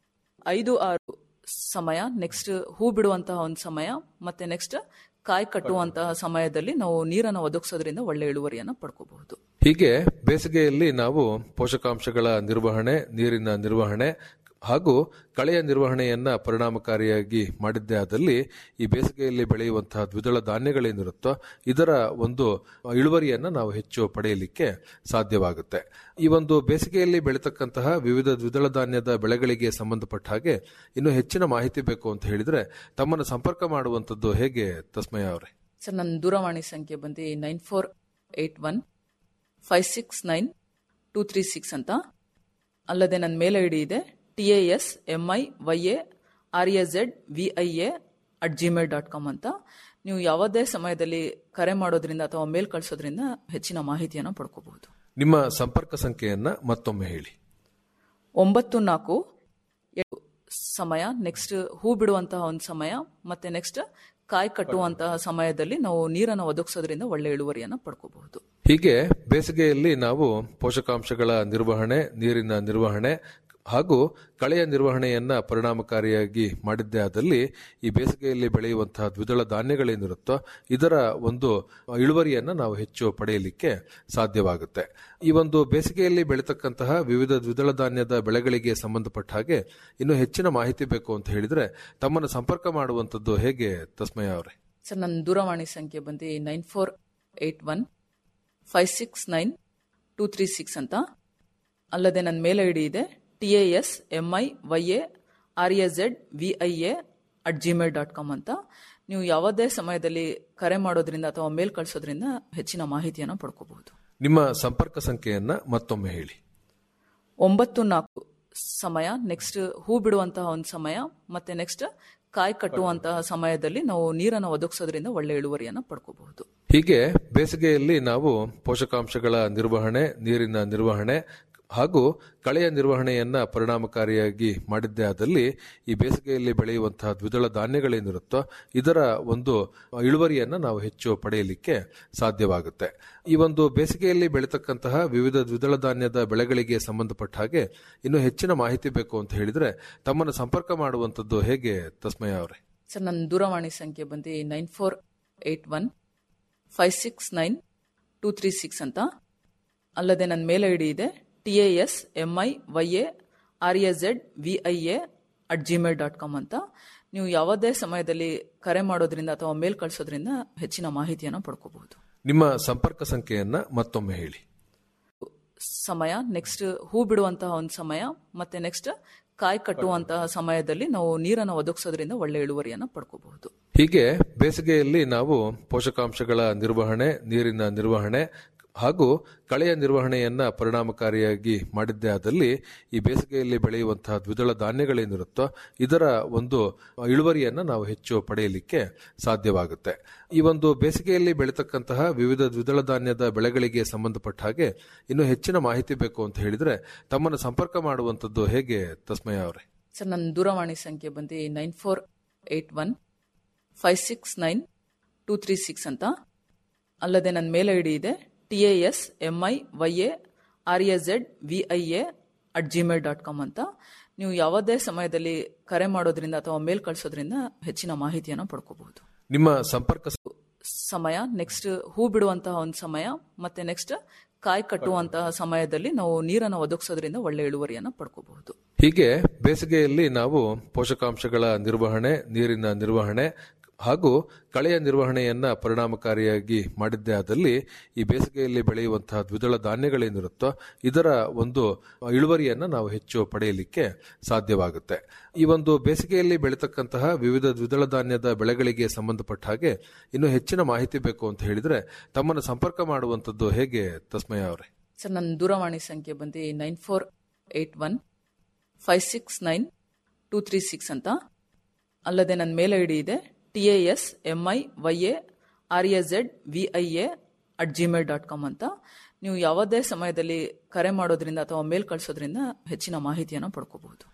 Speaker 4: ಐದು ಆರು ಸಮಯ ನೆಕ್ಸ್ಟ್ ಹೂ ಬಿಡುವಂತಹ ಒಂದು ಸಮಯ ಮತ್ತೆ ನೆಕ್ಸ್ಟ್ ಕಾಯಿ ಕಟ್ಟುವಂತಹ ಸಮಯದಲ್ಲಿ ನಾವು ನೀರನ್ನು ಒದಗಿಸೋದ್ರಿಂದ ಒಳ್ಳೆ ಇಳುವರಿಯನ್ನು ಪಡ್ಕೋಬಹುದು
Speaker 2: ಹೀಗೆ ಬೇಸಿಗೆಯಲ್ಲಿ ನಾವು ಪೋಷಕಾಂಶಗಳ ನಿರ್ವಹಣೆ ನೀರಿನ ನಿರ್ವಹಣೆ ಹಾಗೂ ಕಳೆಯ ನಿರ್ವಹಣೆಯನ್ನ ಪರಿಣಾಮಕಾರಿಯಾಗಿ ಮಾಡಿದ್ದೇ ಆದಲ್ಲಿ ಈ ಬೇಸಿಗೆಯಲ್ಲಿ ಬೆಳೆಯುವಂತಹ ದ್ವಿದಳ ಧಾನ್ಯಗಳೇನಿರುತ್ತೋ ಇದರ ಒಂದು ಇಳುವರಿಯನ್ನ ನಾವು ಹೆಚ್ಚು ಪಡೆಯಲಿಕ್ಕೆ ಸಾಧ್ಯವಾಗುತ್ತೆ ಈ ಒಂದು ಬೇಸಿಗೆಯಲ್ಲಿ ಬೆಳೀತಕ್ಕಂತಹ ವಿವಿಧ ದ್ವಿದಳ ಧಾನ್ಯದ ಬೆಳೆಗಳಿಗೆ ಸಂಬಂಧಪಟ್ಟ ಹಾಗೆ ಇನ್ನು ಹೆಚ್ಚಿನ ಮಾಹಿತಿ ಬೇಕು ಅಂತ ಹೇಳಿದ್ರೆ ತಮ್ಮನ್ನು ಸಂಪರ್ಕ ಮಾಡುವಂತದ್ದು ಹೇಗೆ ತಸ್ಮಯ ಅವರೇ
Speaker 4: ಸರ್ ನನ್ನ ದೂರವಾಣಿ ಸಂಖ್ಯೆ ಬಂದು nine four eight one five six nine two three six ಅಂತ ಅಲ್ಲದೆ ನನ್ನ ಮೇಲ್ ಐ ಡಿ ಇದೆ T A S M I Y A R A Z V I A at Gmail dot com ಅಂತ ನೀವು ಯಾವುದೇ ಸಮಯದಲ್ಲಿ ಕರೆ ಮಾಡೋದ್ರಿಂದ ಅಥವಾ ಮೇಲ್ ಕಳಿಸೋದ್ರಿಂದ ಹೆಚ್ಚಿನ ಮಾಹಿತಿಯನ್ನು ಪಡ್ಕೋಬಹುದು
Speaker 2: ನಿಮ್ಮ ಸಂಪರ್ಕ ಸಂಖ್ಯೆಯನ್ನ ಮತ್ತೊಮ್ಮೆ ಹೇಳಿ
Speaker 4: ಒಂಬತ್ತು ನಾಲ್ಕು ಎಂಟು ಸಮಯ ನೆಕ್ಸ್ಟ್ ಹೂ ಬಿಡುವಂತಹ ಒಂದು ಸಮಯ ಮತ್ತೆ ನೆಕ್ಸ್ಟ್ ಕಾಯಿ ಕಟ್ಟುವಂತಹ ಸಮಯದಲ್ಲಿ ನಾವು ನೀರನ್ನು ಒದಗಿಸೋದ್ರಿಂದ ಒಳ್ಳೆ ಇಳುವರಿಯನ್ನು ಪಡ್ಕೋಬಹುದು
Speaker 2: ಹೀಗೆ ಬೇಸಿಗೆಯಲ್ಲಿ ನಾವು ಪೋಷಕಾಂಶಗಳ ನಿರ್ವಹಣೆ ನೀರಿನ ನಿರ್ವಹಣೆ ಹಾಗೂ ಕಳೆಯ ನಿರ್ವಹಣೆಯನ್ನ ಪರಿಣಾಮಕಾರಿಯಾಗಿ ಮಾಡಿದ್ದೇ ಆದಲ್ಲಿ ಈ ಬೇಸಿಗೆಯಲ್ಲಿ ಬೆಳೆಯುವಂತಹ ದ್ವಿದಳ ಧಾನ್ಯಗಳೇನಿರುತ್ತೋ ಇದರ ಒಂದು ಇಳುವರಿಯನ್ನ ನಾವು ಹೆಚ್ಚು ಪಡೆಯಲಿಕ್ಕೆ ಸಾಧ್ಯವಾಗುತ್ತೆ ಈ ಒಂದು ಬೇಸಿಗೆಯಲ್ಲಿ ಬೆಳೀತಕ್ಕಂತಹ ವಿವಿಧ ದ್ವಿದಳ ಧಾನ್ಯದ ಬೆಳೆಗಳಿಗೆ ಸಂಬಂಧಪಟ್ಟ ಹಾಗೆ ಇನ್ನು ಹೆಚ್ಚಿನ ಮಾಹಿತಿ ಬೇಕು ಅಂತ ಹೇಳಿದ್ರೆ ತಮ್ಮನ್ನು ಸಂಪರ್ಕ ಮಾಡುವಂತದ್ದು ಹೇಗೆ ತಸ್ಮಯ ಅವರೇ
Speaker 4: ಸರ್ ನನ್ನ ದೂರವಾಣಿ ಸಂಖ್ಯೆ ಬಂದು nine four eight one five six nine two three six ಅಂತ ಅಲ್ಲದೆ ನನ್ನ ಮೇಲ್ ಐ ಡಿ ಇದೆ T A S M I Y A R A Z V I A at Gmail dot com ಅಂತ ನೀವು ಯಾವುದೇ ಸಮಯದಲ್ಲಿ ಕರೆ ಮಾಡೋದ್ರಿಂದ ಅಥವಾ ಮೇಲ್ ಕಳಿಸೋದ್ರಿಂದ ಹೆಚ್ಚಿನ ಮಾಹಿತಿಯನ್ನು ಪಡ್ಕೋಬಹುದು
Speaker 2: ನಿಮ್ಮ ಸಂಪರ್ಕ ಸಂಖ್ಯೆಯನ್ನ ಮತ್ತೊಮ್ಮೆ ಹೇಳಿ
Speaker 4: ಒಂಬತ್ತು ನಾಲ್ಕು ಸಮಯ ನೆಕ್ಸ್ಟ್ ಹೂ ಬಿಡುವಂತಹ ಒಂದು ಸಮಯ ಮತ್ತೆ ನೆಕ್ಸ್ಟ್ ಕಾಯಿ ಕಟ್ಟುವಂತಹ ಸಮಯದಲ್ಲಿ ನಾವು ನೀರನ್ನು ಒದಗಿಸೋದ್ರಿಂದ ಒಳ್ಳೆ ಇಳುವರಿಯನ್ನು ಪಡ್ಕೋಬಹುದು
Speaker 2: ಹೀಗೆ ಬೇಸಿಗೆಯಲ್ಲಿ ನಾವು ಪೋಷಕಾಂಶಗಳ ನಿರ್ವಹಣೆ ನೀರಿನ ನಿರ್ವಹಣೆ ಹಾಗೂ ಕಳೆಯ ನಿರ್ವಹಣೆಯನ್ನ ಪರಿಣಾಮಕಾರಿಯಾಗಿ ಮಾಡಿದ್ದೇ ಆದಲ್ಲಿ ಈ ಬೇಸಿಗೆಯಲ್ಲಿ ಬೆಳೆಯುವಂತಹ ದ್ವಿದಳ ಧಾನ್ಯಗಳೇನಿರುತ್ತೋ ಇದರ ಒಂದು ಇಳುವರಿಯನ್ನ ನಾವು ಹೆಚ್ಚು ಪಡೆಯಲಿಕ್ಕೆ ಸಾಧ್ಯವಾಗುತ್ತೆ ಈ ಒಂದು ಬೇಸಿಗೆಯಲ್ಲಿ ಬೆಳೀತಕ್ಕಂತಹ ವಿವಿಧ ದ್ವಿದಳ ಧಾನ್ಯದ ಬೆಳೆಗಳಿಗೆ ಸಂಬಂಧಪಟ್ಟ ಹಾಗೆ ಇನ್ನು ಹೆಚ್ಚಿನ ಮಾಹಿತಿ ಬೇಕು ಅಂತ ಹೇಳಿದ್ರೆ ತಮ್ಮನ್ನು ಸಂಪರ್ಕ ಮಾಡುವಂತದ್ದು ಹೇಗೆ ತಸ್ಮಯ ಅವರೇ
Speaker 4: ಸರ್ ನನ್ನ ದೂರವಾಣಿ ಸಂಖ್ಯೆ ಬಂದು nine four eight one five six nine two three six ಅಂತ ಅಲ್ಲದೆ ನನ್ನ ಮೇಲ್ ಐ ಡಿ ಇದೆ T A S M I Y A R A Z V I A at Gmail dot com ಅಂತ ನೀವು ಯಾವುದೇ ಸಮಯದಲ್ಲಿ ಕರೆ ಮಾಡೋದ್ರಿಂದ ಅಥವಾ ಮೇಲ್ ಕಳಿಸೋದ್ರಿಂದ ಹೆಚ್ಚಿನ ಮಾಹಿತಿಯನ್ನು ಪಡ್ಕೋಬಹುದು
Speaker 2: ನಿಮ್ಮ ಸಂಪರ್ಕ ಸಂಖ್ಯೆಯನ್ನ ಮತ್ತೊಮ್ಮೆ ಹೇಳಿ
Speaker 4: ಸಮಯ ನೆಕ್ಸ್ಟ್ ಹೂ ಬಿಡುವಂತಹ ಒಂದು ಸಮಯ ಮತ್ತೆ ನೆಕ್ಸ್ಟ್ ಕಾಯಿ ಕಟ್ಟುವಂತಹ ಸಮಯದಲ್ಲಿ ನಾವು ನೀರನ್ನು ಒದಗಿಸೋದ್ರಿಂದ ಒಳ್ಳೆ ಇಳುವರಿಯನ್ನು ಪಡ್ಕೋಬಹುದು
Speaker 2: ಹೀಗೆ ಬೇಸಿಗೆಯಲ್ಲಿ ನಾವು ಪೋಷಕಾಂಶಗಳ ನಿರ್ವಹಣೆ ನೀರಿನ ನಿರ್ವಹಣೆ ಹಾಗೂ ಕಳೆಯ ನಿರ್ವಹಣೆಯನ್ನ ಪರಿಣಾಮಕಾರಿಯಾಗಿ ಮಾಡಿದ್ದೇ ಆದಲ್ಲಿ ಈ ಬೇಸಿಗೆಯಲ್ಲಿ ಬೆಳೆಯುವಂತಹ ದ್ವಿದಳ ಧಾನ್ಯಗಳೇನಿರುತ್ತೋ ಇದರ ಒಂದು ಇಳುವರಿಯನ್ನ ನಾವು ಹೆಚ್ಚು ಪಡೆಯಲಿಕ್ಕೆ ಸಾಧ್ಯವಾಗುತ್ತೆ ಈ ಒಂದು ಬೇಸಿಗೆಯಲ್ಲಿ ಬೆಳೀತಕ್ಕಂತಹ ವಿವಿಧ ದ್ವಿದಳ ಧಾನ್ಯದ ಬೆಳೆಗಳಿಗೆ ಸಂಬಂಧಪಟ್ಟ ಹಾಗೆ ಇನ್ನು ಹೆಚ್ಚಿನ ಮಾಹಿತಿ ಬೇಕು ಅಂತ ಹೇಳಿದ್ರೆ ತಮ್ಮನ್ನು ಸಂಪರ್ಕ ಮಾಡುವಂತದ್ದು ಹೇಗೆ ತಸ್ಮಯ ಅವರೇ
Speaker 4: ಸರ್ ನನ್ನ ದೂರವಾಣಿ ಸಂಖ್ಯೆ ಬಂದು nine four eight one five six nine two three six ಅಂತ ಅಲ್ಲದೆ ನನ್ನ ಮೇಲ್ ಐ ಡಿ ಇದೆ T A S M I Y A R A Z V I A at Gmail dot com ಅಂತ ನೀವು ಯಾವುದೇ ಸಮಯದಲ್ಲಿ ಕರೆ ಮಾಡೋದ್ರಿಂದ ಅಥವಾ ಮೇಲ್ ಕಳಿಸೋದ್ರಿಂದ ಹೆಚ್ಚಿನ ಮಾಹಿತಿಯನ್ನು ಪಡ್ಕೋಬಹುದು
Speaker 2: ನಿಮ್ಮ ಸಂಪರ್ಕ
Speaker 4: ಸಮಯ ನೆಕ್ಸ್ಟ್ ಹೂ ಬಿಡುವಂತಹ ಒಂದು ಸಮಯ ಮತ್ತೆ ನೆಕ್ಸ್ಟ್ ಕಾಯಿ ಕಟ್ಟುವಂತಹ ಸಮಯದಲ್ಲಿ ನಾವು ನೀರನ್ನು ಒದಗಿಸೋದ್ರಿಂದ ಒಳ್ಳೆ ಇಳುವರಿಯನ್ನು ಪಡ್ಕೋಬಹುದು
Speaker 2: ಹೀಗೆ ಬೇಸಿಗೆಯಲ್ಲಿ ನಾವು ಪೋಷಕಾಂಶಗಳ ನಿರ್ವಹಣೆ ನೀರಿನ ನಿರ್ವಹಣೆ ಹಾಗೂ ಕಳೆಯ ನಿರ್ವಹಣೆಯನ್ನ ಪರಿಣಾಮಕಾರಿಯಾಗಿ ಮಾಡಿದ್ದೇ ಆದಲ್ಲಿ ಈ ಬೇಸಿಗೆಯಲ್ಲಿ ಬೆಳೆಯುವಂತಹ ದ್ವಿದಳ ಧಾನ್ಯಗಳೇನಿರುತ್ತೋ ಇದರ ಒಂದು ಇಳುವರಿಯನ್ನ ನಾವು ಹೆಚ್ಚು ಪಡೆಯಲಿಕ್ಕೆ ಸಾಧ್ಯವಾಗುತ್ತೆ ಈ ಒಂದು ಬೇಸಿಗೆಯಲ್ಲಿ ಬೆಳೀತಕ್ಕಂತಹ ವಿವಿಧ ದ್ವಿದಳ ಧಾನ್ಯದ ಬೆಳೆಗಳಿಗೆ ಸಂಬಂಧಪಟ್ಟ ಹಾಗೆ ಇನ್ನು ಹೆಚ್ಚಿನ ಮಾಹಿತಿ ಬೇಕು ಅಂತ ಹೇಳಿದ್ರೆ ತಮ್ಮನ್ನು ಸಂಪರ್ಕ ಮಾಡುವಂತದ್ದು ಹೇಗೆ ತಸ್ಮಯ ಅವರೇ
Speaker 4: ಸರ್ ನನ್ನ ದೂರವಾಣಿ ಸಂಖ್ಯೆ ಬಂದು nine four eight one five six nine two three six ಅಂತ ಅಲ್ಲದೆ ನನ್ನ ಮೇಲ್ ಐ ಡಿ ಇದೆ T A S M I Y A R A Z V I A at Gmail dot com ಅಂತ ನೀವು ಯಾವುದೇ ಸಮಯದಲ್ಲಿ ಕರೆ ಮಾಡೋದ್ರಿಂದ ಅಥವಾ ಮೇಲ್ ಕಳಿಸೋದ್ರಿಂದ ಹೆಚ್ಚಿನ ಮಾಹಿತಿಯನ್ನು ಪಡ್ಕೋಬಹುದು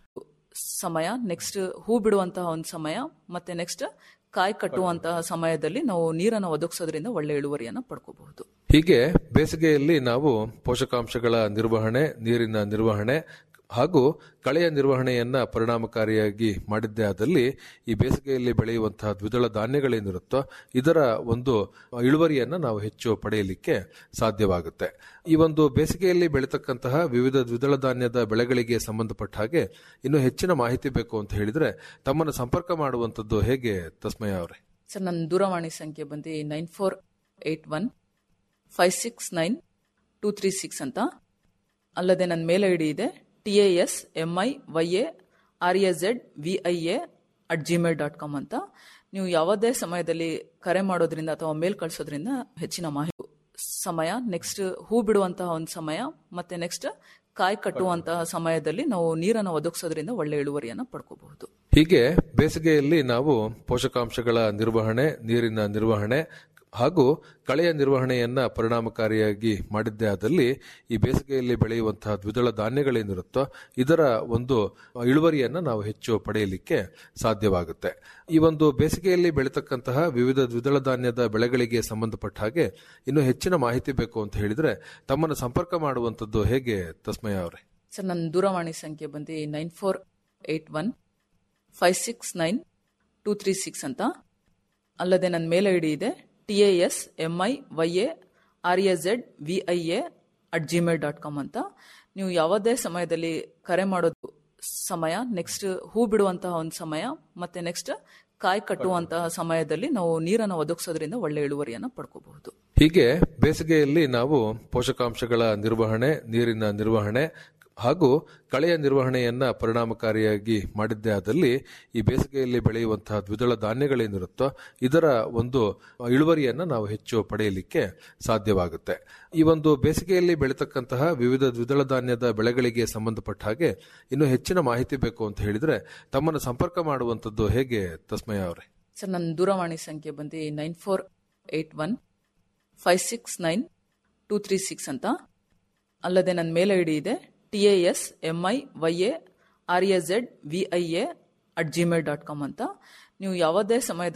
Speaker 4: ಸಮಯ ನೆಕ್ಸ್ಟ್ ಹೂ ಬಿಡುವಂತಹ ಒಂದು ಸಮಯ ಮತ್ತೆ ನೆಕ್ಸ್ಟ್ ಕಾಯಿ ಕಟ್ಟುವಂತಹ ಸಮಯದಲ್ಲಿ ನಾವು ನೀರನ್ನು ಒದಗಿಸೋದ್ರಿಂದ ಒಳ್ಳೆ ಇಳುವರಿಯನ್ನು ಪಡ್ಕೋಬಹುದು
Speaker 2: ಹೀಗೆ ಬೇಸಿಗೆಯಲ್ಲಿ ನಾವು ಪೋಷಕಾಂಶಗಳ ನಿರ್ವಹಣೆ ನೀರಿನ ನಿರ್ವಹಣೆ ಹಾಗೂ ಕಳೆಯ ನಿರ್ವಹಣೆಯನ್ನ ಪರಿಣಾಮಕಾರಿಯಾಗಿ ಮಾಡಿದ್ದೇ ಆದಲ್ಲಿ ಈ ಬೇಸಿಗೆಯಲ್ಲಿ ಬೆಳೆಯುವಂತಹ ದ್ವಿದಳ ಧಾನ್ಯಗಳೇನಿರುತ್ತೋ ಇದರ ಒಂದು ಇಳುವರಿಯನ್ನ ನಾವು ಹೆಚ್ಚು ಪಡೆಯಲಿಕ್ಕೆ ಸಾಧ್ಯವಾಗುತ್ತೆ ಈ ಒಂದು ಬೇಸಿಗೆಯಲ್ಲಿ ಬೆಳೀತಕ್ಕಂತಹ ವಿವಿಧ ದ್ವಿದಳ ಧಾನ್ಯದ ಬೆಳೆಗಳಿಗೆ ಸಂಬಂಧಪಟ್ಟ ಹಾಗೆ ಇನ್ನು ಹೆಚ್ಚಿನ ಮಾಹಿತಿ ಬೇಕು ಅಂತ ಹೇಳಿದ್ರೆ ತಮ್ಮನ್ನು ಸಂಪರ್ಕ ಮಾಡುವಂತದ್ದು ಹೇಗೆ ತಸ್ಮಯ ಅವರೇ
Speaker 4: ಸರ್ ನನ್ನ ದೂರವಾಣಿ ಸಂಖ್ಯೆ ಬಂದು nine four eight one five six nine two three six ಅಂತ ಅಲ್ಲದೆ ನನ್ನ ಮೇಲ್ ಐ ಡಿ ಇದೆ T A S M I Y A R A Z V I A at Gmail dot com ಅಂತ ನೀವು ಯಾವುದೇ ಸಮಯದಲ್ಲಿ ಕರೆ ಮಾಡೋದ್ರಿಂದ ಅಥವಾ ಮೇಲ್ ಕಳಿಸೋದ್ರಿಂದ ಹೆಚ್ಚಿನ ಮಾಹಿತಿ ಸಮಯ ನೆಕ್ಸ್ಟ್ ಹೂ ಬಿಡುವಂತಹ ಒಂದು ಸಮಯ ಮತ್ತೆ ನೆಕ್ಸ್ಟ್ ಕಾಯಿ ಕಟ್ಟುವಂತಹ ಸಮಯದಲ್ಲಿ ನಾವು ನೀರನ್ನು ಒದಗಿಸೋದ್ರಿಂದ ಒಳ್ಳೆ ಇಳುವರಿಯನ್ನು ಪಡ್ಕೋಬಹುದು
Speaker 2: ಹೀಗೆ ಬೇಸಿಗೆಯಲ್ಲಿ ನಾವು ಪೋಷಕಾಂಶಗಳ ನಿರ್ವಹಣೆ ನೀರಿನ ನಿರ್ವಹಣೆ ಹಾಗೂ ಕಳೆಯ ನಿರ್ವಹಣೆಯನ್ನ ಪರಿಣಾಮಕಾರಿಯಾಗಿ ಮಾಡಿದ್ದೇ ಆದಲ್ಲಿ ಈ ಬೇಸಿಗೆಯಲ್ಲಿ ಬೆಳೆಯುವಂತಹ ದ್ವಿದಳ ಧಾನ್ಯಗಳೇನಿರುತ್ತೋ ಇದರ ಒಂದು ಇಳುವರಿಯನ್ನ ನಾವು ಹೆಚ್ಚು ಪಡೆಯಲಿಕ್ಕೆ ಸಾಧ್ಯವಾಗುತ್ತೆ ಈ ಒಂದು ಬೇಸಿಗೆಯಲ್ಲಿ ಬೆಳೀತಕ್ಕಂತಹ ವಿವಿಧ ದ್ವಿದಳ ಧಾನ್ಯದ ಬೆಳೆಗಳಿಗೆ ಸಂಬಂಧಪಟ್ಟ ಹಾಗೆ ಇನ್ನು ಹೆಚ್ಚಿನ ಮಾಹಿತಿ ಬೇಕು ಅಂತ ಹೇಳಿದ್ರೆ ತಮ್ಮನ್ನು ಸಂಪರ್ಕ ಮಾಡುವಂತದ್ದು ಹೇಗೆ ತಸ್ಮಯ ಅವರೇ
Speaker 4: ಸರ್ ನನ್ನ ದೂರವಾಣಿ ಸಂಖ್ಯೆ ಬಂದು nine four eight one five six nine two three six ಅಂತ ಅಲ್ಲದೆ ನನ್ನ ಮೇಲ್ ಐ ಡಿ ಇದೆ T A S M I Y A R A Z V I A at Gmail dot com ಅಂತ ನೀವು ಯಾವುದೇ ಸಮಯದಲ್ಲಿ ಕರೆ ಮಾಡೋದು ಸಮಯ ನೆಕ್ಸ್ಟ್ ಹೂ ಬಿಡುವಂತಹ ಒಂದು ಸಮಯ ಮತ್ತೆ ನೆಕ್ಸ್ಟ್ ಕಾಯಿ ಕಟ್ಟುವಂತಹ ಸಮಯದಲ್ಲಿ ನಾವು ನೀರನ್ನು ಒದಗಿಸೋದ್ರಿಂದ ಒಳ್ಳೆ ಇಳುವರಿಯನ್ನು ಪಡ್ಕೋಬಹುದು
Speaker 2: ಹೀಗೆ ಬೇಸಿಗೆಯಲ್ಲಿ ನಾವು ಪೋಷಕಾಂಶಗಳ ನಿರ್ವಹಣೆ ನೀರಿನ ನಿರ್ವಹಣೆ ಹಾಗೂ ಕಳೆಯ ನಿರ್ವಹಣೆಯನ್ನ ಪರಿಣಾಮಕಾರಿಯಾಗಿ ಮಾಡಿದ್ದೇ ಆದಲ್ಲಿ ಈ ಬೇಸಿಗೆಯಲ್ಲಿ ಬೆಳೆಯುವಂತಹ ದ್ವಿದಳ ಧಾನ್ಯಗಳೇನಿರುತ್ತೋ ಇದರ ಒಂದು ಇಳುವರಿಯನ್ನ ನಾವು ಹೆಚ್ಚು ಪಡೆಯಲಿಕ್ಕೆ ಸಾಧ್ಯವಾಗುತ್ತೆ ಈ ಒಂದು ಬೇಸಿಗೆಯಲ್ಲಿ ಬೆಳೀತಕ್ಕಂತಹ ವಿವಿಧ ದ್ವಿದಳ ಧಾನ್ಯದ ಬೆಳೆಗಳಿಗೆ ಸಂಬಂಧಪಟ್ಟ ಹಾಗೆ ಇನ್ನು ಹೆಚ್ಚಿನ ಮಾಹಿತಿ ಬೇಕು ಅಂತ ಹೇಳಿದ್ರೆ ತಮ್ಮನ್ನು ಸಂಪರ್ಕ ಮಾಡುವಂತದ್ದು ಹೇಗೆ ತಸ್ಮಯ ಅವರೇ
Speaker 4: ಸರ್ ನನ್ನ ದೂರವಾಣಿ ಸಂಖ್ಯೆ ಬಂದು nine four eight one five six nine two three six ಅಂತ ಅಲ್ಲದೆ ನನ್ನ ಮೇಲ್ ಐ ಡಿ ಇದೆ T A S M I Y A R A Z V I A at Gmail dot com ಅಂತ ನೀವು ಯಾವುದೇ ಸಮಯದ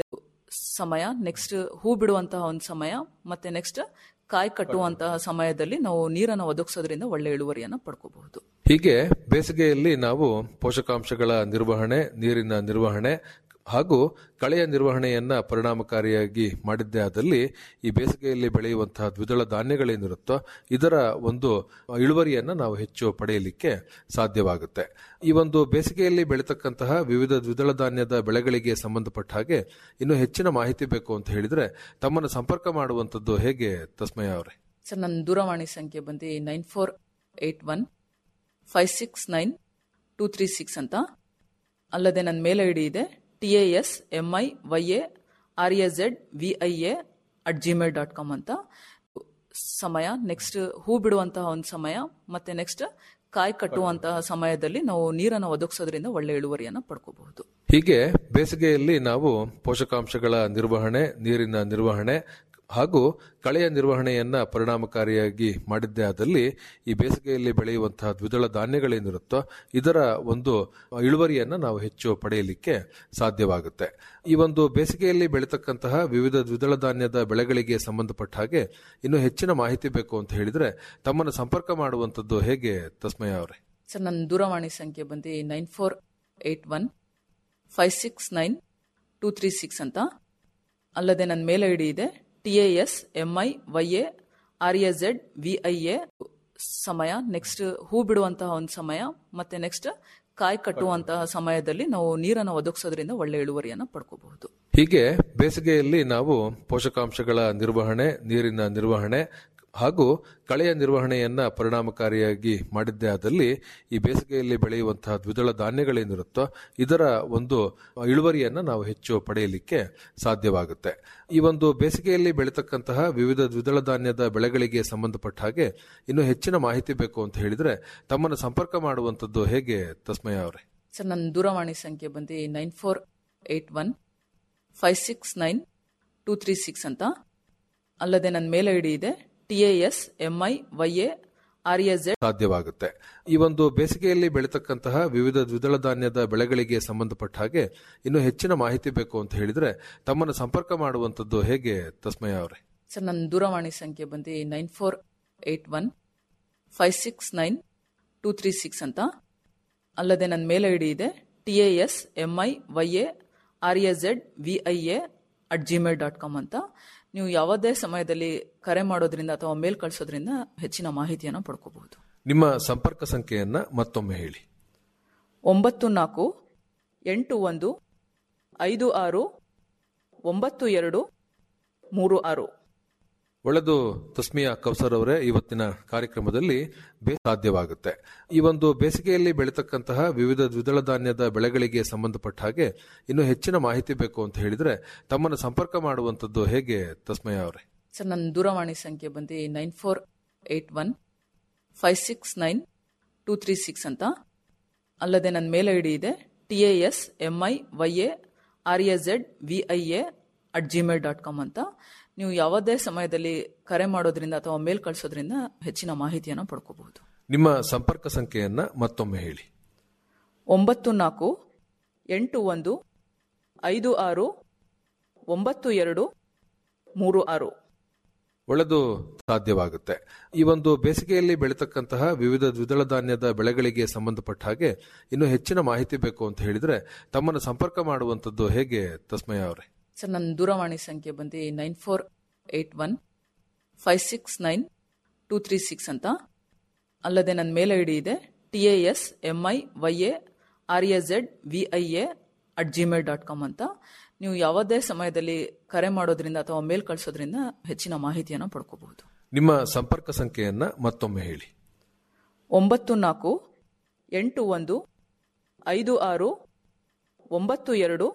Speaker 4: ಸಮಯ ನೆಕ್ಸ್ಟ್ ಹೂ ಬಿಡುವಂತಹ ಒಂದು ಸಮಯ ಮತ್ತೆ ನೆಕ್ಸ್ಟ್ ಕಾಯಿ ಕಟ್ಟುವಂತಹ ಸಮಯದಲ್ಲಿ ನಾವು ನೀರನ್ನು ಒದಗಿಸೋದ್ರಿಂದ ಒಳ್ಳೆ ಇಳುವರಿಯನ್ನು ಪಡ್ಕೋಬಹುದು
Speaker 2: ಹೀಗೆ ಬೇಸಿಗೆಯಲ್ಲಿ ನಾವು ಪೋಷಕಾಂಶಗಳ ನಿರ್ವಹಣೆ ನೀರಿನ ನಿರ್ವಹಣೆ ಹಾಗೂ ಕಳೆಯ ನಿರ್ವಹಣೆಯನ್ನ ಪರಿಣಾಮಕಾರಿಯಾಗಿ ಮಾಡಿದ್ದೇ ಆದಲ್ಲಿ ಈ ಬೇಸಿಗೆಯಲ್ಲಿ ಬೆಳೆಯುವಂತಹ ದ್ವಿದಳ ಧಾನ್ಯಗಳೇನಿರುತ್ತೋ ಇದರ ಒಂದು ಇಳುವರಿಯನ್ನ ನಾವು ಹೆಚ್ಚು ಪಡೆಯಲಿಕ್ಕೆ ಸಾಧ್ಯವಾಗುತ್ತೆ ಈ ಒಂದು ಬೇಸಿಗೆಯಲ್ಲಿ ಬೆಳೀತಕ್ಕಂತಹ ವಿವಿಧ ದ್ವಿದಳ ಧಾನ್ಯದ ಬೆಳೆಗಳಿಗೆ ಸಂಬಂಧಪಟ್ಟ ಹಾಗೆ ಇನ್ನು ಹೆಚ್ಚಿನ ಮಾಹಿತಿ ಬೇಕು ಅಂತ ಹೇಳಿದ್ರೆ ತಮ್ಮನ್ನು ಸಂಪರ್ಕ ಮಾಡುವಂತದ್ದು ಹೇಗೆ ತಸ್ಮಯ ಅವರೇ
Speaker 4: ಸರ್ ನನ್ನ ದೂರವಾಣಿ ಸಂಖ್ಯೆ ಬಂದು nine four eight one five six nine two three six ಅಂತ ಅಲ್ಲದೆ ನನ್ನ ಮೇಲ್ ಐ ಡಿ ಇದೆ T A S M I Y A R A Z V I A at Gmail dot com ಅಂತ ಸಮಯ ನೆಕ್ಸ್ಟ್ ಹೂ ಬಿಡುವಂತಹ ಒಂದು ಸಮಯ ಮತ್ತೆ ನೆಕ್ಸ್ಟ್ ಕಾಯಿ ಕಟ್ಟುವಂತಹ ಸಮಯದಲ್ಲಿ ನಾವು ನೀರನ್ನು ಒದಗಿಸೋದ್ರಿಂದ ಒಳ್ಳೆ ಇಳುವರಿಯನ್ನು ಪಡ್ಕೋಬಹುದು
Speaker 2: ಹೀಗೆ ಬೇಸಿಗೆಯಲ್ಲಿ ನಾವು ಪೋಷಕಾಂಶಗಳ ನಿರ್ವಹಣೆ ನೀರಿನ ನಿರ್ವಹಣೆ ಹಾಗೂ ಕಳೆಯ ನಿರ್ವಹಣೆಯನ್ನ ಪರಿಣಾಮಕಾರಿಯಾಗಿ ಮಾಡಿದ್ದೇ ಆದಲ್ಲಿ ಈ ಬೇಸಿಗೆಯಲ್ಲಿ ಬೆಳೆಯುವಂತಹ ದ್ವಿದಳ ಧಾನ್ಯಗಳೇನಿರುತ್ತೋ ಇದರ ಒಂದು ಇಳುವರಿಯನ್ನ ನಾವು ಹೆಚ್ಚು ಪಡೆಯಲಿಕ್ಕೆ ಸಾಧ್ಯವಾಗುತ್ತೆ ಈ ಒಂದು ಬೇಸಿಗೆಯಲ್ಲಿ ಬೆಳೀತಕ್ಕಂತಹ ವಿವಿಧ ದ್ವಿದಳ ಧಾನ್ಯದ ಬೆಳೆಗಳಿಗೆ ಸಂಬಂಧಪಟ್ಟ ಹಾಗೆ ಇನ್ನು ಹೆಚ್ಚಿನ ಮಾಹಿತಿ ಬೇಕು ಅಂತ ಹೇಳಿದ್ರೆ ತಮ್ಮನ್ನು ಸಂಪರ್ಕ ಮಾಡುವಂತದ್ದು ಹೇಗೆ ತಸ್ಮಯ ಅವರೇ
Speaker 4: ಸರ್ ನನ್ನ ದೂರವಾಣಿ ಸಂಖ್ಯೆ ಬಂದು nine four eight one five six nine two three six ಅಂತ ಅಲ್ಲದೆ ನನ್ನ ಮೇಲ್ ಐ ಡಿ ಇದೆ T A S M I Y A R A Z V I A ಸಮಯ ನೆಕ್ಸ್ಟ್ ಹೂ ಬಿಡುವಂತಹ ಒಂದು ಸಮಯ ಮತ್ತೆ ನೆಕ್ಸ್ಟ್ ಕಾಯಿ ಕಟ್ಟುವಂತಹ ಸಮಯದಲ್ಲಿ ನಾವು ನೀರನ್ನು ಒದಗಿಸೋದ್ರಿಂದ ಒಳ್ಳೆ ಇಳುವರಿಯನ್ನು ಪಡ್ಕೋಬಹುದು
Speaker 2: ಹೀಗೆ ಬೇಸಿಗೆಯಲ್ಲಿ ನಾವು ಪೋಷಕಾಂಶಗಳ ನಿರ್ವಹಣೆ ನೀರಿನ ನಿರ್ವಹಣೆ ಹಾಗೂ ಕಳೆಯ ನಿರ್ವಹಣೆಯನ್ನ ಪರಿಣಾಮಕಾರಿಯಾಗಿ ಮಾಡಿದ್ದೇ ಆದಲ್ಲಿ ಈ ಬೇಸಿಗೆಯಲ್ಲಿ ಬೆಳೆಯುವಂತಹ ದ್ವಿದಳ ಧಾನ್ಯಗಳೇನಿರುತ್ತೋ ಇದರ ಒಂದು ಇಳುವರಿಯನ್ನ ನಾವು ಹೆಚ್ಚು ಪಡೆಯಲಿಕ್ಕೆ ಸಾಧ್ಯವಾಗುತ್ತೆ ಈ ಒಂದು ಬೇಸಿಗೆಯಲ್ಲಿ ಬೆಳೀತಕ್ಕಂತಹ ವಿವಿಧ ದ್ವಿದಳ ಧಾನ್ಯದ ಬೆಳೆಗಳಿಗೆ ಸಂಬಂಧಪಟ್ಟ ಹಾಗೆ ಇನ್ನು ಹೆಚ್ಚಿನ ಮಾಹಿತಿ ಬೇಕು ಅಂತ ಹೇಳಿದ್ರೆ ತಮ್ಮನ್ನು ಸಂಪರ್ಕ ಮಾಡುವಂತದ್ದು ಹೇಗೆ ತಸ್ಮಯ ಅವರೇ
Speaker 4: ಸರ್ ನನ್ನ ದೂರವಾಣಿ ಸಂಖ್ಯೆ ಬಂದು nine four eight one five six nine two three six ಅಂತ ಅಲ್ಲದೆ ನನ್ನ ಮೇಲ್ ಐ ಡಿ ಇದೆ T A S M I Y A R A Z
Speaker 2: ಸಾಧ್ಯವಾಗುತ್ತೆ ಈ ಒಂದು ಬೇಸಿಗೆಯಲ್ಲಿ ಬೆಳೀತಕ್ಕಂತಹ ವಿವಿಧ ದ್ವಿದಳ ಧಾನ್ಯದ ಬೆಳೆಗಳಿಗೆ ಸಂಬಂಧಪಟ್ಟ ಹಾಗೆ ಇನ್ನು ಹೆಚ್ಚಿನ ಮಾಹಿತಿ ಬೇಕು ಅಂತ ಹೇಳಿದ್ರೆ ತಮ್ಮನ್ನು ಸಂಪರ್ಕ ಮಾಡುವಂತದ್ದು ಹೇಗೆ ತಸ್ಮಯ ಅವರೇ
Speaker 4: ಸರ್ ನನ್ನ ದೂರವಾಣಿ ಸಂಖ್ಯೆ ಬಂದು nine four eight one five six nine two three six ಅಂತ ಅಲ್ಲದೆ ನನ್ನ ಮೇಲ್ ಐ ಡಿ ಇದೆ T A S M I Y A R A Z V I A at Gmail dot com ಅಂತ ನೀವು ಯಾವುದೇ ಸಮಯದಲ್ಲಿ ಕರೆ ಮಾಡೋದ್ರಿಂದ ಅಥವಾ ಮೇಲ್ ಕಳಿಸೋದ್ರಿಂದ ಹೆಚ್ಚಿನ ಮಾಹಿತಿಯನ್ನು ಪಡ್ಕೋಬಹುದು
Speaker 2: ನಿಮ್ಮ ಸಂಪರ್ಕ ಸಂಖ್ಯೆಯನ್ನ ಮತ್ತೊಮ್ಮೆ ಹೇಳಿ
Speaker 4: ಒಂಬತ್ತು ನಾಲ್ಕು ಎಂಟು ಒಂದು ಐದು ಆರು ಒಂಬತ್ತು ಎರಡು ಮೂರು ಆರು
Speaker 2: ಒಳ್ಳೆದು ತಸ್ಮಿಯಾ ಕೌಸರ್ ಅವರೇ ಇವತ್ತಿನ ಕಾರ್ಯಕ್ರಮದಲ್ಲಿ ಬೇ ಸಾಧ್ಯವಾಗುತ್ತೆ ಈ ಒಂದು ಬೇಸಿಗೆಯಲ್ಲಿ ಬೆಳೀತಕ್ಕಂತಹ ವಿವಿಧ ದ್ವಿದಳ ಧಾನ್ಯದ ಬೆಳೆಗಳಿಗೆ ಸಂಬಂಧಪಟ್ಟ ಹಾಗೆ ಇನ್ನು ಹೆಚ್ಚಿನ ಮಾಹಿತಿ ಬೇಕು ಅಂತ ಹೇಳಿದ್ರೆ ತಮ್ಮನ್ನು ಸಂಪರ್ಕ ಮಾಡುವಂತದ್ದು ಹೇಗೆ ತಸ್ಮಯ ಅವರೇ
Speaker 4: ಸರ್ ನನ್ನ ದೂರವಾಣಿ ಸಂಖ್ಯೆ ಬಂದು nine four eight one five six nine two three six ಅಂತ ಅಲ್ಲದೆ ನನ್ನ ಮೇಲ್ ಐ ಡಿ ಇದೆ T A S M I Y A R A Z V I A at Gmail dot com ಅಂತ ನೀವು ಯಾವುದೇ ಸಮಯದಲ್ಲಿ ಕರೆ ಮಾಡೋದ್ರಿಂದ ಅಥವಾ ಮೇಲ್ ಕಳಿಸೋದ್ರಿಂದ ಹೆಚ್ಚಿನ ಮಾಹಿತಿಯನ್ನು ಪಡ್ಕೋಬಹುದು
Speaker 2: ನಿಮ್ಮ ಸಂಪರ್ಕ ಸಂಖ್ಯೆಯನ್ನ ಮತ್ತೊಮ್ಮೆ ಹೇಳಿ
Speaker 4: ಒಂಬತ್ತು ನಾಲ್ಕು ಎಂಟು ಒಂದು ಐದು ಆರು ಒಂಬತ್ತು ಎರಡು ಮೂರು ಆರು
Speaker 2: ಒಳ್ಳೆದು ಸಾಧ್ಯವಾಗುತ್ತೆ ಈ ಒಂದು ಬೇಸಿಗೆಯಲ್ಲಿ ಬೆಳೀತಕ್ಕಂತಹ ವಿವಿಧ ದ್ವಿದಳ ಧಾನ್ಯದ ಬೆಳೆಗಳಿಗೆ ಸಂಬಂಧಪಟ್ಟ ಹಾಗೆ ಇನ್ನು ಹೆಚ್ಚಿನ ಮಾಹಿತಿ ಬೇಕು ಅಂತ ಹೇಳಿದ್ರೆ ತಮ್ಮನ್ನು ಸಂಪರ್ಕ ಮಾಡುವಂತದ್ದು ಹೇಗೆ ತಸ್ಮಯ ಅವರೇ
Speaker 4: ಸರ್ ನನ್ನ ದೂರವಾಣಿ ಸಂಖ್ಯೆ ಬಂದು nine four eight one five six nine two three six ಅಂತ ಅಲ್ಲದೆ ನನ್ನ ಮೇಲ್ ಐ ಡಿ ಇದೆ T A S M I Y A R A Z V I A at Gmail dot com ಅಂತ ನೀವು ಯಾವುದೇ ಸಮಯದಲ್ಲಿ ಕರೆ ಮಾಡೋದ್ರಿಂದ ಅಥವಾ ಮೇಲ್ ಕಳಿಸೋದ್ರಿಂದ ಹೆಚ್ಚಿನ ಮಾಹಿತಿಯನ್ನು ಪಡ್ಕೋಬಹುದು
Speaker 2: ನಿಮ್ಮ ಸಂಪರ್ಕ ಸಂಖ್ಯೆಯನ್ನ ಮತ್ತೊಮ್ಮೆ ಹೇಳಿ
Speaker 4: ಒಂಬತ್ತು ನಾಲ್ಕು ಎಂಟು ಒಂದು ಐದು ಆರು ಒಂಬತ್ತು ಎರಡು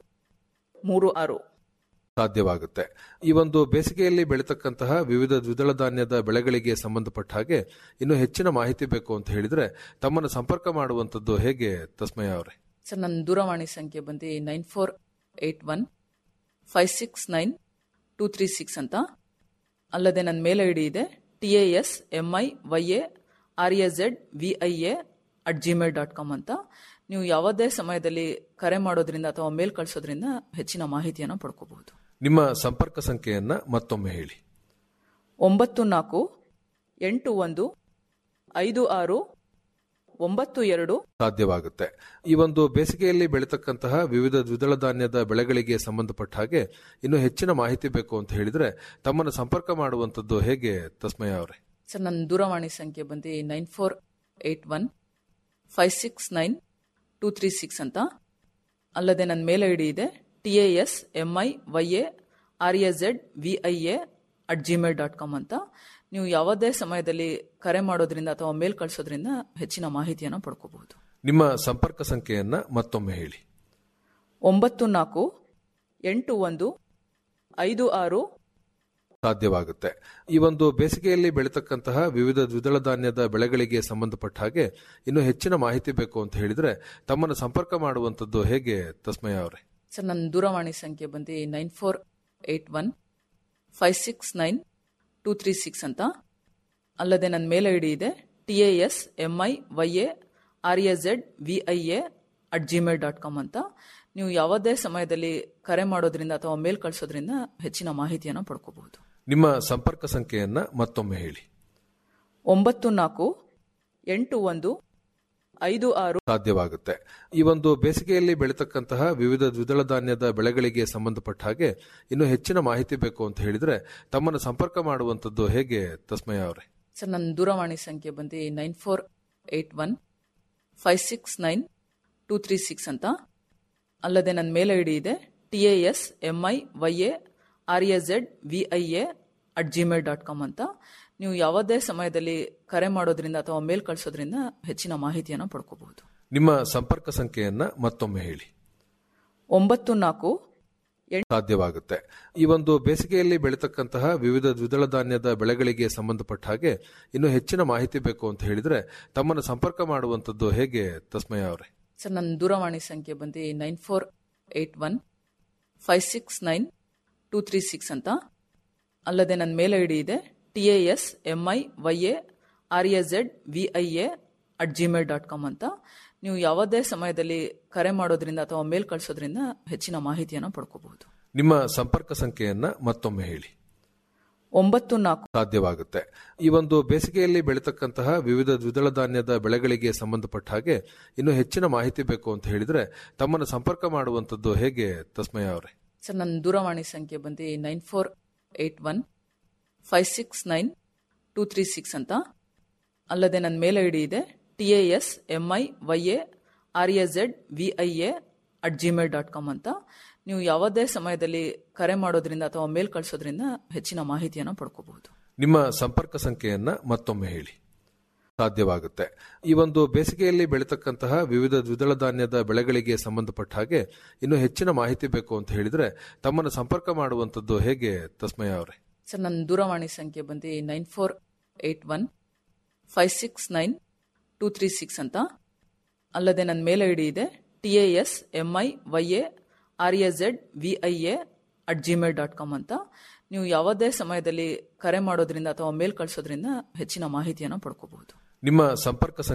Speaker 4: ಮೂರು ಆರು
Speaker 2: ಸಾಧ್ಯವಾಗುತ್ತೆ ಈ ಒಂದು ಬೇಸಿಗೆಯಲ್ಲಿ ಬೆಳೀತಕ್ಕಂತಹ ವಿವಿಧ ದ್ವಿದಳ ಧಾನ್ಯದ ಬೆಳೆಗಳಿಗೆ ಸಂಬಂಧಪಟ್ಟ ಹಾಗೆ ಇನ್ನು ಹೆಚ್ಚಿನ ಮಾಹಿತಿ ಬೇಕು ಅಂತ ಹೇಳಿದ್ರೆ ತಮ್ಮನ್ನು ಸಂಪರ್ಕ ಮಾಡುವಂತದ್ದು ಹೇಗೆ ತಸ್ಮಯ ಅವರೇ
Speaker 4: ಸರ್ ನನ್ನ ದೂರವಾಣಿ ಸಂಖ್ಯೆ ಬಂದು nine four eight one five six nine two three six ಅಂತ ಅಲ್ಲದೆ ನನ್ನ ಮೇಲ್ ಐ ಡಿ ಇದೆ T A S M I Y A R A Z V I A at Gmail dot com ಅಂತ ನೀವು ಯಾವುದೇ ಸಮಯದಲ್ಲಿ ಕರೆ ಮಾಡೋದ್ರಿಂದ ಅಥವಾ ಮೇಲ್ ಕಳಿಸೋದ್ರಿಂದ ಹೆಚ್ಚಿನ ಮಾಹಿತಿಯನ್ನು ಪಡ್ಕೋಬಹುದು
Speaker 2: ನಿಮ್ಮ ಸಂಪರ್ಕ ಸಂಖ್ಯೆಯನ್ನ ಮತ್ತೊಮ್ಮೆ ಹೇಳಿ
Speaker 4: ಒಂಬತ್ತು ನಾಲ್ಕು ಎಂಟು ಒಂದು ಐದು ಆರು ಒಂಬತ್ತು ಎರಡು
Speaker 2: ಸಾಧ್ಯವಾಗುತ್ತೆ ಈ ಒಂದು ಬೇಸಿಗೆಯಲ್ಲಿ ಬೆಳೀತಕ್ಕಂತಹ ವಿವಿಧ ದ್ವಿದಳ ಧಾನ್ಯದ ಬೆಳೆಗಳಿಗೆ ಸಂಬಂಧಪಟ್ಟ ಹಾಗೆ ಇನ್ನು ಹೆಚ್ಚಿನ ಮಾಹಿತಿ ಬೇಕು ಅಂತ ಹೇಳಿದ್ರೆ ತಮ್ಮನ್ನು ಸಂಪರ್ಕ ಮಾಡುವಂತದ್ದು ಹೇಗೆ ತಸ್ಮಯ ಅವರೇ
Speaker 4: ಸರ್ ನನ್ನ ದೂರವಾಣಿ ಸಂಖ್ಯೆ ಬಂದು nine four eight one five six nine two three six ಅಂತ ಅಲ್ಲದೆ ನನ್ನ ಮೇಲ್ ಐ ಡಿ ಇದೆ T A S M I Y A R A Z V I A at Gmail dot com ಅಂತ ನೀವು ಯಾವುದೇ ಸಮಯದಲ್ಲಿ ಕರೆ ಮಾಡೋದ್ರಿಂದ ಅಥವಾ ಮೇಲ್ ಕಳಿಸೋದ್ರಿಂದ ಹೆಚ್ಚಿನ ಮಾಹಿತಿಯನ್ನು ಪಡ್ಕೋಬಹುದು
Speaker 2: ನಿಮ್ಮ ಸಂಪರ್ಕ ಸಂಖ್ಯೆಯನ್ನ ಮತ್ತೊಮ್ಮೆ ಹೇಳಿ
Speaker 4: ಒಂಬತ್ತು ನಾಲ್ಕು ಎಂಟು ಒಂದು ಐದು ಆರು
Speaker 2: ಸಾಧ್ಯವಾಗುತ್ತೆ ಈ ಒಂದು ಬೇಸಿಗೆಯಲ್ಲಿ ಬೆಳೀತಕ್ಕಂತಹ ವಿವಿಧ ದ್ವಿದಳ ಧಾನ್ಯದ ಬೆಳೆಗಳಿಗೆ ಸಂಬಂಧಪಟ್ಟ ಹಾಗೆ ಇನ್ನು ಹೆಚ್ಚಿನ ಮಾಹಿತಿ ಬೇಕು ಅಂತ ಹೇಳಿದ್ರೆ ತಮ್ಮನ್ನು ಸಂಪರ್ಕ ಮಾಡುವಂತದ್ದು ಹೇಗೆ ತಸ್ಮಯ ಅವರೇ
Speaker 4: ಸರ್ ನನ್ನ ದೂರವಾಣಿ ಸಂಖ್ಯೆ ಬಂದು nine four eight one five six nine two three six ಅಂತ ಅಲ್ಲದೆ ನನ್ನ ಮೇಲ್ ಐ ಡಿ ಇದೆ T A S M I Y A R A Z V I A at Gmail dot com ಅಂತ ನೀವು ಯಾವುದೇ ಸಮಯದಲ್ಲಿ ಕರೆ ಮಾಡೋದ್ರಿಂದ ಅಥವಾ ಮೇಲ್ ಕಳಿಸೋದ್ರಿಂದ ಹೆಚ್ಚಿನ ಮಾಹಿತಿಯನ್ನು ಪಡ್ಕೋಬಹುದು
Speaker 2: ನಿಮ್ಮ ಸಂಪರ್ಕ ಸಂಖ್ಯೆಯನ್ನ ಮತ್ತೊಮ್ಮೆ ಹೇಳಿ
Speaker 4: ಒಂಬತ್ತು ನಾಲ್ಕು ಎಂಟು ಒಂದು ಐದು ಆರು
Speaker 2: ಸಾಧ್ಯವಾಗುತ್ತೆ ಈ ಒಂದು ಬೇಸಿಗೆಯಲ್ಲಿ ಬೆಳೀತಕ್ಕಂತಹ ವಿವಿಧ ದ್ವಿದಳ ಧಾನ್ಯದ ಬೆಳೆಗಳಿಗೆ ಸಂಬಂಧಪಟ್ಟ ಹಾಗೆ ಇನ್ನು ಹೆಚ್ಚಿನ ಮಾಹಿತಿ ಬೇಕು ಅಂತ ಹೇಳಿದ್ರೆ ತಮ್ಮನ್ನು ಸಂಪರ್ಕ ಮಾಡುವಂತದ್ದು ಹೇಗೆ ತಸ್ಮಯ ಅವರೇ
Speaker 4: ಸರ್ ನನ್ನ ದೂರವಾಣಿ ಸಂಖ್ಯೆ ಬಂದು nine four eight one five six nine two three six ಅಂತ ಅಲ್ಲದೆ ನನ್ನ ಮೇಲ್ ಐ ಡಿ ಇದೆ T A S M I Y A R A Z V I A at Gmail dot com ಅಂತ ನೀವು ಯಾವುದೇ ಸಮಯದಲ್ಲಿ ಕರೆ ಮಾಡೋದ್ರಿಂದ ಅಥವಾ ಮೇಲ್ ಕಳಿಸೋದ್ರಿಂದ ಹೆಚ್ಚಿನ ಮಾಹಿತಿಯನ್ನು ಪಡ್ಕೋಬಹುದು
Speaker 2: ನಿಮ್ಮ ಸಂಪರ್ಕ ಸಂಖ್ಯೆಯನ್ನ ಮತ್ತೊಮ್ಮೆ ಹೇಳಿ
Speaker 4: ಒಂಬತ್ತು ನಾಲ್ಕು
Speaker 2: ಸಾಧ್ಯವಾಗುತ್ತೆ ಈ ಒಂದು ಬೇಸಿಗೆಯಲ್ಲಿ ಬೆಳೀತಕ್ಕಂತಹ ವಿವಿಧ ದ್ವಿದಳ ಧಾನ್ಯದ ಬೆಳೆಗಳಿಗೆ ಸಂಬಂಧಪಟ್ಟ ಹಾಗೆ ಇನ್ನು ಹೆಚ್ಚಿನ ಮಾಹಿತಿ ಬೇಕು ಅಂತ ಹೇಳಿದ್ರೆ ತಮ್ಮನ್ನು ಸಂಪರ್ಕ ಮಾಡುವಂತದ್ದು ಹೇಗೆ ತಸ್ಮಯ ಅವರೇ
Speaker 4: ಸರ್ ನನ್ನ ದೂರವಾಣಿ ಸಂಖ್ಯೆ ಬಂದು nine four eight one five six nine two three six ಅಂತ ಅಲ್ಲದೆ ನನ್ನ ಮೇಲ್ ಐ ಡಿ ಇದೆ T A S M I Y A R A Z V I A at Gmail dot com ಅಂತ ನೀವು ಯಾವುದೇ ಸಮಯದಲ್ಲಿ ಕರೆ ಮಾಡೋದ್ರಿಂದ ಅಥವಾ ಮೇಲ್ ಕಳಿಸೋದ್ರಿಂದ ಹೆಚ್ಚಿನ ಮಾಹಿತಿಯನ್ನು ಪಡ್ಕೋಬಹುದು
Speaker 2: ನಿಮ್ಮ ಸಂಪರ್ಕ ಸಂಖ್ಯೆಯನ್ನ ಮತ್ತೊಮ್ಮೆ ಹೇಳಿ
Speaker 4: ಒಂಬತ್ತು ನಾಲ್ಕು
Speaker 2: ಸಾಧ್ಯವಾಗುತ್ತೆ ಈ ಒಂದು ಬೇಸಿಗೆಯಲ್ಲಿ ಬೆಳೀತಕ್ಕಂತಹ ವಿವಿಧ ದ್ವಿದಳ ಧಾನ್ಯದ ಬೆಳೆಗಳಿಗೆ ಸಂಬಂಧಪಟ್ಟ ಹಾಗೆ ಇನ್ನು ಹೆಚ್ಚಿನ ಮಾಹಿತಿ ಬೇಕು ಅಂತ ಹೇಳಿದ್ರೆ ತಮ್ಮನ್ನು ಸಂಪರ್ಕ ಮಾಡುವಂತದ್ದು ಹೇಗೆ ತಸ್ಮಯ ಅವರೇ
Speaker 4: ಸರ್ ನನ್ನ ದೂರವಾಣಿ ಸಂಖ್ಯೆ ಬಂದು nine four eight one five six nine two three six ಅಂತ ಅಲ್ಲದೆ ನನ್ನ ಮೇಲ್ ಐ ಡಿ ಇದೆ T A S M I Y A R A Z V I A at Gmail dot com ಅಂತ ನೀವು ಯಾವುದೇ ಸಮಯದಲ್ಲಿ ಕರೆ ಮಾಡೋದ್ರಿಂದ ಅಥವಾ ಮೇಲ್ ಕಳಿಸೋದ್ರಿಂದ ಹೆಚ್ಚಿನ ಮಾಹಿತಿಯನ್ನು ಪಡ್ಕೋಬಹುದು
Speaker 2: ನಿಮ್ಮ ಸಂಪರ್ಕ ಸಂಖ್ಯೆಯನ್ನ ಮತ್ತೊಮ್ಮೆ ಹೇಳಿ ಸಾಧ್ಯವಾಗುತ್ತೆ ಈ ಒಂದು ಬೇಸಿಗೆಯಲ್ಲಿ ಬೆಳೀತಕ್ಕಂತಹ ವಿವಿಧ ದ್ವಿದಳ ಧಾನ್ಯದ ಬೆಳೆಗಳಿಗೆ ಸಂಬಂಧಪಟ್ಟ ಹಾಗೆ ಇನ್ನು ಹೆಚ್ಚಿನ ಮಾಹಿತಿ ಬೇಕು ಅಂತ ಹೇಳಿದ್ರೆ ತಮ್ಮನ್ನು ಸಂಪರ್ಕ ಮಾಡುವಂತದ್ದು ಹೇಗೆ ತಸ್ಮಯ ಅವರೇ
Speaker 4: ಸರ್ ನನ್ನ ದೂರವಾಣಿ ಸಂಖ್ಯೆ ಬಂದು nine four eight one five six nine two three six ಅಂತ ಅಲ್ಲದೆ ನನ್ನ ಮೇಲ್ ಐ ಡಿ ಇದೆ T A S M I Y A R A Z V I A at Gmail dot com ಅಂತ ನೀವು ಯಾವುದೇ ಸಮಯದಲ್ಲಿ ಕರೆ ಮಾಡೋದ್ರಿಂದ ಅಥವಾ ಮೇಲ್ ಕಳಿಸೋದ್ರಿಂದ ಹೆಚ್ಚಿನ ಮಾಹಿತಿಯನ್ನು ಪಡ್ಕೋಬಹುದು
Speaker 2: ನಿಮ್ಮ ಸಂಪರ್ಕ